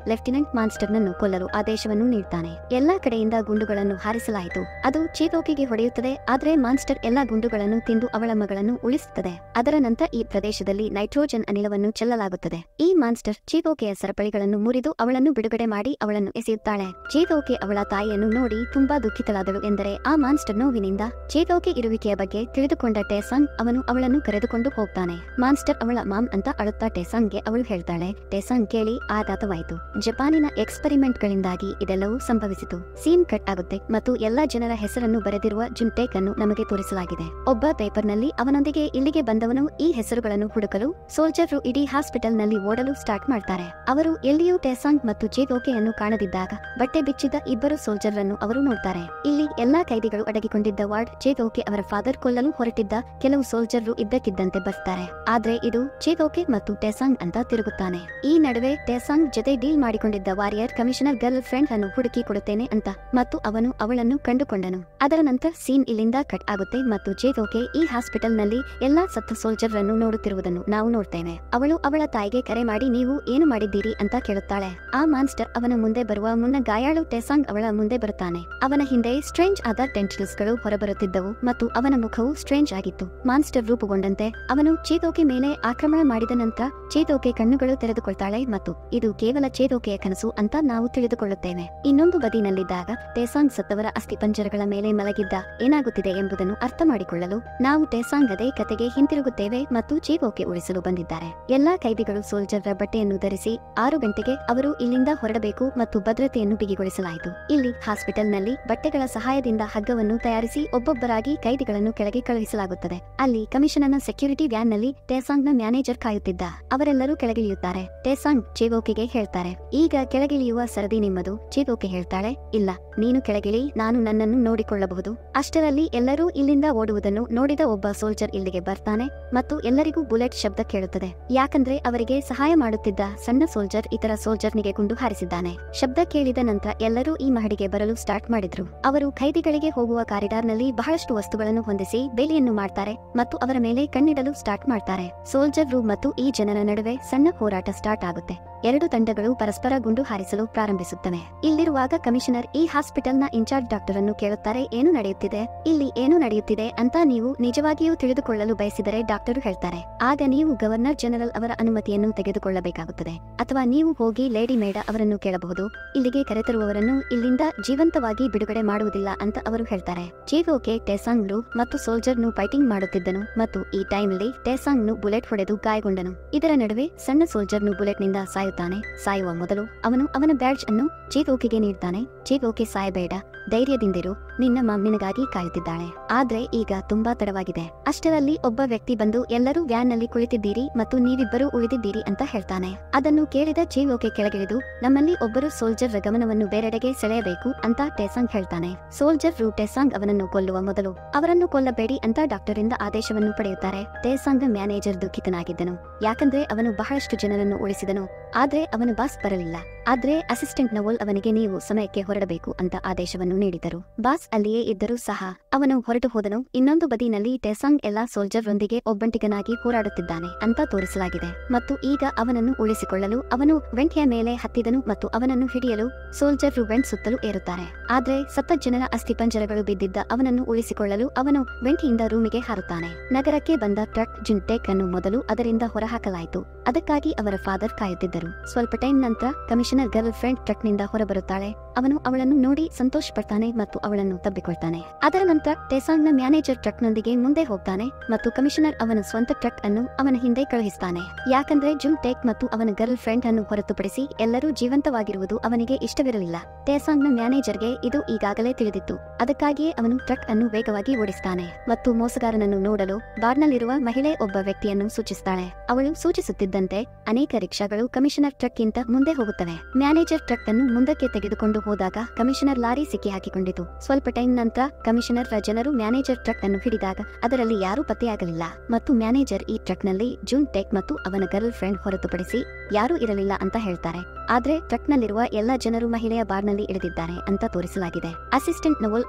ಲೆಫ್ಟಿನೆಂಟ್ ಮಾನ್ಸ್ಟರ್ನನ್ನು ಕೊಲ್ಲಲು ಆದೇಶವನ್ನು ನೀಡ್ತಾನೆ ಎಲ್ಲಾ ಕಡೆಯಿಂದ ಗುಂಡುಗಳನ್ನು ಹಾರಿಸಲಾಯಿತು ಅದು ಚೀತೋಕಿಗೆ ಹೊಡೆಯುತ್ತದೆ ಆದ್ರೆ ಮಾನ್ಸ್ಟರ್ ಎಲ್ಲಾ ಗುಂಡುಗಳನ್ನು ತಿಂದು ಅವಳ ಮಗಳನ್ನು ಉಳಿಸುತ್ತದೆ ಅದರ ನಂತರ ಈ ಪ್ರದೇಶದಲ್ಲಿ ನೈಟ್ರೋಜನ್ ಅನಿಲವನ್ನು ಚೆಲ್ಲಲಾಗುತ್ತದೆ ಈ ಮಾನ್ಸ್ಟರ್ ಚೀತೋಕೆಯ ಸರಪಳಿಗಳನ್ನು ಮುರಿದು ಅವಳನ್ನು ಬಿಡುಗಡೆ ಮಾಡಿ ಅವಳನ್ನು ಎಸೆಯುತ್ತಾಳೆ ಚೇತೋಕೆ ಅವಳ ತಾಯಿಯನ್ನು ನೋಡಿ ತುಂಬಾ ದುಃಖಿತಳಾದಳು ಎಂದರೆ ಆ ಮಾನ್ಸ್ಟರ್ ನೋವಿನಿಂದ ಚೇತೋಕೆ ಇರುವಿಕೆಯ ಬಗ್ಗೆ ತಿಳಿದುಕೊಂಡ ಟೇಸಾಂಗ್ ಅವನು ಅವಳನ್ನು ಕರೆದುಕೊಂಡು ಹೋಗ್ತಾನೆ ಮಾನ್ಸ್ಟರ್ ಅವಳ ಮಾಮ್ ಅಂತ ಅಳುತ್ತಾ ಟೇಸಾಂಗ್ಗೆ ಅವಳು ಹೇಳ್ತಾಳೆ ಟೇಸಾಂಗ್ ಕೇಳಿ ಆಘಾತವಾಯಿತು ಜಪಾನಿನ ಎಕ್ಸ್ಪೆರಿಮೆಂಟ್ ಗಳಿಂದಾಗಿ ಇದೆಲ್ಲವೂ ಸಂಭವಿಸಿತು ಸೀನ್ ಕಟ್ ಆಗುತ್ತೆ ಮತ್ತು ಎಲ್ಲಾ ಜನರ ಹೆಸರನ್ನು ಬರೆದಿರುವ ಜುಂಟೇಕ್ ಅನ್ನು ನಮಗೆ ತೋರಿಸಲಾಗಿದೆ ಒಬ್ಬ ಪೇಪರ್ ನಲ್ಲಿ ಅವನೊಂದಿಗೆ ಇಲ್ಲಿಗೆ ಬಂದವನು ಈ ಹೆಸರುಗಳನ್ನು ಹುಡುಕಲು ಸೋಲ್ಜರ್ರು ಇಡೀ ಹಾಸ್ಪಿಟಲ್ ನಲ್ಲಿ ಓಡಲು ಸ್ಟಾರ್ಟ್ ಮಾಡ್ತಾರೆ ಅವರು ಎಲ್ಲಿಯೂ ಟೆಸಾಂಗ್ ಮತ್ತು ಚೇತೋಕೆಯನ್ನು ಕಾಣದಿದ್ದಾಗ ಬಟ್ಟೆ ಬಿಚ್ಚಿದ ಇಬ್ಬರು ಸೋಲ್ಜರ್ ಅನ್ನು ಅವರು ನೋಡ್ತಾರೆ ಇಲ್ಲಿ ಎಲ್ಲಾ ಕೈದಿಗಳು ಅಡಗಿಕೊಂಡಿದ್ದ ವಾರ್ಡ್ ಚೇತೋಕೆ ಅವರ ಫಾದರ್ ಕೊಲ್ಲಲು ಹೊರಟಿದ್ದ ಕೆಲವು ಸೋಲ್ಜರ್ರು ಇದ್ದಕ್ಕಿದ್ದಂತೆ ಬರ್ತಾರೆ ಆದ್ರೆ ಇದು ಚೇತೋಕೆ ಮತ್ತು ಟೆಸಾಂಗ್ ಅಂತ ತಿರುಗುತ್ತಾನೆ ಈ ನಡುವೆ ಟೆಸಾಂಗ್ ಜೊತೆ ಡೀಲ್ ಮಾಡಿಕೊಂಡಿದ್ದ ವಾರಿಯರ್ ಕಮಿಷನರ್ ಗರ್ಲ್ ಫ್ರೆಂಡ್ ಅನ್ನು ಹುಡುಕಿ ಕೊಡುತ್ತೇನೆ ಅಂತ ಮತ್ತು ಅವನು ಅವಳನ್ನು ಕಂಡುಕೊಂಡನು ಅದರ ನಂತರ ಸೀನ್ ಇಲ್ಲಿಂದ ಕಟ್ ಆಗುತ್ತೆ ಮತ್ತು ಚೇತೋಕೆ ಈ ಹಾಸ್ಪಿಟಲ್ ನಲ್ಲಿ ಎಲ್ಲಾ ಸತ್ತ ಸೋಲ್ಜರ್ ಅನ್ನು ನೋಡುತ್ತಿರುವುದನ್ನು ನಾವು ನೋಡ್ತೇವೆ ಅವಳು ಅವಳ ತಾಯಿಗೆ ಕರೆ ಮಾಡಿ ನೀವು ಏನು ಮಾಡಿದ್ದೀರಿ ಅಂತ ಕೇಳುತ್ತಾಳೆ ಆ ಮಾನ್ಸ್ಟರ್ ಅವನ ಮುಂದೆ ಬರುವ ಮುನ್ನ ಗಾಯಾಳು ಟೆಸಾಂಗ್ ಅವಳ ಮುಂದೆ ಬರುತ್ತಾನೆ ಅವನ ಹಿಂದೆ ಸ್ಟ್ರೇಂಜ್ ಆದ ಟೆಂಟಿಲ್ಸ್ ಗಳು ಹೊರಬರುತ್ತಿದ್ದವು ಮತ್ತು ಅವನ ಮುಖವು ಸ್ಟ್ರೇಂಜ್ ಆಗಿತ್ತು ಮಾನ್ಸ್ಟರ್ ರೂಪುಗೊಂಡಂತೆ ಅವನು ಚೇತೋಕೆ ಮೇಲೆ ಆಕ್ರಮಣ ಮಾಡಿದ ನಂತರ ಚೇತೋಕೆ ಕಣ್ಣುಗಳು ತೆರೆದುಕೊಳ್ತಾಳೆ ಮತ್ತು ಇದು ಕೇವಲ ಚೇತೋಕೆಯ ಕನಸು ಅಂತ ನಾವು ತಿಳಿದುಕೊಳ್ಳುತ್ತೇವೆ ಇನ್ನೊಂದು ಬದಿನಲ್ಲಿದ್ದಾಗ ಟೆಸಾಂಗ್ ಸತ್ತವರ ಅಸ್ಥಿಪಂಜರಗಳ ಮೇಲೆ ಮಲಗಿದ್ದ ಏನಾಗುತ್ತಿದೆ ಎಂಬುದನ್ನು ಅರ್ಥ ಮಾಡಿಕೊಳ್ಳಲು ನಾವು ಟೆಸಾಂಗ್ ಅದೇ ಕತೆಗೆ ಹಿಂತಿರುಗುತ್ತೇವೆ ಮತ್ತು ಚೇತೋಕೆ ಉಳಿಸಲು ಬಂದಿದ್ದಾರೆ ಎಲ್ಲಾ ಕೈದಿಗಳು ಸೋಲ್ಜರ್ರ ಬಟ್ಟೆಯನ್ನು ಧರಿಸಿ ಆರು ಗಂಟೆಗೆ ಅವರು ಇಲ್ಲಿಂದ ಹೊರಡಬೇಕು ಮತ್ತು ಭದ್ರತೆಯನ್ನು ಬಿಗಿಗೊಳಿಸಲಾಯಿತು ಇಲ್ಲಿ ಹಾಸ್ಪಿಟಲ್ನಲ್ಲಿ ಬಟ್ಟೆಗಳ ಸಹಾಯದಿಂದ ಹಗ್ಗವನ್ನು ತಯಾರಿಸಿ ಒಬ್ಬೊಬ್ಬರಾಗಿ ಕೈದಿಗಳನ್ನು ಕೆಳಗೆ ಕಳುಹಿಸಲಾಗುತ್ತದೆ ಅಲ್ಲಿ ಕಮಿಷನರ್ನ ಸೆಕ್ಯೂರಿಟಿ ವ್ಯಾನ್ ನಲ್ಲಿ ಟೆಸಾಂಗ್ನ ಮ್ಯಾನೇಜರ್ ಕಾಯುತ್ತಿದ್ದ ಅವರೆಲ್ಲರೂ ಕೆಳಗಿಳಿಯುತ್ತಾರೆ ಟೆಸಾಂಗ್ ಚೇವೋಕೆಗೆ ಹೇಳ್ತಾರೆ ಈಗ ಕೆಳಗಿಳಿಯುವ ಸರದಿ ನಿಮ್ಮದು ಚೇವೋಕೆ ಹೇಳ್ತಾಳೆ ಇಲ್ಲ ನೀನು ಕೆಳಗಿಳಿ ನಾನು ನನ್ನನ್ನು ನೋಡಿಕೊಳ್ಳಬಹುದು ಅಷ್ಟರಲ್ಲಿ ಎಲ್ಲರೂ ಇಲ್ಲಿಂದ ಓಡುವುದನ್ನು ನೋಡಿದ ಒಬ್ಬ ಸೋಲ್ಜರ್ ಇಲ್ಲಿಗೆ ಬರ್ತಾನೆ ಮತ್ತು ಎಲ್ಲರಿಗೂ ಬುಲೆಟ್ ಶಬ್ದ ಕೇಳುತ್ತದೆ ಯಾಕಂದ್ರೆ ಅವರಿಗೆ ಸಹಾಯ ಮಾಡುತ್ತಿದ್ದ ಸಣ್ಣ ಸೋಲ್ಜರ್ ಇತರ ಸೋಲ್ಜರ್ನಿಗೆ ಗುಂಡು ಹಾರಿಸಿದ್ದಾನೆ ಶಬ್ದ ಕೇಳಿದ ನಂತರ ಎಲ್ಲರೂ ಈ ಮಹಡಿಗೆ ಬರಲು ಸ್ಟಾರ್ಟ್ ಮಾಡಿದ್ರು ಅವರು ಖೈದಿಗಳಿಗೆ ಹೋಗುವ ಕಾರಿಡಾರ್ನಲ್ಲಿ ಬಹಳಷ್ಟು ವಸ್ತುಗಳನ್ನು ಹೊಂದಿಸಿ ಬೇಲಿಯನ್ನು ಮಾಡ್ತಾರೆ ಮತ್ತು ಅವರ ಮೇಲೆ ಕಣ್ಣಿಡಲು ಸ್ಟಾರ್ಟ್ ಮಾಡ್ತಾರೆ ಸೋಲ್ಜರ್ ರು ಮತ್ತು ಈ ಜನರ ನಡುವೆ ಸಣ್ಣ ಹೋರಾಟ ಸ್ಟಾರ್ಟ್ ಆಗುತ್ತೆ ಎರಡು ತಂಡಗಳು ಪರಸ್ಪರ ಗುಂಡು ಹಾರಿಸಲು ಪ್ರಾರಂಭಿಸುತ್ತವೆ ಇಲ್ಲಿರುವಾಗ ಕಮಿಷನರ್ ಈ ಹಾಸ್ಪಿಟಲ್ನ ಇನ್ಚಾರ್ಜ್ ಡಾಕ್ಟರ್ ಅನ್ನು ಕೇಳುತ್ತಾರೆ ಏನು ನಡೆಯುತ್ತಿದೆ ಇಲ್ಲಿ ಏನು ನಡೆಯುತ್ತಿದೆ ಅಂತ ನೀವು ನಿಜವಾಗಿಯೂ ತಿಳಿದುಕೊಳ್ಳಲು ಬಯಸಿದರೆ ಡಾಕ್ಟರ್ ಹೇಳ್ತಾರೆ ಆಗ ನೀವು ಗವರ್ನರ್ ಜನರಲ್ ಅವರ ಅನುಮತಿಯನ್ನು ತೆಗೆದುಕೊಳ್ಳಬೇಕಾಗುತ್ತದೆ ಅಥವಾ ನೀವು ಹೋಗಿ ಲೇಡಿ ಮೇಡ ಅವರನ್ನು ಕೇಳಬಹುದು ಇಲ್ಲಿಗೆ ಕರೆತರುವವರನ್ನು ಇಲ್ಲಿಂದ ಜೀವಂತವಾಗಿ ಬಿಡುಗಡೆ ಮಾಡುವುದಿಲ್ಲ ಅಂತ ಅವರು ಹೇಳ್ತಾರೆ ಚೀಫೋಕೆ ಟೆಸಾಂಗ್ ಲು ಮತ್ತು ಸೋಲ್ಜರ್ ನು ಫೈಟಿಂಗ್ ಮಾಡುತ್ತಿದ್ದನು ಮತ್ತು ಈ ಟೈಮ್ನಲ್ಲಿ ಟೆಸಾಂಗ್ ನು ಬುಲೆಟ್ ಹೊಡೆದು ಗಾಯಗೊಂಡನು ಇದರ ನಡುವೆ ಸಣ್ಣ ಸೋಲ್ಜರ್ ನು ಬುಲೆಟ್ ನಿಂದ ಸಾಯುತ್ತಾನೆ ಸಾಯುವ ಮೊದಲು ಅವನು ಅವನ ಬ್ಯಾಡ್ಜ್ ಅನ್ನು ಚೀಫೋಕಿಗೆ ನೀಡ್ತಾನೆ ಚೀಫೋಕೆ ಸಾಯಬೇಡ ಧೈರ್ಯದಿಂದಿರು ನಿನ್ನ ಮಾಮ್ ನಿನಗಾಗಿ ಕಾಯುತ್ತಿದ್ದಾಳೆ ಆದ್ರೆ ಈಗ ತುಂಬಾ ತಡವಾಗಿದೆ ಅಷ್ಟರಲ್ಲಿ ಒಬ್ಬ ವ್ಯಕ್ತಿ ಬಂದು ಎಲ್ಲರೂ ವ್ಯಾನ್ ನಲ್ಲಿ ಕುಳಿತಿದ್ದೀರಿ ಮತ್ತು ನೀವಿಬ್ಬರು ಉಳಿದಿದ್ದೀರಿ ಅಂತ ಹೇಳ್ತಾನೆ ಅದನ್ನು ಕೇಳಿದ ಚೀವೋಕೆ ಕೆಳಗಿಳಿದು ನಮ್ಮಲ್ಲಿ ಒಬ್ಬರು ಸೋಲ್ಜರ್ ಗಮನವನ್ನು ಬೇರೆಡೆಗೆ ಸೆಳೆಯಬೇಕು ಅಂತ ಟೆಸಾಂಗ್ ಹೇಳ್ತಾನೆ ಸೋಲ್ಜರ್ ರು ಟೆಸಾಂಗ್ ಅವನನ್ನು ಕೊಲ್ಲುವ ಮೊದಲು ಅವರನ್ನು ಕೊಲ್ಲಬೇಡಿ ಅಂತ ಡಾಕ್ಟರ್ ಇಂದ ಆದೇಶವನ್ನು ಪಡೆಯುತ್ತಾರೆ ಟೆಸಾಂಗ್ ಮ್ಯಾನೇಜರ್ ದುಃಖಿತನಾಗಿದ್ದನು ಯಾಕಂದ್ರೆ ಅವನು ಬಹಳಷ್ಟು ಜನರನ್ನು ಉಳಿಸಿದನು ಆದ್ರೆ ಅವನ ಬಾಸ್ ಬರಲಿಲ್ಲ ಆದ್ರೆ ಅಸಿಸ್ಟೆಂಟ್ ನವೋಲ್ ಅವನಿಗೆ ನೀವು ಸಮಯಕ್ಕೆ ಹೊರಡಬೇಕು ಅಂತ ಆದೇಶವನ್ನು ನೀಡಿದರು ಬಾಸ್ ಅಲ್ಲಿಯೇ ಇದ್ದರೂ ಸಹ ಅವನು ಹೊರಟು ಹೋದನು ಇನ್ನೊಂದು ಬದಿನಲ್ಲಿ ಟೆಸಾಂಗ್ ಎಲ್ಲಾ ಸೋಲ್ಜರ್ ರೊಂದಿಗೆ ಒಬ್ಬಂಟಿಗನಾಗಿ ಹೋರಾಡುತ್ತಿದ್ದಾನೆ ಅಂತ ತೋರಿಸಲಾಗಿದೆ ಮತ್ತು ಈಗ ಅವನನ್ನು ಉಳಿಸಿಕೊಳ್ಳಲು ಅವನು ವೆಂಟ್ಯ ಮೇಲೆ ಹತ್ತಿದನು ಮತ್ತು ಅವನನ್ನು ಹಿಡಿಯಲು ಸೋಲ್ಜರ್ ವೆಂಟ್ ಸುತ್ತಲೂ ಏರುತ್ತಾರೆ ಆದ್ರೆ ಸತ್ತ ಜನರ ಅಸ್ಥಿಪಂಜರಗಳು ಬಿದ್ದಿದ್ದ ಅವನನ್ನು ಉಳಿಸಿಕೊಳ್ಳಲು ಅವನು ವೆಂಟಿಯಿಂದ ರೂಮಿಗೆ ಹಾರುತ್ತಾನೆ ನಗರಕ್ಕೆ ಬಂದ ಟ್ರಕ್ ಜಿಂಟೆಕ್ ಅನ್ನು ಮೊದಲು ಅದರಿಂದ ಹೊರಹಾಕಲಾಯಿತು ಅದಕ್ಕಾಗಿ ಅವರ ಫಾದರ್ ಕಾಯುತ್ತಿದ್ದರು ಸ್ವಲ್ಪ ಟೈಮ್ ನಂತರ ಕಮಿಷನರ್ ಗರ್ಲ್ ಫ್ರೆಂಡ್ ಟ್ರಕ್ ನಿಂದ ಹೊರಬರುತ್ತಾಳೆ ಅವನು ಅವಳನ್ನು ನೋಡಿ ಸಂತೋಷ ಪಡ್ತಾನೆ ಮತ್ತು ಅವಳನ್ನು ತಬ್ಬಿಕೊಳ್ತಾನೆ ಅದರ ನಂತರ ಟೆಸಾಂಗ್ ನ ಮ್ಯಾನೇಜರ್ ಟ್ರಕ್ ನೊಂದಿಗೆ ಮುಂದೆ ಹೋಗ್ತಾನೆ ಮತ್ತು ಕಮಿಷನರ್ ಅವನ ಸ್ವಂತ ಟ್ರಕ್ ಅನ್ನು ಅವನ ಹಿಂದೆ ಕಳುಹಿಸ್ತಾನೆ ಯಾಕಂದ್ರೆ ಜುಮ್ ಟೇಕ್ ಮತ್ತು ಅವನ ಗರ್ಲ್ ಫ್ರೆಂಡ್ ಅನ್ನು ಹೊರತುಪಡಿಸಿ ಎಲ್ಲರೂ ಜೀವಂತವಾಗಿರುವುದು ಅವನಿಗೆ ಇಷ್ಟವಿರಲಿಲ್ಲ ಟೆಸಾಂಗ್ ನ ಮ್ಯಾನೇಜರ್ಗೆ ಇದು ಈಗಾಗಲೇ ತಿಳಿದಿತ್ತು ಅದಕ್ಕಾಗಿಯೇ ಅವನು ಟ್ರಕ್ ಅನ್ನು ವೇಗವಾಗಿ ಓಡಿಸ್ತಾನೆ ಮತ್ತು ಮೋಸಗಾರನನ್ನು ನೋಡಲು ಬಾರ್ನಲ್ಲಿರುವ ಮಹಿಳೆ ಒಬ್ಬ ವ್ಯಕ್ತಿಯನ್ನು ಸೂಚಿಸ್ತಾಳೆ ಅವಳು ಸೂಚಿಸುತ್ತಿದ್ದಂತೆ ಅನೇಕ ರಿಕ್ಷಾಗಳು ಕಮಿಷನರ್ ಟ್ರಕ್ ಗಿಂತ ಮುಂದೆ ಹೋಗುತ್ತವೆ ಮ್ಯಾನೇಜರ್ ಟ್ರಕ್ ಅನ್ನು ಮುಂದಕ್ಕೆ ತೆಗೆದುಕೊಂಡು ಹೋದಾಗ ಕಮಿಷನರ್ ಲಾರಿ ಸಿಕ್ಕಿ ಹಾಕಿಕೊಂಡಿತು ಸ್ವಲ್ಪ ಟೈಮ್ ನಂತರ ಕಮಿಷನರ್ ರ ಜನರು ಮ್ಯಾನೇಜರ್ ಟ್ರಕ್ ಅನ್ನು ಹಿಡಿದಾಗ ಅದರಲ್ಲಿ ಯಾರೂ ಪತ್ತೆಯಾಗಲಿಲ್ಲ ಮತ್ತು ಮ್ಯಾನೇಜರ್ ಈ ಟ್ರಕ್ ನಲ್ಲಿ ಜೂನ್ ಟೆಕ್ ಮತ್ತು ಅವನ ಗರ್ಲ್ ಫ್ರೆಂಡ್ ಹೊರತುಪಡಿಸಿ ಯಾರೂ ಇರಲಿಲ್ಲ ಅಂತ ಹೇಳ್ತಾರೆ ಆದ್ರೆ ಟ್ರಕ್ ನಲ್ಲಿರುವ ಎಲ್ಲಾ ಜನರು ಮಹಿಳೆಯ ಬಾರ್ನಲ್ಲಿ ಇಳಿದಿದ್ದಾರೆ ಅಂತ ತೋರಿಸಲಾಗಿದೆ ಅಸಿಸ್ಟೆಂಟ್ ನವೋಲ್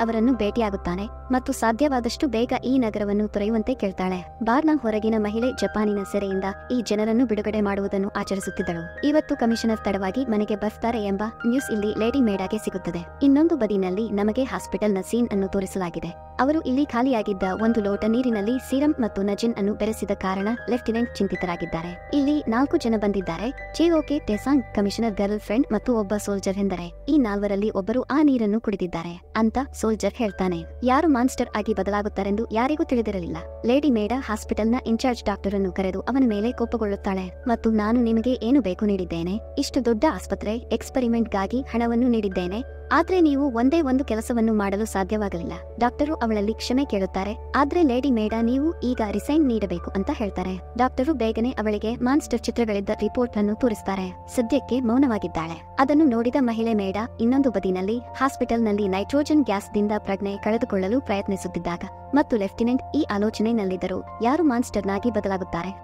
ಅವರನ್ನು ಭೇಟಿಯಾಗುತ್ತಾನೆ ಮತ್ತು ಸಾಧ್ಯವಾದಷ್ಟು ಬೇಗ ಈ ನಗರವನ್ನು ತೊರೆಯುವಂತೆ ಕೇಳ್ತಾಳೆ ಬಾರ್ನ ಹೊರಗಿನ ಮಹಿಳೆ ಜಪಾನಿನ ಸೆರೆಯಿಂದ ಈ ಜನರನ್ನು ಬಿಡುಗಡೆ ಮಾಡುವುದನ್ನು ಆಚರಿಸುತ್ತಿದ್ದಳು ಇವತ್ತು ಕಮಿಷನರ್ ತಡವಾಗಿ ಮನೆಗೆ ಬರ್ತಾರೆ ಎಂಬ ನ್ಯೂಸ್ ಇಲ್ಲಿ ಲೇಡಿ ಮೇಡಾಗೆ ಸಿಗುತ್ತದೆ ಇನ್ನೊಂದು ಬದಿನಲ್ಲಿ ನಮಗೆ ಹಾಸ್ಪಿಟಲ್ನ ಸೀನ್ ಅನ್ನು ತೋರಿಸಲಾಗಿದೆ ಅವರು ಇಲ್ಲಿ ಖಾಲಿಯಾಗಿದ್ದ ಒಂದು ಲೋಟ ನೀರಿನಲ್ಲಿ ಸೀರಂ ಮತ್ತು ನಜಿನ್ ಅನ್ನು ಬೆರೆಸಿದ ಕಾರಣ ಲೆಫ್ಟಿನೆಂಟ್ ಚಿಂತಿತರಾಗಿದ್ದಾರೆ ಇಲ್ಲಿ ನಾಲ್ಕು ಜನ ಬಂದಿದ್ದಾರೆ ಚಿಒಕೆ ಟೆಸಾಂಗ್ ಕಮಿಷನರ್ ಗರ್ಲ್ ಫ್ರೆಂಡ್ ಮತ್ತು ಒಬ್ಬ ಸೋಲ್ಜರ್ ಎಂದರೆ ಈ ನಾಲ್ವರಲ್ಲಿ ಒಬ್ಬರು ಆ ನೀರನ್ನು ಕುಡಿದಿದ್ದಾರೆ ಅಂತ ಸೋಲ್ಜರ್ ಹೇಳ್ತಾನೆ ಯಾರು ಮಾನ್ಸ್ಟರ್ ಆಗಿ ಬದಲಾಗುತ್ತಾರೆಂದು ಯಾರಿಗೂ ತಿಳಿದಿರಲಿಲ್ಲ ಲೇಡಿ ಮೇಡ ಹಾಸ್ಪಿಟಲ್ನ ಇನ್ಚಾರ್ಜ್ ಡಾಕ್ಟರ್ ಅನ್ನು ಕರೆದು ಅವನ ಮೇಲೆ ಕೋಪಗೊಳ್ಳುತ್ತಾಳೆ ಮತ್ತು ನಾನು ನಿಮಗೆ ಏನು ಬೇಕು ನೀಡಿದ್ದೇನೆ ಇಷ್ಟು ದೊಡ್ಡ ಆಸ್ಪತ್ರೆ ಎಕ್ಸ್ಪರಿಮೆಂಟ್ಗಾಗಿ ಹಣವನ್ನು ನೀಡಿದ್ದೇನೆ ಆದ್ರೆ ನೀವು ಒಂದೇ ಒಂದು ಕೆಲಸವನ್ನು ಮಾಡಲು ಸಾಧ್ಯವಾಗಲಿಲ್ಲ ಡಾಕ್ಟರು ಅವಳಲ್ಲಿ ಕ್ಷಮೆ ಕೇಳುತ್ತಾರೆ ಆದ್ರೆ ಲೇಡಿ ಮೇಡ ನೀವು ಈಗ ರಿಸೈನ್ ನೀಡಬೇಕು ಅಂತ ಹೇಳ್ತಾರೆ ಡಾಕ್ಟರು ಬೇಗನೆ ಅವಳಿಗೆ ಮಾನ್ಸ್ಟರ್ ಚಿತ್ರಗಳಿದ್ದ ರಿಪೋರ್ಟ್ ಅನ್ನು ತೋರಿಸ್ತಾರೆ ಸದ್ಯಕ್ಕೆ ಮೌನವಾಗಿದ್ದಾಳೆ ಅದನ್ನು ನೋಡಿದ ಮಹಿಳೆ ಮೇಡ ಇನ್ನೊಂದು ಬದಿನಲ್ಲಿ ಹಾಸ್ಪಿಟಲ್ನಲ್ಲಿ ನೈಟ್ರೋಜನ್ ಗ್ಯಾಸ್ದಿಂದ ಪ್ರಜ್ಞೆ ಕಳೆದುಕೊಳ್ಳಲು ಪ್ರಯತ್ನಿಸುತ್ತಿದ್ದಾಗ ಮತ್ತು ಲೆಫ್ಟಿನೆಂಟ್ ಈ ಆಲೋಚನೆಯಲ್ಲಿದ್ದರು ಯಾರು ಮಾನ್ಸ್ಟರ್ನಾಗಿ ಬದಲಾಗುತ್ತಾರೆ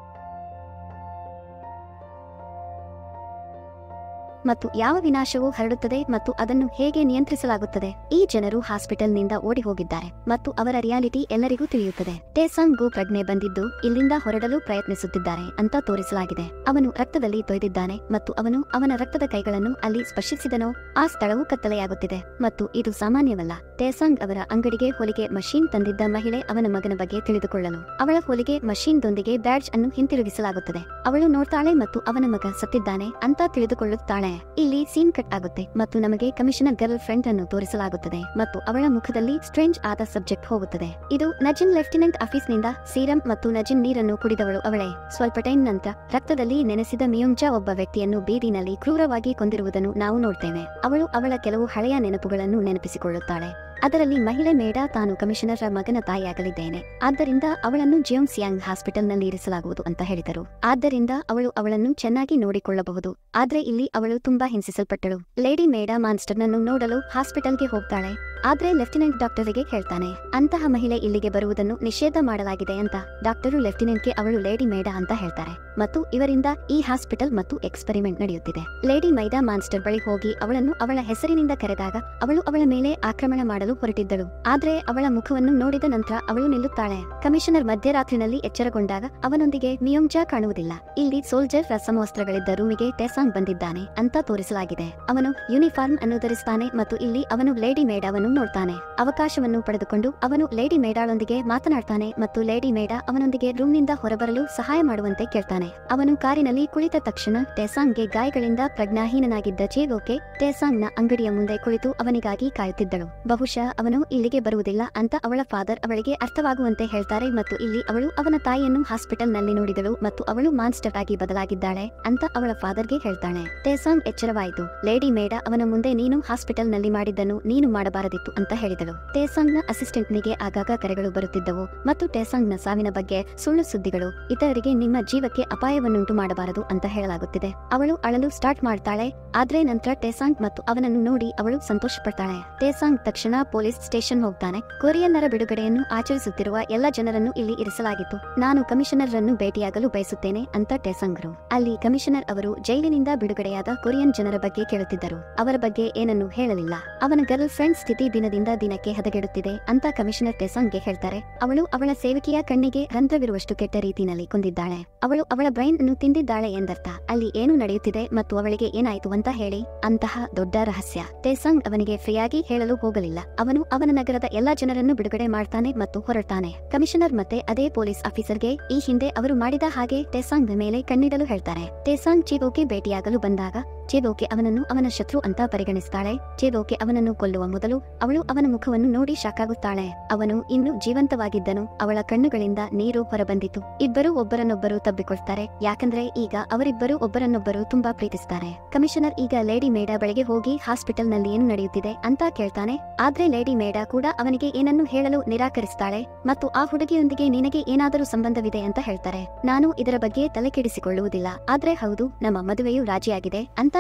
ಮತ್ತು ಯಾವ ವಿನಾಶವು ಹರಡುತ್ತದೆ ಮತ್ತು ಅದನ್ನು ಹೇಗೆ ನಿಯಂತ್ರಿಸಲಾಗುತ್ತದೆ ಈ ಜನರು ಹಾಸ್ಪಿಟಲ್ನಿಂದ ಓಡಿ ಹೋಗಿದ್ದಾರೆ ಮತ್ತು ಅವರ ರಿಯಾಲಿಟಿ ಎಲ್ಲರಿಗೂ ತಿಳಿಯುತ್ತದೆ ಟೇಸಂಗ್ಗೂ ಪ್ರಜ್ಞೆ ಬಂದಿದ್ದು ಇಲ್ಲಿಂದ ಹೊರಡಲು ಪ್ರಯತ್ನಿಸುತ್ತಿದ್ದಾರೆ ಅಂತ ತೋರಿಸಲಾಗಿದೆ ಅವನು ರಕ್ತದಲ್ಲಿ ತೊಯ್ದಿದ್ದಾನೆ ಮತ್ತು ಅವನು ಅವನ ರಕ್ತದ ಕೈಗಳನ್ನು ಅಲ್ಲಿ ಸ್ಪರ್ಶಿಸಿದನೋ ಆ ಸ್ಥಳವು ಕತ್ತಲೆಯಾಗುತ್ತಿದೆ ಮತ್ತು ಇದು ಸಾಮಾನ್ಯವಲ್ಲ ಟೇಸಂಗ್ ಅವರ ಅಂಗಡಿಗೆ ಹೊಲಿಗೆ ಮಷೀನ್ ತಂದಿದ್ದ ಮಹಿಳೆ ಅವನ ಮಗನ ಬಗ್ಗೆ ತಿಳಿದುಕೊಳ್ಳಲು ಅವಳ ಹೊಲಿಗೆ ಮಷೀನ್ ದೊಂದಿಗೆ ಬ್ಯಾಡ್ಜ್ ಅನ್ನು ಹಿಂತಿರುಗಿಸಲಾಗುತ್ತದೆ ಅವಳು ನೋಡ್ತಾಳೆ ಮತ್ತು ಅವನ ಮಗ ಸತ್ತಿದ್ದಾನೆ ಅಂತ ತಿಳಿದುಕೊಳ್ಳುತ್ತಾಳೆ ಇಲ್ಲಿ ಸೀನ್ ಕಟ್ ಆಗುತ್ತೆ ಮತ್ತು ನಮಗೆ ಕಮಿಷನರ್ ಗರ್ಲ್ ಫ್ರೆಂಡ್ ಅನ್ನು ತೋರಿಸಲಾಗುತ್ತದೆ ಮತ್ತು ಅವಳ ಮುಖದಲ್ಲಿ ಸ್ಟ್ರೇಂಜ್ ಆದ ಸಬ್ಜೆಕ್ಟ್ ಹೋಗುತ್ತದೆ ಇದು ನಜಿನ್ ಲೆಫ್ಟಿನೆಂಟ್ ಆಫೀಸ್ನಿಂದ ಸೀರಂ ಮತ್ತು ನಜಿನ್ ನೀರನ್ನು ಕುಡಿದವಳು ಅವಳೇ ಸ್ವಲ್ಪ ಟೈಮ್ ನಂತರ ರಕ್ತದಲ್ಲಿ ನೆನೆಸಿದ ಮಿಯುಂಜಾ ಒಬ್ಬ ವ್ಯಕ್ತಿಯನ್ನು ಬೀದಿನಲ್ಲಿ ಕ್ರೂರವಾಗಿ ಕೊಂದಿರುವುದನ್ನು ನಾವು ನೋಡ್ತೇವೆ ಅವಳು ಅವಳ ಕೆಲವು ಹಳೆಯ ನೆನಪುಗಳನ್ನು ನೆನಪಿಸಿಕೊಳ್ಳುತ್ತಾಳೆ ಅದರಲ್ಲಿ ಮಹಿಳೆ ಮೇಡ ತಾನು ಕಮಿಷನರ್ ಮಗನ ತಾಯಿಯಾಗಲಿದ್ದೇನೆ ಆದ್ದರಿಂದ ಅವಳನ್ನು ಜಿಯೋಂಗ್ ಸಿಯಾಂಗ್ ಹಾಸ್ಪಿಟಲ್ನಲ್ಲಿ ಇರಿಸಲಾಗುವುದು ಅಂತ ಹೇಳಿದರು ಆದ್ದರಿಂದ ಅವಳು ಅವಳನ್ನು ಚೆನ್ನಾಗಿ ನೋಡಿಕೊಳ್ಳಬಹುದು ಆದ್ರೆ ಇಲ್ಲಿ ಅವಳು ತುಂಬಾ ಹಿಂಸಿಸಲ್ಪಟ್ಟಳು ಲೇಡಿ ಮೇಡ ಮಾನ್ಸ್ಟರ್ನನ್ನು ನೋಡಲು ಹಾಸ್ಪಿಟಲ್ಗೆ ಹೋಗ್ತಾಳೆ ಆದ್ರೆ ಲೆಫ್ಟಿನೆಂಟ್ ಡಾಕ್ಟರಿಗೆ ಹೇಳ್ತಾನೆ ಅಂತಹ ಮಹಿಳೆ ಇಲ್ಲಿಗೆ ಬರುವುದನ್ನು ನಿಷೇಧ ಮಾಡಲಾಗಿದೆ ಅಂತ ಡಾಕ್ಟರು ಲೆಫ್ಟಿನೆಂಟ್ಗೆ ಅವಳು ಲೇಡಿ ಮೇಡ ಅಂತ ಹೇಳ್ತಾರೆ ಮತ್ತು ಇವರಿಂದ ಈ ಹಾಸ್ಪಿಟಲ್ ಮತ್ತು ಎಕ್ಸ್ಪೆರಿಮೆಂಟ್ ನಡೆಯುತ್ತಿದೆ ಲೇಡಿ ಮೈದಾ ಮಾನ್ಸ್ಟರ್ ಬಳಿ ಹೋಗಿ ಅವಳನ್ನು ಅವಳ ಹೆಸರಿನಿಂದ ಕರೆದಾಗ ಅವಳು ಅವಳ ಮೇಲೆ ಆಕ್ರಮಣ ಮಾಡಲು ಹೊರಟಿದ್ದಳು ಆದ್ರೆ ಅವಳ ಮುಖವನ್ನು ನೋಡಿದ ನಂತರ ಅವಳು ನಿಲ್ಲುತ್ತಾಳೆ ಕಮಿಷನರ್ ಮಧ್ಯರಾತ್ರಿನಲ್ಲಿ ಎಚ್ಚರಗೊಂಡಾಗ ಅವನೊಂದಿಗೆ ಮಿಯೋಂಜಾ ಕಾಣುವುದಿಲ್ಲ ಇಲ್ಲಿ ಸೋಲ್ಜರ್ ರಸಮವಸ್ತ್ರಗಳಿದ್ದ ರೂಮಿಗೆ ಟೆಸಾಂಗ್ ಬಂದಿದ್ದಾನೆ ಅಂತ ತೋರಿಸಲಾಗಿದೆ ಅವನು ಯೂನಿಫಾರ್ಮ್ ಅನ್ನು ಧರಿಸ್ತಾನೆ ಮತ್ತು ಇಲ್ಲಿ ಅವನು ಲೇಡಿ ಮೇಡಾವನ್ನು ನೋಡ್ತಾನೆ ಅವಕಾಶವನ್ನು ಪಡೆದುಕೊಂಡು ಅವನು ಲೇಡಿ ಮೇಡಾಳೊಂದಿಗೆ ಮಾತನಾಡ್ತಾನೆ ಮತ್ತು ಲೇಡಿ ಮೇಡ ಅವನೊಂದಿಗೆ ರೂಮ್ನಿಂದ ಹೊರಬರಲು ಸಹಾಯ ಮಾಡುವಂತೆ ಕೇಳ್ತಾನೆ ಅವನು ಕಾರಿನಲ್ಲಿ ಕುಳಿತ ತಕ್ಷಣ ಟೆಸಾಂಗ್ಗೆ ಗಾಯಗಳಿಂದ ಪ್ರಜ್ಞಾಹೀನನಾಗಿದ್ದ ಚೇಗೋಕೆ ಟೆಸಾಂಗ್ನ ಅಂಗಡಿಯ ಮುಂದೆ ಕುಳಿತು ಅವನಿಗಾಗಿ ಕಾಯುತ್ತಿದ್ದಳು ಬಹುಶಃ ಅವನು ಇಲ್ಲಿಗೆ ಬರುವುದಿಲ್ಲ ಅಂತ ಅವಳ ಫಾದರ್ ಅವಳಿಗೆ ಅರ್ಥವಾಗುವಂತೆ ಹೇಳ್ತಾರೆ ಮತ್ತು ಇಲ್ಲಿ ಅವಳು ಅವನ ತಾಯಿಯನ್ನು ಹಾಸ್ಪಿಟಲ್ನಲ್ಲಿ ನೋಡಿದಳು ಮತ್ತು ಅವಳು ಮಾನ್ಸ್ಟರ್ ಆಗಿ ಬದಲಾಗಿದ್ದಾಳೆ ಅಂತ ಅವಳ ಫಾದರ್ಗೆ ಹೇಳ್ತಾಳೆ ಟೆಸಾಂಗ್ ಎಚ್ಚರವಾಯಿತು ಲೇಡಿ ಮೇಡ ಅವನ ಮುಂದೆ ನೀನು ಹಾಸ್ಪಿಟಲ್ನಲ್ಲಿ ಮಾಡಿದ್ದನ್ನು ನೀನು ಮಾಡಬಾರದಿತ್ತು ಅಂತ ಹೇಳಿದಳು ಟೇಸಾಂಗ್ನ ಅಸಿಸ್ಟೆಂಟ್ನಿಗೆ ಆಗಾಗ ಕರೆಗಳು ಬರುತ್ತಿದ್ದವು ಮತ್ತು ಟೇಸಾಂಗ್ನ ಸಾವಿನ ಬಗ್ಗೆ ಸುಳ್ಳು ಸುದ್ದಿಗಳು ಇತರರಿಗೆ ನಿಮ್ಮ ಜೀವಕ್ಕೆ ಅಪಾಯವನ್ನುಂಟು ಮಾಡಬಾರದು ಅಂತ ಹೇಳಲಾಗುತ್ತಿದೆ ಅವಳು ಅಳಲು ಸ್ಟಾರ್ಟ್ ಮಾಡ್ತಾಳೆ ಆದ್ರೆ ನಂತರ ಟೇಸಾಂಗ್ ಮತ್ತು ಅವನನ್ನು ನೋಡಿ ಅವಳು ಸಂತೋಷ ಪಡ್ತಾಳೆ ಟೇಸಾಂಗ್ ತಕ್ಷಣ ಪೊಲೀಸ್ ಸ್ಟೇಷನ್ ಹೋಗ್ತಾನೆ ಕೊರಿಯನ್ನರ ಬಿಡುಗಡೆಯನ್ನು ಆಚರಿಸುತ್ತಿರುವ ಎಲ್ಲ ಜನರನ್ನು ಇಲ್ಲಿ ಇರಿಸಲಾಗಿತ್ತು ನಾನು ಕಮಿಷನರ್ ಅನ್ನು ಭೇಟಿಯಾಗಲು ಬಯಸುತ್ತೇನೆ ಅಂತ ಟೆಸಂಗ್ರು ಅಲ್ಲಿ ಕಮಿಷನರ್ ಅವರು ಜೈಲಿನಿಂದ ಬಿಡುಗಡೆಯಾದ ಕೊರಿಯನ್ ಜನರ ಬಗ್ಗೆ ಕೇಳುತ್ತಿದ್ದರು ಅವರ ಬಗ್ಗೆ ಏನನ್ನು ಹೇಳಲಿಲ್ಲ ಅವನ ಗರ್ಲ್ ಫ್ರೆಂಡ್ ಸ್ಥಿತಿ ದಿನದಿಂದ ದಿನಕ್ಕೆ ಹದಗೆಡುತ್ತಿದೆ ಅಂತ ಕಮಿಷನರ್ ಟೆಸಂಗ್ಗೆ ಹೇಳ್ತಾರೆ ಅವಳು ಅವಳ ಸೇವಕಿಯ ಕಣ್ಣಿಗೆ ರಂಧ್ರವಿರುವಷ್ಟು ಕೆಟ್ಟ ರೀತಿಯಲ್ಲಿ ಕೊಂದಿದ್ದಾಳೆ ಅವಳು ಅವಳ ಬ್ರೈನ್ ಅನ್ನು ತಿಂದಿದ್ದಾಳೆ ಎಂದರ್ಥ ಅಲ್ಲಿ ಏನು ನಡೆಯುತ್ತಿದೆ ಮತ್ತು ಅವಳಿಗೆ ಏನಾಯ್ತು ಅಂತ ಹೇಳಿ ಅಂತಹ ದೊಡ್ಡ ರಹಸ್ಯ ಟೆಸಂಗ್ ಅವನಿಗೆ ಫ್ರೀಯಾಗಿ ಹೇಳಲು ಹೋಗಲಿಲ್ಲ ಅವನು ಅವನ ನಗರದ ಎಲ್ಲಾ ಜನರನ್ನು ಬಿಡುಗಡೆ ಮಾಡ್ತಾನೆ ಮತ್ತು ಹೊರಡ್ತಾನೆ ಕಮಿಷನರ್ ಮತ್ತೆ ಅದೇ ಪೊಲೀಸ್ ಆಫೀಸರ್ಗೆ ಈ ಹಿಂದೆ ಅವರು ಮಾಡಿದ ಹಾಗೆ ಟೆಸಾಂಗ್ ಮೇಲೆ ಕಣ್ಣಿಡಲು ಹೇಳ್ತಾರೆ ಟೆಸಾಂಗ್ ಚಿಗೋಗೆ ಭೇಟಿಯಾಗಲು ಬಂದಾಗ ಚೇಬೋಕೆ ಅವನನ್ನು ಅವನ ಶತ್ರು ಅಂತ ಪರಿಗಣಿಸ್ತಾಳೆ ಚೇಬೋಕೆ ಅವನನ್ನು ಕೊಲ್ಲುವ ಮೊದಲು ಅವಳು ಅವನ ಮುಖವನ್ನು ನೋಡಿ ಶಾಕಾಗುತ್ತಾಳೆ ಅವನು ಇನ್ನು ಜೀವಂತವಾಗಿದ್ದನು ಅವಳ ಕಣ್ಣುಗಳಿಂದ ನೀರು ಹೊರಬಂದಿತು ಇಬ್ಬರು ಒಬ್ಬರನ್ನೊಬ್ಬರು ತಬ್ಬಿಕೊಳ್ತಾರೆ ಯಾಕಂದ್ರೆ ಈಗ ಅವರಿಬ್ಬರು ಒಬ್ಬರನ್ನೊಬ್ಬರು ತುಂಬಾ ಪ್ರೀತಿಸ್ತಾರೆ ಕಮಿಷನರ್ ಈಗ ಲೇಡಿ ಮೇಡ ಬಳಿಗೆ ಹೋಗಿ ಹಾಸ್ಪಿಟಲ್ ನಲ್ಲಿ ಏನು ನಡೆಯುತ್ತಿದೆ ಅಂತ ಕೇಳ್ತಾನೆ ಆದ್ರೆ ಲೇಡಿ ಮೇಡ ಕೂಡ ಅವನಿಗೆ ಏನನ್ನು ಹೇಳಲು ನಿರಾಕರಿಸ್ತಾಳೆ ಮತ್ತು ಆ ಹುಡುಗಿಯೊಂದಿಗೆ ನಿನಗೆ ಏನಾದರೂ ಸಂಬಂಧವಿದೆ ಅಂತ ಹೇಳ್ತಾರೆ ನಾನು ಇದರ ಬಗ್ಗೆ ತಲೆ ಕೆಡಿಸಿಕೊಳ್ಳುವುದಿಲ್ಲ ಆದ್ರೆ ಹೌದು ನಮ್ಮ ಮದುವೆಯು ರಾಜಿಯಾಗಿದೆ ಅಂತ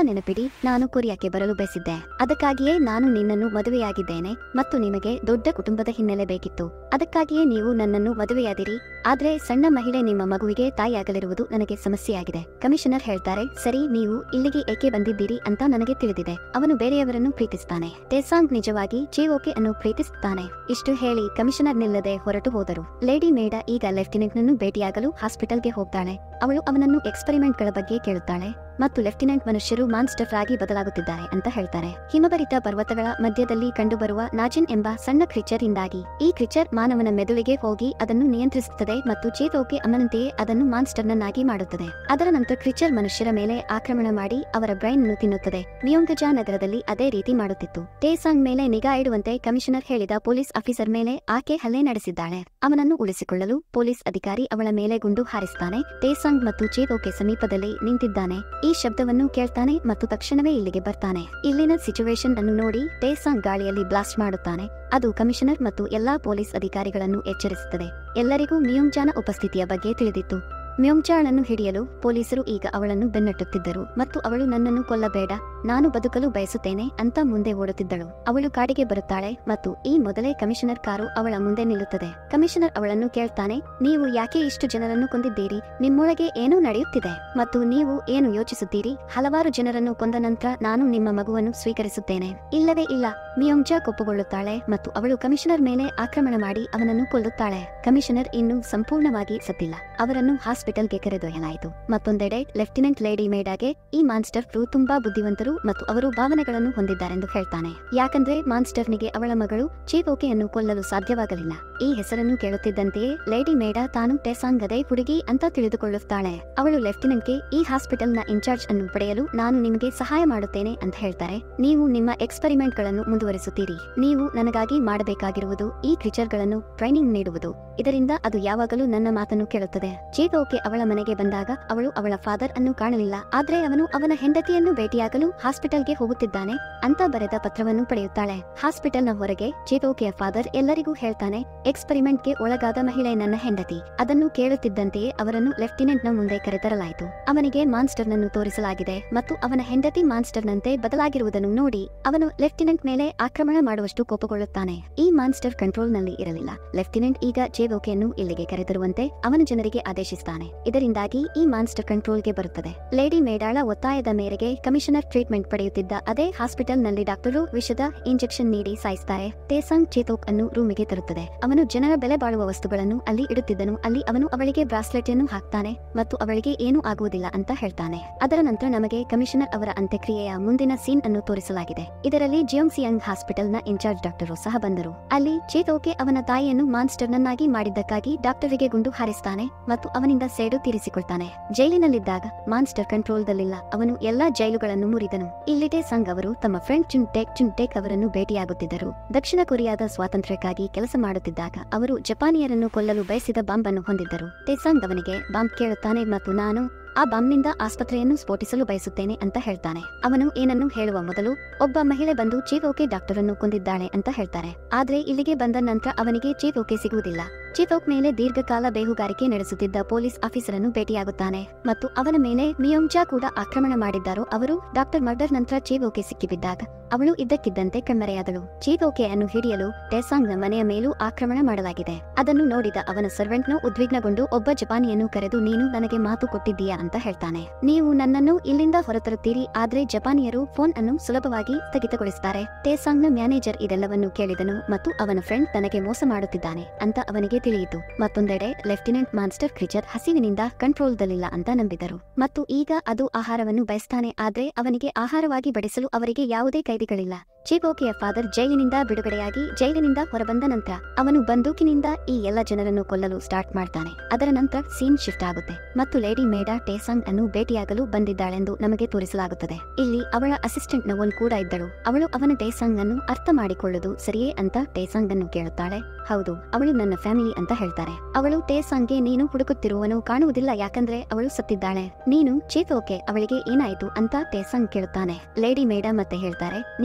ನೆನಪಿಡಿ ನಾನು ಕೊರಿಯಾಕ್ಕೆ ಬರಲು ಬಯಸಿದ್ದೆ ಅದಕ್ಕಾಗಿಯೇ ನಾನು ನಿನ್ನನ್ನು ಮದುವೆಯಾಗಿದ್ದೇನೆ ಮತ್ತು ನಿಮಗೆ ದೊಡ್ಡ ಕುಟುಂಬದ ಹಿನ್ನೆಲೆ ಬೇಕಿತ್ತು ಅದಕ್ಕಾಗಿಯೇ ನೀವು ನನ್ನನ್ನು ಮದುವೆಯಾದಿರಿ ಆದ್ರೆ ಸಣ್ಣ ಮಹಿಳೆ ನಿಮ್ಮ ಮಗುವಿಗೆ ತಾಯಿಯಾಗಲಿರುವುದು ನನಗೆ ಸಮಸ್ಯೆಯಾಗಿದೆ ಕಮಿಷನರ್ ಹೇಳ್ತಾರೆ ಸರಿ ನೀವು ಇಲ್ಲಿಗೆ ಏಕೆ ಬಂದಿದ್ದೀರಿ ಅಂತ ನನಗೆ ತಿಳಿದಿದೆ ಅವನು ಬೇರೆಯವರನ್ನು ಪ್ರೀತಿಸ್ತಾನೆ ತೇಸಾಂಗ್ ನಿಜವಾಗಿ ಚಿಓಕೆ ಅನ್ನು ಪ್ರೀತಿಸುತ್ತಾನೆ ಇಷ್ಟು ಹೇಳಿ ಕಮಿಷನರ್ ನಿಲ್ಲದೆ ಹೊರಟು ಹೋದರು ಲೇಡಿ ಮೇಡ ಈಗ ಲೆಫ್ಟಿನೆಂಟ್ ನನ್ನು ಭೇಟಿಯಾಗಲು ಹಾಸ್ಪಿಟಲ್ಗೆ ಹೋಗ್ತಾಳೆ ಅವಳು ಅವನನ್ನು ಎಕ್ಸ್ಪೆರಿಮೆಂಟ್ಗಳ ಬಗ್ಗೆ ಕೇಳುತ್ತಾಳೆ ಮತ್ತು ಲೆಫ್ಟಿನೆಂಟ್ ಮನುಷ್ಯರು ಮಾನ್ಸ್ಟರ್ ಆಗಿ ಬದಲಾಗುತ್ತಿದ್ದಾರೆ ಅಂತ ಹೇಳ್ತಾರೆ ಹಿಮಭರಿತ ಪರ್ವತಗಳ ಮಧ್ಯದಲ್ಲಿ ಕಂಡುಬರುವ ನಾಜಿನ್ ಎಂಬ ಸಣ್ಣ ಕ್ರಿಚರ್ ಇಂದಾಗಿ ಈ ಕ್ರಿಚರ್ ಮಾನವನ ಮೆದುಳಿಗೆ ಹೋಗಿ ಅದನ್ನು ನಿಯಂತ್ರಿಸುತ್ತದೆ ಮತ್ತು ಚೇತೋಕೆ ಅಮ್ಮನಂತೆಯೇ ಅದನ್ನು ಮಾನ್ಸ್ಟರ್ನನ್ನಾಗಿ ಮಾಡುತ್ತದೆ ಅದರ ನಂತರ ಕ್ರಿಚರ್ ಮನುಷ್ಯರ ಮೇಲೆ ಆಕ್ರಮಣ ಮಾಡಿ ಅವರ ಬ್ರೈನ್ ಅನ್ನು ತಿನ್ನುತ್ತದೆ ಮಿಯೋಂಗಜಾ ನಗರದಲ್ಲಿ ಅದೇ ರೀತಿ ಮಾಡುತ್ತಿತ್ತು ಟೇಸಾಂಗ್ ಮೇಲೆ ನಿಗಾ ಇಡುವಂತೆ ಕಮಿಷನರ್ ಹೇಳಿದ ಪೊಲೀಸ್ ಆಫೀಸರ್ ಮೇಲೆ ಆಕೆ ಹಲ್ಲೆ ನಡೆಸಿದ್ದಾಳೆ ಅವನನ್ನು ಉಳಿಸಿಕೊಳ್ಳಲು ಪೊಲೀಸ್ ಅಧಿಕಾರಿ ಅವಳ ಮೇಲೆ ಗುಂಡು ಹಾರಿಸ್ತಾನೆ ಟೇಸಾಂಗ್ ಮತ್ತು ಚೇತೋಕೆ ಸಮೀಪದಲ್ಲಿ ನಿಂತಿದ್ದಾನೆ ಈ ಶಬ್ದವನ್ನು ಕೇಳ್ತಾನೆ ಮತ್ತು ತಕ್ಷಣವೇ ಇಲ್ಲಿಗೆ ಬರ್ತಾನೆ ಇಲ್ಲಿನ ಸಿಚುವೇಶನ್ ಅನ್ನು ನೋಡಿ ಟೇಸಾಂಗ್ ಗಾಳಿಯಲ್ಲಿ ಬ್ಲಾಸ್ಟ್ ಮಾಡುತ್ತಾನೆ ಅದು ಕಮಿಷನರ್ ಮತ್ತು ಎಲ್ಲಾ ಪೊಲೀಸ್ ಅಧಿಕಾರಿಗಳನ್ನು ಎಚ್ಚರಿಸುತ್ತದೆ ಎಲ್ಲರಿಗೂ ಮಿಯೋಂಗ್ಜಾನ ಉಪಸ್ಥಿತಿಯ ಬಗ್ಗೆ ತಿಳಿದಿತ್ತು ಮ್ಯೋಂಗ್ಚಾಳನ್ನು ಹಿಡಿಯಲು ಪೊಲೀಸರು ಈಗ ಅವಳನ್ನು ಬೆನ್ನಟ್ಟುತ್ತಿದ್ದರು ಮತ್ತು ಅವಳು ನನ್ನನ್ನು ಕೊಲ್ಲಬೇಡ ನಾನು ಬದುಕಲು ಬಯಸುತ್ತೇನೆ ಅಂತ ಮುಂದೆ ಓಡುತ್ತಿದ್ದಳು ಅವಳು ಕಾಡಿಗೆ ಬರುತ್ತಾಳೆ ಮತ್ತು ಈ ಮೊದಲೇ ಕಮಿಷನರ್ ಕಾರು ಅವಳ ಮುಂದೆ ನಿಲ್ಲುತ್ತದೆ ಕಮಿಷನರ್ ಅವಳನ್ನು ಕೇಳ್ತಾನೆ ನೀವು ಯಾಕೆ ಇಷ್ಟು ಜನರನ್ನು ಕೊಂದಿದ್ದೀರಿ ನಿಮ್ಮೊಳಗೆ ಏನೂ ನಡೆಯುತ್ತಿದೆ ಮತ್ತು ನೀವು ಏನು ಯೋಚಿಸುತ್ತೀರಿ ಹಲವಾರು ಜನರನ್ನು ಕೊಂದ ನಂತರ ನಾನು ನಿಮ್ಮ ಮಗುವನ್ನು ಸ್ವೀಕರಿಸುತ್ತೇನೆ ಇಲ್ಲವೇ ಇಲ್ಲ ಮಿಯೋಂಗ್ಜಾ ಕೊಪ್ಪುಗೊಳ್ಳುತ್ತಾಳೆ ಮತ್ತು ಅವಳು ಕಮಿಷನರ್ ಮೇಲೆ ಆಕ್ರಮಣ ಮಾಡಿ ಅವನನ್ನು ಕೊಲ್ಲುತ್ತಾಳೆ ಕಮಿಷನರ್ ಇನ್ನೂ ಸಂಪೂರ್ಣವಾಗಿ ಸತ್ತಿಲ್ಲ ಅವರನ್ನು ಹಾಸ್ಪಿಟಲ್ಗೆ ಕರೆದೊಯ್ಯಲಾಯಿತು ಮತ್ತೊಂದೆಡೆ ಲೆಫ್ಟಿನೆಂಟ್ ಲೇಡಿ ಮೇಡಾಗೆ ಈ ಮಾನ್ಸ್ಟರ್ ಫ್ರೂ ತುಂಬಾ ಬುದ್ಧಿವಂತರು ಮತ್ತು ಅವರು ಭಾವನೆಗಳನ್ನು ಹೊಂದಿದ್ದಾರೆಂದು ಹೇಳ್ತಾನೆ ಯಾಕಂದ್ರೆ ಮಾನ್ಸ್ಟರ್ನಿಗೆ ಅವಳ ಮಗಳು ಚೀಪೋಕೆಯನ್ನು ಕೊಲ್ಲಲು ಸಾಧ್ಯವಾಗಲಿಲ್ಲ ಈ ಹೆಸರನ್ನು ಕೇಳುತ್ತಿದ್ದಂತೆಯೇ ಲೇಡಿ ಮೇಡಾ ತಾನು ಟೆಸಾಂಗದೆ ಹುಡುಗಿ ಅಂತ ತಿಳಿದುಕೊಳ್ಳುತ್ತಾಳೆ ಅವಳು ಲೆಫ್ಟಿನೆಂಟ್ಗೆ ಈ ಹಾಸ್ಪಿಟಲ್ನ ಇನ್ಚಾರ್ಜ್ ಅನ್ನು ಪಡೆಯಲು ನಾನು ನಿಮಗೆ ಸಹಾಯ ಮಾಡುತ್ತೇನೆ ಅಂತ ಹೇಳ್ತಾರೆ ನೀವು ನಿಮ್ಮ ಎಕ್ಸ್ಪೆರಿಮೆಂಟ್ ಗಳನ್ನು ಮುಂದುವರಿಸುತ್ತೀರಿ ನೀವು ನನಗಾಗಿ ಮಾಡಬೇಕಾಗಿರುವುದು ಈ ಕ್ರಿಚರ್ಗಳನ್ನು ಟ್ರೈನಿಂಗ್ ನೀಡುವುದು ಇದರಿಂದ ಅದು ಯಾವಾಗಲೂ ನನ್ನ ಮಾತನ್ನು ಕೇಳುತ್ತದೆ ಚೇತೋಕೆ ಅವಳ ಮನೆಗೆ ಬಂದಾಗ ಅವಳು ಅವಳ ಫಾದರ್ ಅನ್ನು ಕಾಣಲಿಲ್ಲ ಆದ್ರೆ ಅವನು ಅವನ ಹೆಂಡತಿಯನ್ನು ಭೇಟಿಯಾಗಲು ಹಾಸ್ಪಿಟಲ್ಗೆ ಹೋಗುತ್ತಿದ್ದಾನೆ ಅಂತ ಬರೆದ ಪತ್ರವನ್ನು ಪಡೆಯುತ್ತಾಳೆ ಹಾಸ್ಪಿಟಲ್ನ ಹೊರಗೆ ಚೇತೋಕೆಯ ಫಾದರ್ ಎಲ್ಲರಿಗೂ ಹೇಳ್ತಾನೆ ಎಕ್ಸ್ಪೆರಿಮೆಂಟ್ಗೆ ಒಳಗಾದ ಮಹಿಳೆ ನನ್ನ ಹೆಂಡತಿ ಅದನ್ನು ಕೇಳುತ್ತಿದ್ದಂತೆಯೇ ಅವರನ್ನು ಲೆಫ್ಟಿನೆಂಟ್ನ ಮುಂದೆ ಕರೆತರಲಾಯಿತು ಅವನಿಗೆ ಮಾನ್ಸ್ಟರ್ನನ್ನು ತೋರಿಸಲಾಗಿದೆ ಮತ್ತು ಅವನ ಹೆಂಡತಿ ಮಾನ್ಸ್ಟರ್ನಂತೆ ಬದಲಾಗಿರುವುದನ್ನು ನೋಡಿ ಅವನು ಲೆಫ್ಟಿನೆಂಟ್ ಮೇಲೆ ಆಕ್ರಮಣ ಮಾಡುವಷ್ಟು ಕೋಪಗೊಳ್ಳುತ್ತಾನೆ ಈ ಮಾನ್ಸ್ಟರ್ ಕಂಟ್ರೋಲ್ನಲ್ಲಿ ಇರಲಿಲ್ಲ ಲೆಫ್ಟಿನೆಂಟ್ ಈಗ ಚೇವೋಕೆಯನ್ನು ಇಲ್ಲಿಗೆ ಕರೆತರುವಂತೆ ಅವನ ಜನರಿಗೆ ಆದೇಶಿಸುತ್ತಾನೆ ಇದರಿಂದಾಗಿ ಈ ಮಾನ್ಸ್ಟರ್ ಕಂಟ್ರೋಲ್ಗೆ ಬರುತ್ತದೆ ಲೇಡಿ ಮೇಡಾಳ ಒತ್ತಾಯದ ಮೇರೆಗೆ ಕಮಿಷನರ್ ಟ್ರೀಟ್ಮೆಂಟ್ ಪಡೆಯುತ್ತಿದ್ದ ಅದೇ ಹಾಸ್ಪಿಟಲ್ನಲ್ಲಿ ಡಾಕ್ಟರು ವಿಷದ ಇಂಜೆಕ್ಷನ್ ನೀಡಿ ಸಾಯಿಸ್ತಾರೆ ತೇಸಾಂಗ್ ಚೇತೋಕ್ ಅನ್ನು ರೂಮಿಗೆ ತರುತ್ತದೆ ಅವನು ಜನರ ಬೆಲೆ ಬಾಳುವ ವಸ್ತುಗಳನ್ನು ಅಲ್ಲಿ ಇಡುತ್ತಿದ್ದನು ಅಲ್ಲಿ ಅವನು ಅವಳಿಗೆ ಬ್ರಾಸ್ಲೆಟ್ ಅನ್ನು ಹಾಕ್ತಾನೆ ಮತ್ತು ಅವಳಿಗೆ ಏನೂ ಆಗುವುದಿಲ್ಲ ಅಂತ ಹೇಳ್ತಾನೆ ಅದರ ನಂತರ ನಮಗೆ ಕಮಿಷನರ್ ಅವರ ಅಂತ್ಯಕ್ರಿಯೆಯ ಮುಂದಿನ ಸೀನ್ ಅನ್ನು ತೋರಿಸಲಾಗಿದೆ ಇದರಲ್ಲಿ ಜಿಯೋಂಗ್ಸಿಯಂಗ್ ಹಾಸ್ಪಿಟಲ್ನ ಇನ್ಚಾರ್ಜ್ ಡಾಕ್ಟರು ಸಹ ಬಂದರು ಅಲ್ಲಿ ಚೇತೋಕೆ ಅವನ ತಾಯಿಯನ್ನು ಮಾನ್ಸ್ಟರ್ನನ್ನಾಗಿ ಮಾಡಿದ್ದಕ್ಕಾಗಿ ಡಾಕ್ಟರಿಗೆ ಗುಂಡು ಹಾರಿಸ್ತಾನೆ ಮತ್ತು ಅವನಿಂದ ಸೇಡು ತೀರಿಸಿಕೊಳ್ತಾನೆ ಜೈಲಿನಲ್ಲಿದ್ದಾಗ ಮಾನ್ಸ್ಟರ್ ಕಂಟ್ರೋಲ್ದಲ್ಲಿಲ್ಲ ಅವನು ಎಲ್ಲಾ ಜೈಲುಗಳನ್ನು ಮುರಿದನು ಇಲ್ಲಿಟೆ ಸಂಘ್ ಅವರು ತಮ್ಮ ಫ್ರೆಂಡ್ ಚುನ್ ಟೆಕ್ ಚುನ್ ಟೆಕ್ ಅವರನ್ನು ಭೇಟಿಯಾಗುತ್ತಿದ್ದರು ದಕ್ಷಿಣ ಕೊರಿಯಾದ ಸ್ವಾತಂತ್ರ್ಯಕ್ಕಾಗಿ ಕೆಲಸ ಮಾಡುತ್ತಿದ್ದಾಗ ಅವರು ಜಪಾನಿಯರನ್ನು ಕೊಲ್ಲಲು ಬಯಸಿದ ಬಾಂಬ್ ಅನ್ನು ಹೊಂದಿದ್ದರು ಟೆಸಾಂಗ್ ಅವನಿಗೆ ಬಾಂಬ್ ಕೇಳುತ್ತಾನೆ ಮತ್ತು ನಾನು ಆ ಬಾಂಬ್ನಿಂದ ಆಸ್ಪತ್ರೆಯನ್ನು ಸ್ಫೋಟಿಸಲು ಬಯಸುತ್ತೇನೆ ಅಂತ ಹೇಳ್ತಾನೆ ಅವನು ಏನನ್ನು ಹೇಳುವ ಮೊದಲು ಒಬ್ಬ ಮಹಿಳೆ ಬಂದು ಚೀಫೋಕೆ ಡಾಕ್ಟರ್ ಅನ್ನು ಕೊಂದಿದ್ದಾಳೆ ಅಂತ ಹೇಳ್ತಾರೆ ಆದ್ರೆ ಇಲ್ಲಿಗೆ ಬಂದ ನಂತರ ಅವನಿಗೆ ಚೀಫೋಕೆ ಸಿಗುವುದಿಲ್ಲ ಚೀಫೋಕ್ ಮೇಲೆ ದೀರ್ಘಕಾಲ ಬೇಹುಗಾರಿಕೆ ನಡೆಸುತ್ತಿದ್ದ ಪೊಲೀಸ್ ಆಫೀಸರ್ ಅನ್ನು ಭೇಟಿಯಾಗುತ್ತಾನೆ ಮತ್ತು ಅವನ ಮೇಲೆ ಮಿಯೋಂಗ್ಜಾ ಕೂಡ ಆಕ್ರಮಣ ಮಾಡಿದ್ದಾರೋ ಅವರು ಡಾಕ್ಟರ್ ಮರ್ಡರ್ ನಂತರ ಚೀಫೋಕೆ ಸಿಕ್ಕಿಬಿದ್ದಾಗ ಅವಳು ಇದ್ದಕ್ಕಿದ್ದಂತೆ ಕಣ್ಮರೆಯಾದಳು ಚೀಫೋಕೆ ಅನ್ನು ಹಿಡಿಯಲು ಟೆಸಾಂಗ್ನ ಮನೆಯ ಮೇಲೂ ಆಕ್ರಮಣ ಮಾಡಲಾಗಿದೆ ಅದನ್ನು ನೋಡಿದ ಅವನ ಸರ್ವೆಂಟ್ನು ಉದ್ವಿಗ್ನಗೊಂಡು ಒಬ್ಬ ಜಪಾನಿಯನ್ನು ಕರೆದು ನೀನು ನನಗೆ ಮಾತು ಕೊಟ್ಟಿದ್ದೀಯಾ ಅಂತ ಹೇಳ್ತಾನೆ ನೀವು ನನ್ನನ್ನು ಇಲ್ಲಿಂದ ಹೊರತರುತ್ತೀರಿ ಆದ್ರೆ ಜಪಾನಿಯರು ಫೋನ್ ಅನ್ನು ಸುಲಭವಾಗಿ ಸ್ಥಗಿತಗೊಳಿಸುತ್ತಾರೆ ಟೇಸಾಂಗ್ನ ಮ್ಯಾನೇಜರ್ ಇದೆಲ್ಲವನ್ನು ಕೇಳಿದನು ಮತ್ತು ಅವನ ಫ್ರೆಂಡ್ ತನಗೆ ಮೋಸ ಮಾಡುತ್ತಿದ್ದಾನೆ ಅಂತ ಅವನಿಗೆ ತಿಳಿಯಿತು ಮತ್ತೊಂದೆಡೆ ಲೆಫ್ಟಿನೆಂಟ್ ಮಾನ್ಸ್ಟರ್ ಕ್ರಿಚರ್ ಹಸಿವಿನಿಂದ ಕಂಟ್ರೋಲ್ದಲ್ಲಿಲ್ಲ ಅಂತ ನಂಬಿದರು ಮತ್ತು ಈಗ ಅದು ಆಹಾರವನ್ನು ಬಯಸ್ತಾನೆ ಆದ್ರೆ ಅವನಿಗೆ ಆಹಾರವಾಗಿ ಬಡಿಸಲು ಅವರಿಗೆ ಯಾವುದೇ ಕೈದಿಗಳಿಲ್ಲ ಚೀಬೋಕೆಯ ಫಾದರ್ ಜೈಲಿನಿಂದ ಬಿಡುಗಡೆಯಾಗಿ ಜೈಲಿನಿಂದ ಹೊರಬಂದ ನಂತರ ಅವನು ಬಂದೂಕಿನಿಂದ ಈ ಎಲ್ಲ ಜನರನ್ನು ಕೊಲ್ಲಲು ಸ್ಟಾರ್ಟ್ ಮಾಡ್ತಾನೆ ಅದರ ನಂತರ ಸೀನ್ ಶಿಫ್ಟ್ ಆಗುತ್ತೆ ಮತ್ತು ಲೇಡಿ ಮೇಡಾ ಟೇಸಾಂಗ್ ಅನ್ನು ಭೇಟಿಯಾಗಲು ಬಂದಿದ್ದಾಳೆಂದು ನಮಗೆ ತೋರಿಸಲಾಗುತ್ತದೆ ಇಲ್ಲಿ ಅವಳ ಅಸಿಸ್ಟೆಂಟ್ ನವೋನ್ ಕೂಡ ಇದ್ದಳು ಅವಳು ಅವನ ಟೇಸಾಂಗ್ ಅನ್ನು ಅರ್ಥ ಮಾಡಿಕೊಳ್ಳುವುದು ಸರಿಯೇ ಅಂತ ಟೇಸಾಂಗ್ ಅನ್ನು ಕೇಳುತ್ತಾಳೆ ಹೌದು ಅವಳು ನನ್ನ ಫ್ಯಾಮಿಲಿ ಅಂತ ಹೇಳ್ತಾರೆ ಅವಳು ಟೇಸಾಂಗ್ಗೆ ನೀನು ಹುಡುಕುತ್ತಿರುವನು ಕಾಣುವುದಿಲ್ಲ ಯಾಕಂದ್ರೆ ಅವಳು ಸತ್ತಿದ್ದಾಳೆ ನೀನು ಚೀತೋಕೆ ಅವಳಿಗೆ ಏನಾಯಿತು ಅಂತ ಟೇಸಾಂಗ್ ಕೇಳುತ್ತಾನೆ ಲೇಡಿ ಮೇಡಾ ಮತ್ತೆ ಹೇಳ್ತಾರೆ ನೀವು ಅವಳನ್ನು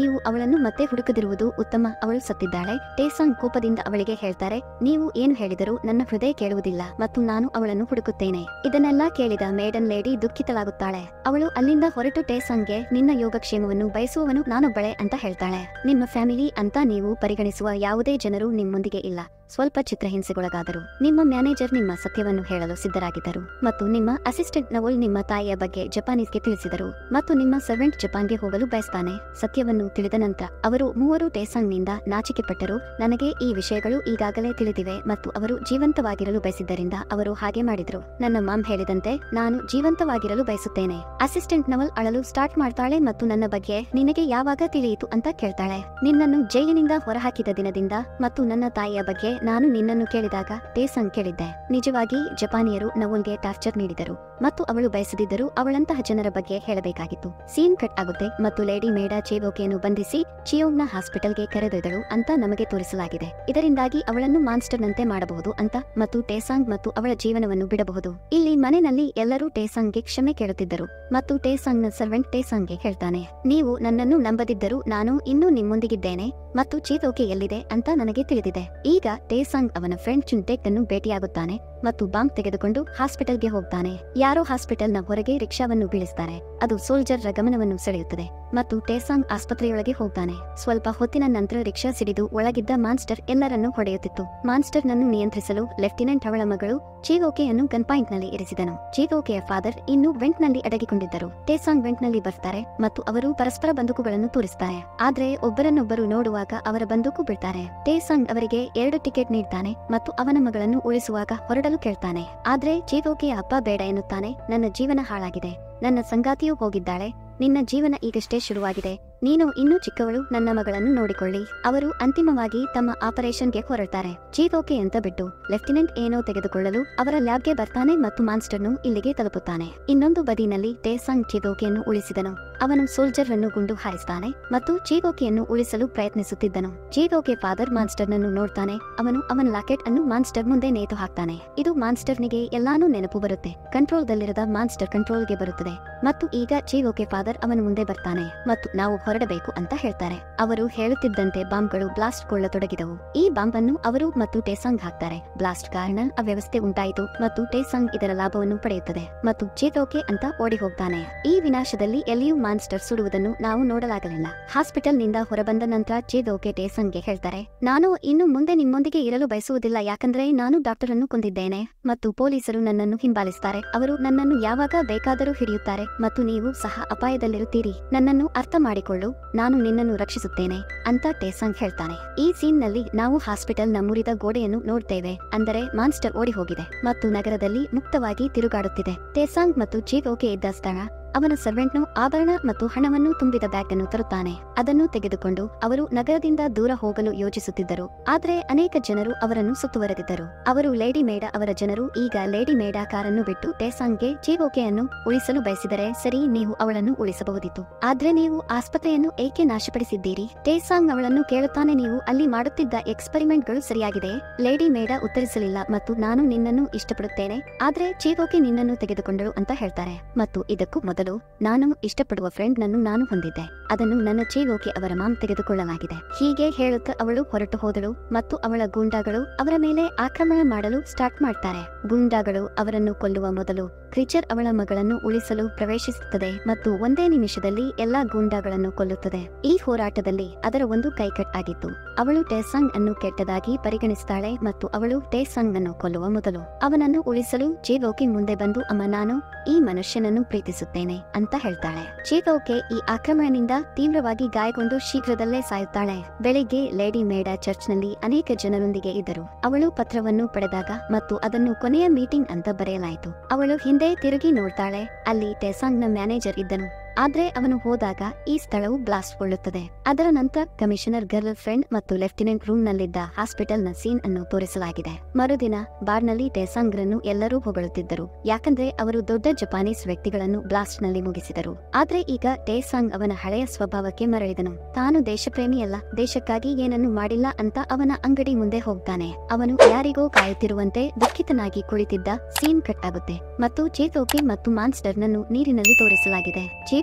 ಅವಳನ್ನು ಮತ್ತೆ ಹುಡುಕದಿರುವುದು ಉತ್ತಮ ಅವಳು ಸತ್ತಿದ್ದಾಳೆ ಟೇಸಾಂಗ್ ಕೋಪದಿಂದ ಅವಳಿಗೆ ಹೇಳ್ತಾರೆ ನೀವು ಏನು ಹೇಳಿದರೂ ನನ್ನ ಹೃದಯ ಕೇಳುವುದಿಲ್ಲ ಮತ್ತು ನಾನು ಅವಳನ್ನು ಹುಡುಕುತ್ತೇನೆ ಇದನ್ನೆಲ್ಲ ಕೇಳಿದ ಮೇಡನ್ ಲೇಡಿ ದುಃಖಿತಳಾಗುತ್ತಾಳೆ ಅವಳು ಅಲ್ಲಿಂದ ಹೊರಟು ಟೇಸಾಂಗ್ಗೆ ನಿನ್ನ ಯೋಗಕ್ಷೇಮವನ್ನು ಬಯಸುವವನು ನಾನೊಬ್ಬಳೆ ಅಂತ ಹೇಳ್ತಾಳೆ ನಿಮ್ಮ ಫ್ಯಾಮಿಲಿ ಅಂತ ನೀವು ಪರಿಗಣಿಸುವ ಯಾವುದೇ ಜನರು ನಿಮ್ಮೊಂದಿಗೆ ಇಲ್ಲ ಸ್ವಲ್ಪ ಚಿತ್ರಹಿಂಸೆಗೊಳಗಾದರು ನಿಮ್ಮ ಮ್ಯಾನೇಜರ್ ನಿಮ್ಮ ಸತ್ಯವನ್ನು ಹೇಳಲು ಸಿದ್ಧರಾಗಿದ್ದರು ಮತ್ತು ನಿಮ್ಮ ಅಸಿಸ್ಟೆಂಟ್ ನವೋಲ್ ನಿಮ್ಮ ತಾಯಿಯ ಬಗ್ಗೆ ಜಪಾನೀಸ್ಗೆ ತಿಳಿಸಿದರು ಮತ್ತು ನಿಮ್ಮ ಸರ್ವೆಂಟ್ ಜಪಾನ್ಗೆ ಹೋಗಲು ಬಯಸ್ತಾನೆ ಸತ್ಯವನ್ನು ತಿಳಿದ ನಂತರ ಅವರು ಮೂವರು ಟೇಸಾಂಗ್ನಿಂದ ನಾಚಿಕೆ ಪಟ್ಟರು ನನಗೆ ಈ ವಿಷಯಗಳು ಈಗಾಗಲೇ ತಿಳಿದಿವೆ ಮತ್ತು ಅವರು ಜೀವಂತವಾಗಿರಲು ಬಯಸಿದ್ದರಿಂದ ಅವರು ಹಾಗೆ ಮಾಡಿದ್ರು ನನ್ನ ಮಾಮ್ ಹೇಳಿದಂತೆ ನಾನು ಜೀವಂತವಾಗಿರಲು ಬಯಸುತ್ತೇನೆ ಅಸಿಸ್ಟೆಂಟ್ ನವಲ್ ಅಳಲು ಸ್ಟಾರ್ಟ್ ಮಾಡ್ತಾಳೆ ಮತ್ತು ನನ್ನ ಬಗ್ಗೆ ನಿನಗೆ ಯಾವಾಗ ತಿಳಿಯಿತು ಅಂತ ಕೇಳ್ತಾಳೆ ನಿನ್ನನ್ನು ಜೈಲಿನಿಂದ ಹೊರಹಾಕಿದ ದಿನದಿಂದ ಮತ್ತು ನನ್ನ ತಾಯಿಯ ಬಗ್ಗೆ ನಾನು ನಿನ್ನನ್ನು ಕೇಳಿದಾಗ ಟೇಸಂಗ್ ಕೇಳಿದ್ದೆ ನಿಜವಾಗಿ ಜಪಾನಿಯರು ನವಲ್ಗೆ ಟಾರ್ಚರ್ ನೀಡಿದರು ಮತ್ತು ಅವಳು ಬಯಸದಿದ್ದರೂ ಅವಳಂತಹ ಜನರ ಬಗ್ಗೆ ಹೇಳಬೇಕಾಗಿತ್ತು ಸೀನ್ ಕಟ್ ಆಗುತ್ತೆ ಮತ್ತು ಲೇಡಿ ಮೇಡಾ ಚೇವೋಕೆಯನ್ನು ಬಂಧಿಸಿ ಚಿಯೋಂಗ್ನ ಹಾಸ್ಪಿಟಲ್ಗೆ ಕರೆದೊಯ್ದಳು ಅಂತ ನಮಗೆ ತೋರಿಸಲಾಗಿದೆ ಇದರಿಂದಾಗಿ ಅವಳನ್ನು ಮಾನ್ಸ್ಟರ್ನಂತೆ ಮಾಡಬಹುದು ಅಂತ ಮತ್ತು ಟೇಸಾಂಗ್ ಮತ್ತು ಅವಳ ಜೀವನವನ್ನು ಬಿಡಬಹುದು ಇಲ್ಲಿ ಮನೆಯಲ್ಲಿ ಎಲ್ಲರೂ ಟೇಸಾಂಗ್ಗೆ ಕ್ಷಮೆ ಕೇಳುತ್ತಿದ್ದರು ಮತ್ತು ಟೇಸಾಂಗ್ನ ಸರ್ವೆಂಟ್ ಟೇಸಾಂಗ್ಗೆ ಹೇಳ್ತಾನೆ ನೀವು ನನ್ನನ್ನು ನಂಬದಿದ್ದರೂ ನಾನು ಇನ್ನೂ ನಿಮ್ಮೊಂದಿಗಿದ್ದೇನೆ ಮತ್ತು ಚೀತೋಕೆ ಎಲ್ಲಿದೆ ಅಂತ ನನಗೆ ತಿಳಿದಿದೆ ಈಗ ಟೇಸಾಂಗ್ ಅವನ ಫ್ರೆಂಡ್ ಚುಂಟೆಕ್ ಅನ್ನು ಭೇಟಿಯಾಗುತ್ತಾನೆ ಮತ್ತು ಬಾಂಬ್ ತೆಗೆದುಕೊಂಡು ಹಾಸ್ಪಿಟಲ್ಗೆ ಹೋಗ್ತಾನೆ ಯಾರೋ ಹಾಸ್ಪಿಟಲ್ನ ಹೊರಗೆ ರಿಕ್ಷಾವನ್ನು ಬೀಳಿಸ್ತಾರೆ ಅದು ಸೋಲ್ಜರ್ರ ಗಮನವನ್ನು ಸೆಳೆಯುತ್ತದೆ ಮತ್ತು ಟೇಸಾಂಗ್ ಆಸ್ಪತ್ರೆಯೊಳಗೆ ಹೋಗ್ತಾನೆ ಸ್ವಲ್ಪ ಹೊತ್ತಿನ ನಂತರ ರಿಕ್ಷಾ ಸಿಡಿದು ಒಳಗಿದ್ದ ಮಾನ್ಸ್ಟರ್ ಎಲ್ಲರನ್ನೂ ಹೊಡೆಯುತ್ತಿತ್ತು ಮಾನ್ಸ್ಟರ್ನನ್ನು ನಿಯಂತ್ರಿಸಲು ಲೆಫ್ಟಿನೆಂಟ್ ಅವಳ ಮಗಳು ಚೀವೋಕೆಯನ್ನು ಗನ್ಪಾಯಿಂಟ್ನಲ್ಲಿ ಇರಿಸಿದನು ಚೀವೋಕೆಯ ಫಾದರ್ ಇನ್ನೂ ವೆಂಟ್ನಲ್ಲಿ ಅಡಗಿಕೊಂಡಿದ್ದರು ಟೇಸಾಂಗ್ ವೆಂಟ್ನಲ್ಲಿ ಬರ್ತಾರೆ ಮತ್ತು ಅವರು ಪರಸ್ಪರ ಬಂದೂಕುಗಳನ್ನು ತೋರಿಸ್ತಾರೆ ಆದ್ರೆ ಒಬ್ಬರನ್ನೊಬ್ಬರು ನೋಡುವಾಗ ಅವರ ಬಂದೂಕು ಬಿಡ್ತಾರೆ ಟೇಸಾಂಗ್ ಅವರಿಗೆ ಎರಡು ಟಿಕೆಟ್ ನೀಡ್ತಾನೆ ಮತ್ತು ಅವನ ಮಗಳನ್ನು ಉಳಿಸುವಾಗ ಹೊರಡಲು ಕೇಳ್ತಾನೆ ಆದ್ರೆ ಚೀವೋಕೆಯ ಅಪ್ಪ ಬೇಡ ಎನ್ನುತ್ತಾನೆ ನನ್ನ ಜೀವನ ಹಾಳಾಗಿದೆ ನನ್ನ ಸಂಗಾತಿಯೂ ಹೋಗಿದ್ದಾಳೆ ನಿನ್ನ ಜೀವನ ಈಗಷ್ಟೇ ಶುರುವಾಗಿದೆ ನೀನು ಇನ್ನೂ ಚಿಕ್ಕವಳು ನನ್ನ ಮಗಳನ್ನು ನೋಡಿಕೊಳ್ಳಿ ಅವರು ಅಂತಿಮವಾಗಿ ತಮ್ಮ ಆಪರೇಷನ್ಗೆ ಹೊರಡ್ತಾರೆ ಚೀಫೋಕೆ ಅಂತ ಬಿಟ್ಟು ಲೆಫ್ಟಿನೆಂಟ್ ಏನೋ ತೆಗೆದುಕೊಳ್ಳಲು ಅವರ ಲ್ಯಾಬ್ಗೆ ಬರ್ತಾನೆ ಮತ್ತು ಮಾನ್ಸ್ಟರ್ನು ಇಲ್ಲಿಗೆ ತಲುಪುತ್ತಾನೆ ಇನ್ನೊಂದು ಬದಿನಲ್ಲಿ ಟೇಸಾಂಗ್ ಚೀವೋಕೆಯನ್ನು ಉಳಿಸಿದನು ಅವನು ಸೋಲ್ಜರ್ ಅನ್ನು ಗುಂಡು ಹಾರಿಸ್ತಾನೆ ಮತ್ತು ಚೀವೋಕೆಯನ್ನು ಉಳಿಸಲು ಪ್ರಯತ್ನಿಸುತ್ತಿದ್ದನು ಚೀವೋಕೆ ಫಾದರ್ ಮಾನ್ಸ್ಟರ್ನನ್ನು ನೋಡ್ತಾನೆ ಅವನು ಅವನ ಲಾಕೆಟ್ ಅನ್ನು ಮಾನ್ಸ್ಟರ್ ಮುಂದೆ ನೇತು ಹಾಕ್ತಾನೆ ಇದು ಮಾನ್ಸ್ಟರ್ನಿಗೆ ಎಲ್ಲಾನು ನೆನಪು ಬರುತ್ತೆ ಕಂಟ್ರೋಲ್ದಲ್ಲಿರದ ಮಾನ್ಸ್ಟರ್ ಕಂಟ್ರೋಲ್ಗೆ ಬರುತ್ತದೆ ಮತ್ತು ಈಗ ಚೀವೋಕೆ ಫಾದರ್ ಅವನ ಮುಂದೆ ಬರ್ತಾನೆ ಮತ್ತು ನಾವು ಹೊರಡಬೇಕು ಅಂತ ಹೇಳ್ತಾರೆ ಅವರು ಹೇಳುತ್ತಿದ್ದಂತೆ ಬಾಂಬ್ಗಳು ಬ್ಲಾಸ್ಟ್ ಕೊಳ್ಳತೊಡಗಿದವು ಈ ಬಾಂಬ್ ಅನ್ನು ಅವರು ಮತ್ತು ಟೇಸಾಂಗ್ ಹಾಕ್ತಾರೆ ಬ್ಲಾಸ್ಟ್ ಕಾರಣ ಅವ್ಯವಸ್ಥೆ ಉಂಟಾಯಿತು ಮತ್ತು ಟೇಸಾಂಗ್ ಇದರ ಲಾಭವನ್ನು ಪಡೆಯುತ್ತದೆ ಮತ್ತು ಚೇತೋಕೆ ಅಂತ ಓಡಿ ಹೋಗ್ತಾನೆ ಈ ವಿನಾಶದಲ್ಲಿ ಎಲ್ಲಿಯೂ ಮಾನ್ಸ್ಟರ್ ಸುಡುವುದನ್ನು ನಾವು ನೋಡಲಾಗಲಿಲ್ಲ ಹಾಸ್ಪಿಟಲ್ ನಿಂದ ಹೊರಬಂದ ನಂತರ ಚೇದೋಕೆ ಟೇಸಂಗ್ಗೆ ಹೇಳ್ತಾರೆ ನಾನು ಇನ್ನು ಮುಂದೆ ನಿಮ್ಮೊಂದಿಗೆ ಇರಲು ಬಯಸುವುದಿಲ್ಲ ಯಾಕಂದ್ರೆ ನಾನು ಡಾಕ್ಟರ್ ಅನ್ನು ಕೊಂದಿದ್ದೇನೆ ಮತ್ತು ಪೊಲೀಸರು ನನ್ನನ್ನು ಹಿಂಬಾಲಿಸ್ತಾರೆ ಅವರು ನನ್ನನ್ನು ಯಾವಾಗ ಬೇಕಾದರೂ ಹಿಡಿಯುತ್ತಾರೆ ಮತ್ತು ನೀವು ಸಹ ಅಪಾಯದಲ್ಲಿರುತ್ತೀರಿ ನನ್ನನ್ನು ಅರ್ಥ ಮಾಡಿಕೊಳ್ಳು ನಾನು ನಿನ್ನನ್ನು ರಕ್ಷಿಸುತ್ತೇನೆ ಅಂತ ಟೇಸಂಗ್ ಹೇಳ್ತಾನೆ ಈ ಸೀನ್ ನಲ್ಲಿ ನಾವು ಹಾಸ್ಪಿಟಲ್ ನ ಮುರಿದ ಗೋಡೆಯನ್ನು ನೋಡ್ತೇವೆ ಅಂದರೆ ಮಾನ್ಸ್ಟರ್ ಓಡಿ ಹೋಗಿದೆ ಮತ್ತು ನಗರದಲ್ಲಿ ಮುಕ್ತವಾಗಿ ತಿರುಗಾಡುತ್ತಿದೆ ಟೇಸಾಂಗ್ ಮತ್ತು ಚೀಫ್ ಓಕೆ ಇದ್ದ ಸ್ಥಳ ಅವನ ಸರ್ವೆಂಟ್ನು ಆಭರಣ ಮತ್ತು ಹಣವನ್ನು ತುಂಬಿದ ಬ್ಯಾಗ್ ಅನ್ನು ತರುತ್ತಾನೆ ಅದನ್ನು ತೆಗೆದುಕೊಂಡು ಅವರು ನಗರದಿಂದ ದೂರ ಹೋಗಲು ಯೋಚಿಸುತ್ತಿದ್ದರು ಆದರೆ ಅನೇಕ ಜನರು ಅವರನ್ನು ಸುತ್ತುವರೆದಿದ್ದರು ಅವರು ಲೇಡಿ ಮೇಡ ಅವರ ಜನರು ಈಗ ಲೇಡಿ ಮೇಡ ಕಾರನ್ನು ಬಿಟ್ಟು ಟೇಸಾಂಗ್ಗೆ ಚೀವೋಕೆಯನ್ನು ಉಳಿಸಲು ಬಯಸಿದರೆ ಸರಿ ನೀವು ಅವಳನ್ನು ಉಳಿಸಬಹುದಿತ್ತು ಆದ್ರೆ ನೀವು ಆಸ್ಪತ್ರೆಯನ್ನು ಏಕೆ ನಾಶಪಡಿಸಿದ್ದೀರಿ ಟೇಸಾಂಗ್ ಅವಳನ್ನು ಕೇಳುತ್ತಾನೆ ನೀವು ಅಲ್ಲಿ ಮಾಡುತ್ತಿದ್ದ ಎಕ್ಸ್ಪರಿಮೆಂಟ್ಗಳು ಸರಿಯಾಗಿದೆ ಲೇಡಿ ಮೇಡ ಉತ್ತರಿಸಲಿಲ್ಲ ಮತ್ತು ನಾನು ನಿನ್ನನ್ನು ಇಷ್ಟಪಡುತ್ತೇನೆ ಆದ್ರೆ ಚೀವೋಕೆ ನಿನ್ನನ್ನು ತೆಗೆದುಕೊಂಡಳು ಅಂತ ಹೇಳ್ತಾರೆ ಮತ್ತು ಇದಕ್ಕೂ ಮೊದಲು ನಾನು ಇಷ್ಟಪಡುವ ಫ್ರೆಂಡ್ ನನ್ನು ನಾನು ಹೊಂದಿದ್ದೆ ಅದನ್ನು ನನ್ನ ಚೀವೋಕೆ ಅವರ ಮಾಮ್ ತೆಗೆದುಕೊಳ್ಳಲಾಗಿದೆ ಹೀಗೆ ಹೇಳುತ್ತಾ ಅವಳು ಹೊರಟು ಹೋದಳು ಮತ್ತು ಅವಳ ಗೂಂಡಾಗಳು ಅವರ ಮೇಲೆ ಆಕ್ರಮಣ ಮಾಡಲು ಸ್ಟಾರ್ಟ್ ಮಾಡ್ತಾರೆ ಗೂಂಡಾಗಳು ಅವರನ್ನು ಕೊಲ್ಲುವ ಮೊದಲು ಕ್ರಿಚರ್ ಅವಳ ಮಗಳನ್ನು ಉಳಿಸಲು ಪ್ರವೇಶಿಸುತ್ತದೆ ಮತ್ತು ಒಂದೇ ನಿಮಿಷದಲ್ಲಿ ಎಲ್ಲಾ ಗೂಂಡಾಗಳನ್ನು ಕೊಲ್ಲುತ್ತದೆ ಈ ಹೋರಾಟದಲ್ಲಿ ಅದರ ಒಂದು ಕೈಕಟ್ ಆಗಿತ್ತು ಅವಳು ಟೇಸಾಂಗ್ ಅನ್ನು ಕೆಟ್ಟದಾಗಿ ಪರಿಗಣಿಸುತ್ತಾಳೆ ಮತ್ತು ಅವಳು ಟೇಸಾಂಗ್ ಅನ್ನು ಕೊಲ್ಲುವ ಮೊದಲು ಅವನನ್ನು ಉಳಿಸಲು ಚೀವೋಕೆ ಮುಂದೆ ಬಂದು ಅಮ್ಮ ನಾನು ಈ ಮನುಷ್ಯನನ್ನು ಪ್ರೀತಿಸುತ್ತೇನೆ ಅಂತ ಹೇಳ್ತಾಳೆ ಚೀವೋಕೆ ಈ ಆಕ್ರಮಣದಿಂದ ತೀವ್ರವಾಗಿ ಗಾಯಗೊಂಡು ಶೀಘ್ರದಲ್ಲೇ ಸಾಯುತ್ತಾಳೆ ಬೆಳಿಗ್ಗೆ ಲೇಡಿ ಮೇಡ ಚರ್ಚ್ನಲ್ಲಿ ಅನೇಕ ಜನರೊಂದಿಗೆ ಇದ್ದರು ಅವಳು ಪತ್ರವನ್ನು ಪಡೆದಾಗ ಮತ್ತು ಅದನ್ನು ಕೊನೆಯ ಮೀಟಿಂಗ್ ಅಂತ ಬರೆಯಲಾಯಿತು ಅವಳು ಹಿಂದೆ ತಿರುಗಿ ನೋಡ್ತಾಳೆ ಅಲ್ಲಿ ಟೆಸಾಂಗ್ನ ಮ್ಯಾನೇಜರ್ ಇದ್ದನು ಆದ್ರೆ ಅವನು ಹೋದಾಗ ಈ ಸ್ಥಳವು ಬ್ಲಾಸ್ಟ್ ಗೊಳ್ಳುತ್ತದೆ ಅದರ ನಂತರ ಕಮಿಷನರ್ ಗರ್ಲ್ ಫ್ರೆಂಡ್ ಮತ್ತು ಲೆಫ್ಟಿನೆಂಟ್ ರೂಮ್ ನಲ್ಲಿದ್ದ ಹಾಸ್ಪಿಟಲ್ ನ ಸೀನ್ ಅನ್ನು ತೋರಿಸಲಾಗಿದೆ ಮರುದಿನ ಬಾರ್ನಲ್ಲಿ ಟೆಸಾಂಗ್ರನ್ನು ಎಲ್ಲರೂ ಹೊಗಳುತ್ತಿದ್ದರು ಯಾಕಂದ್ರೆ ಅವರು ದೊಡ್ಡ ಜಪಾನೀಸ್ ವ್ಯಕ್ತಿಗಳನ್ನು ಬ್ಲಾಸ್ಟ್ ನಲ್ಲಿ ಮುಗಿಸಿದರು ಆದ್ರೆ ಈಗ ಟೇಸಾಂಗ್ ಅವನ ಹಳೆಯ ಸ್ವಭಾವಕ್ಕೆ ಮರಳಿದನು ತಾನು ದೇಶಪ್ರೇಮಿಯಲ್ಲ ದೇಶಕ್ಕಾಗಿ ಏನನ್ನು ಮಾಡಿಲ್ಲ ಅಂತ ಅವನ ಅಂಗಡಿ ಮುಂದೆ ಹೋಗ್ತಾನೆ ಅವನು ಯಾರಿಗೋ ಕಾಯುತ್ತಿರುವಂತೆ ದುಃಖಿತನಾಗಿ ಕುಳಿತಿದ್ದ ಸೀನ್ ಕಟ್ ಆಗುತ್ತೆ ಮತ್ತು ಚೇತೋಕೆ ಮತ್ತು ಮಾನ್ಸ್ಟರ್ ನನ್ನು ನೀರಿನಲ್ಲಿ ತೋರಿಸಲಾಗಿದೆ ಚೇತೋಕೆ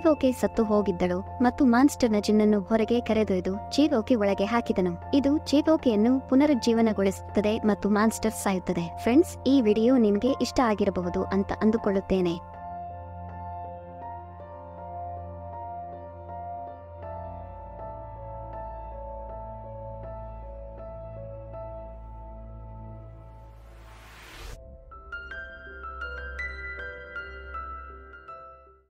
ಚೀವೋಕೆ ಸತ್ತು ಹೋಗಿದ್ದಳು ಮತ್ತು ಮಾನ್ಸ್ಟರ್ನ ಜಿನ್ನನ್ನು ಹೊರಗೆ ಕರೆದೊಯ್ದು ಚೀವೋಕೆ ಒಳಗೆ ಹಾಕಿದನು ಇದು ಚೀವೋಕೆಯನ್ನು ಪುನರುಜ್ಜೀವನಗೊಳಿಸುತ್ತದೆ ಮತ್ತು ಮಾನ್ಸ್ಟರ್ ಸಾಯುತ್ತದೆ ಫ್ರೆಂಡ್ಸ್ ಈ ವಿಡಿಯೋ ನಿಮಗೆ ಇಷ್ಟ ಆಗಿರಬಹುದು ಅಂತ ಅಂದುಕೊಳ್ಳುತ್ತೇನೆ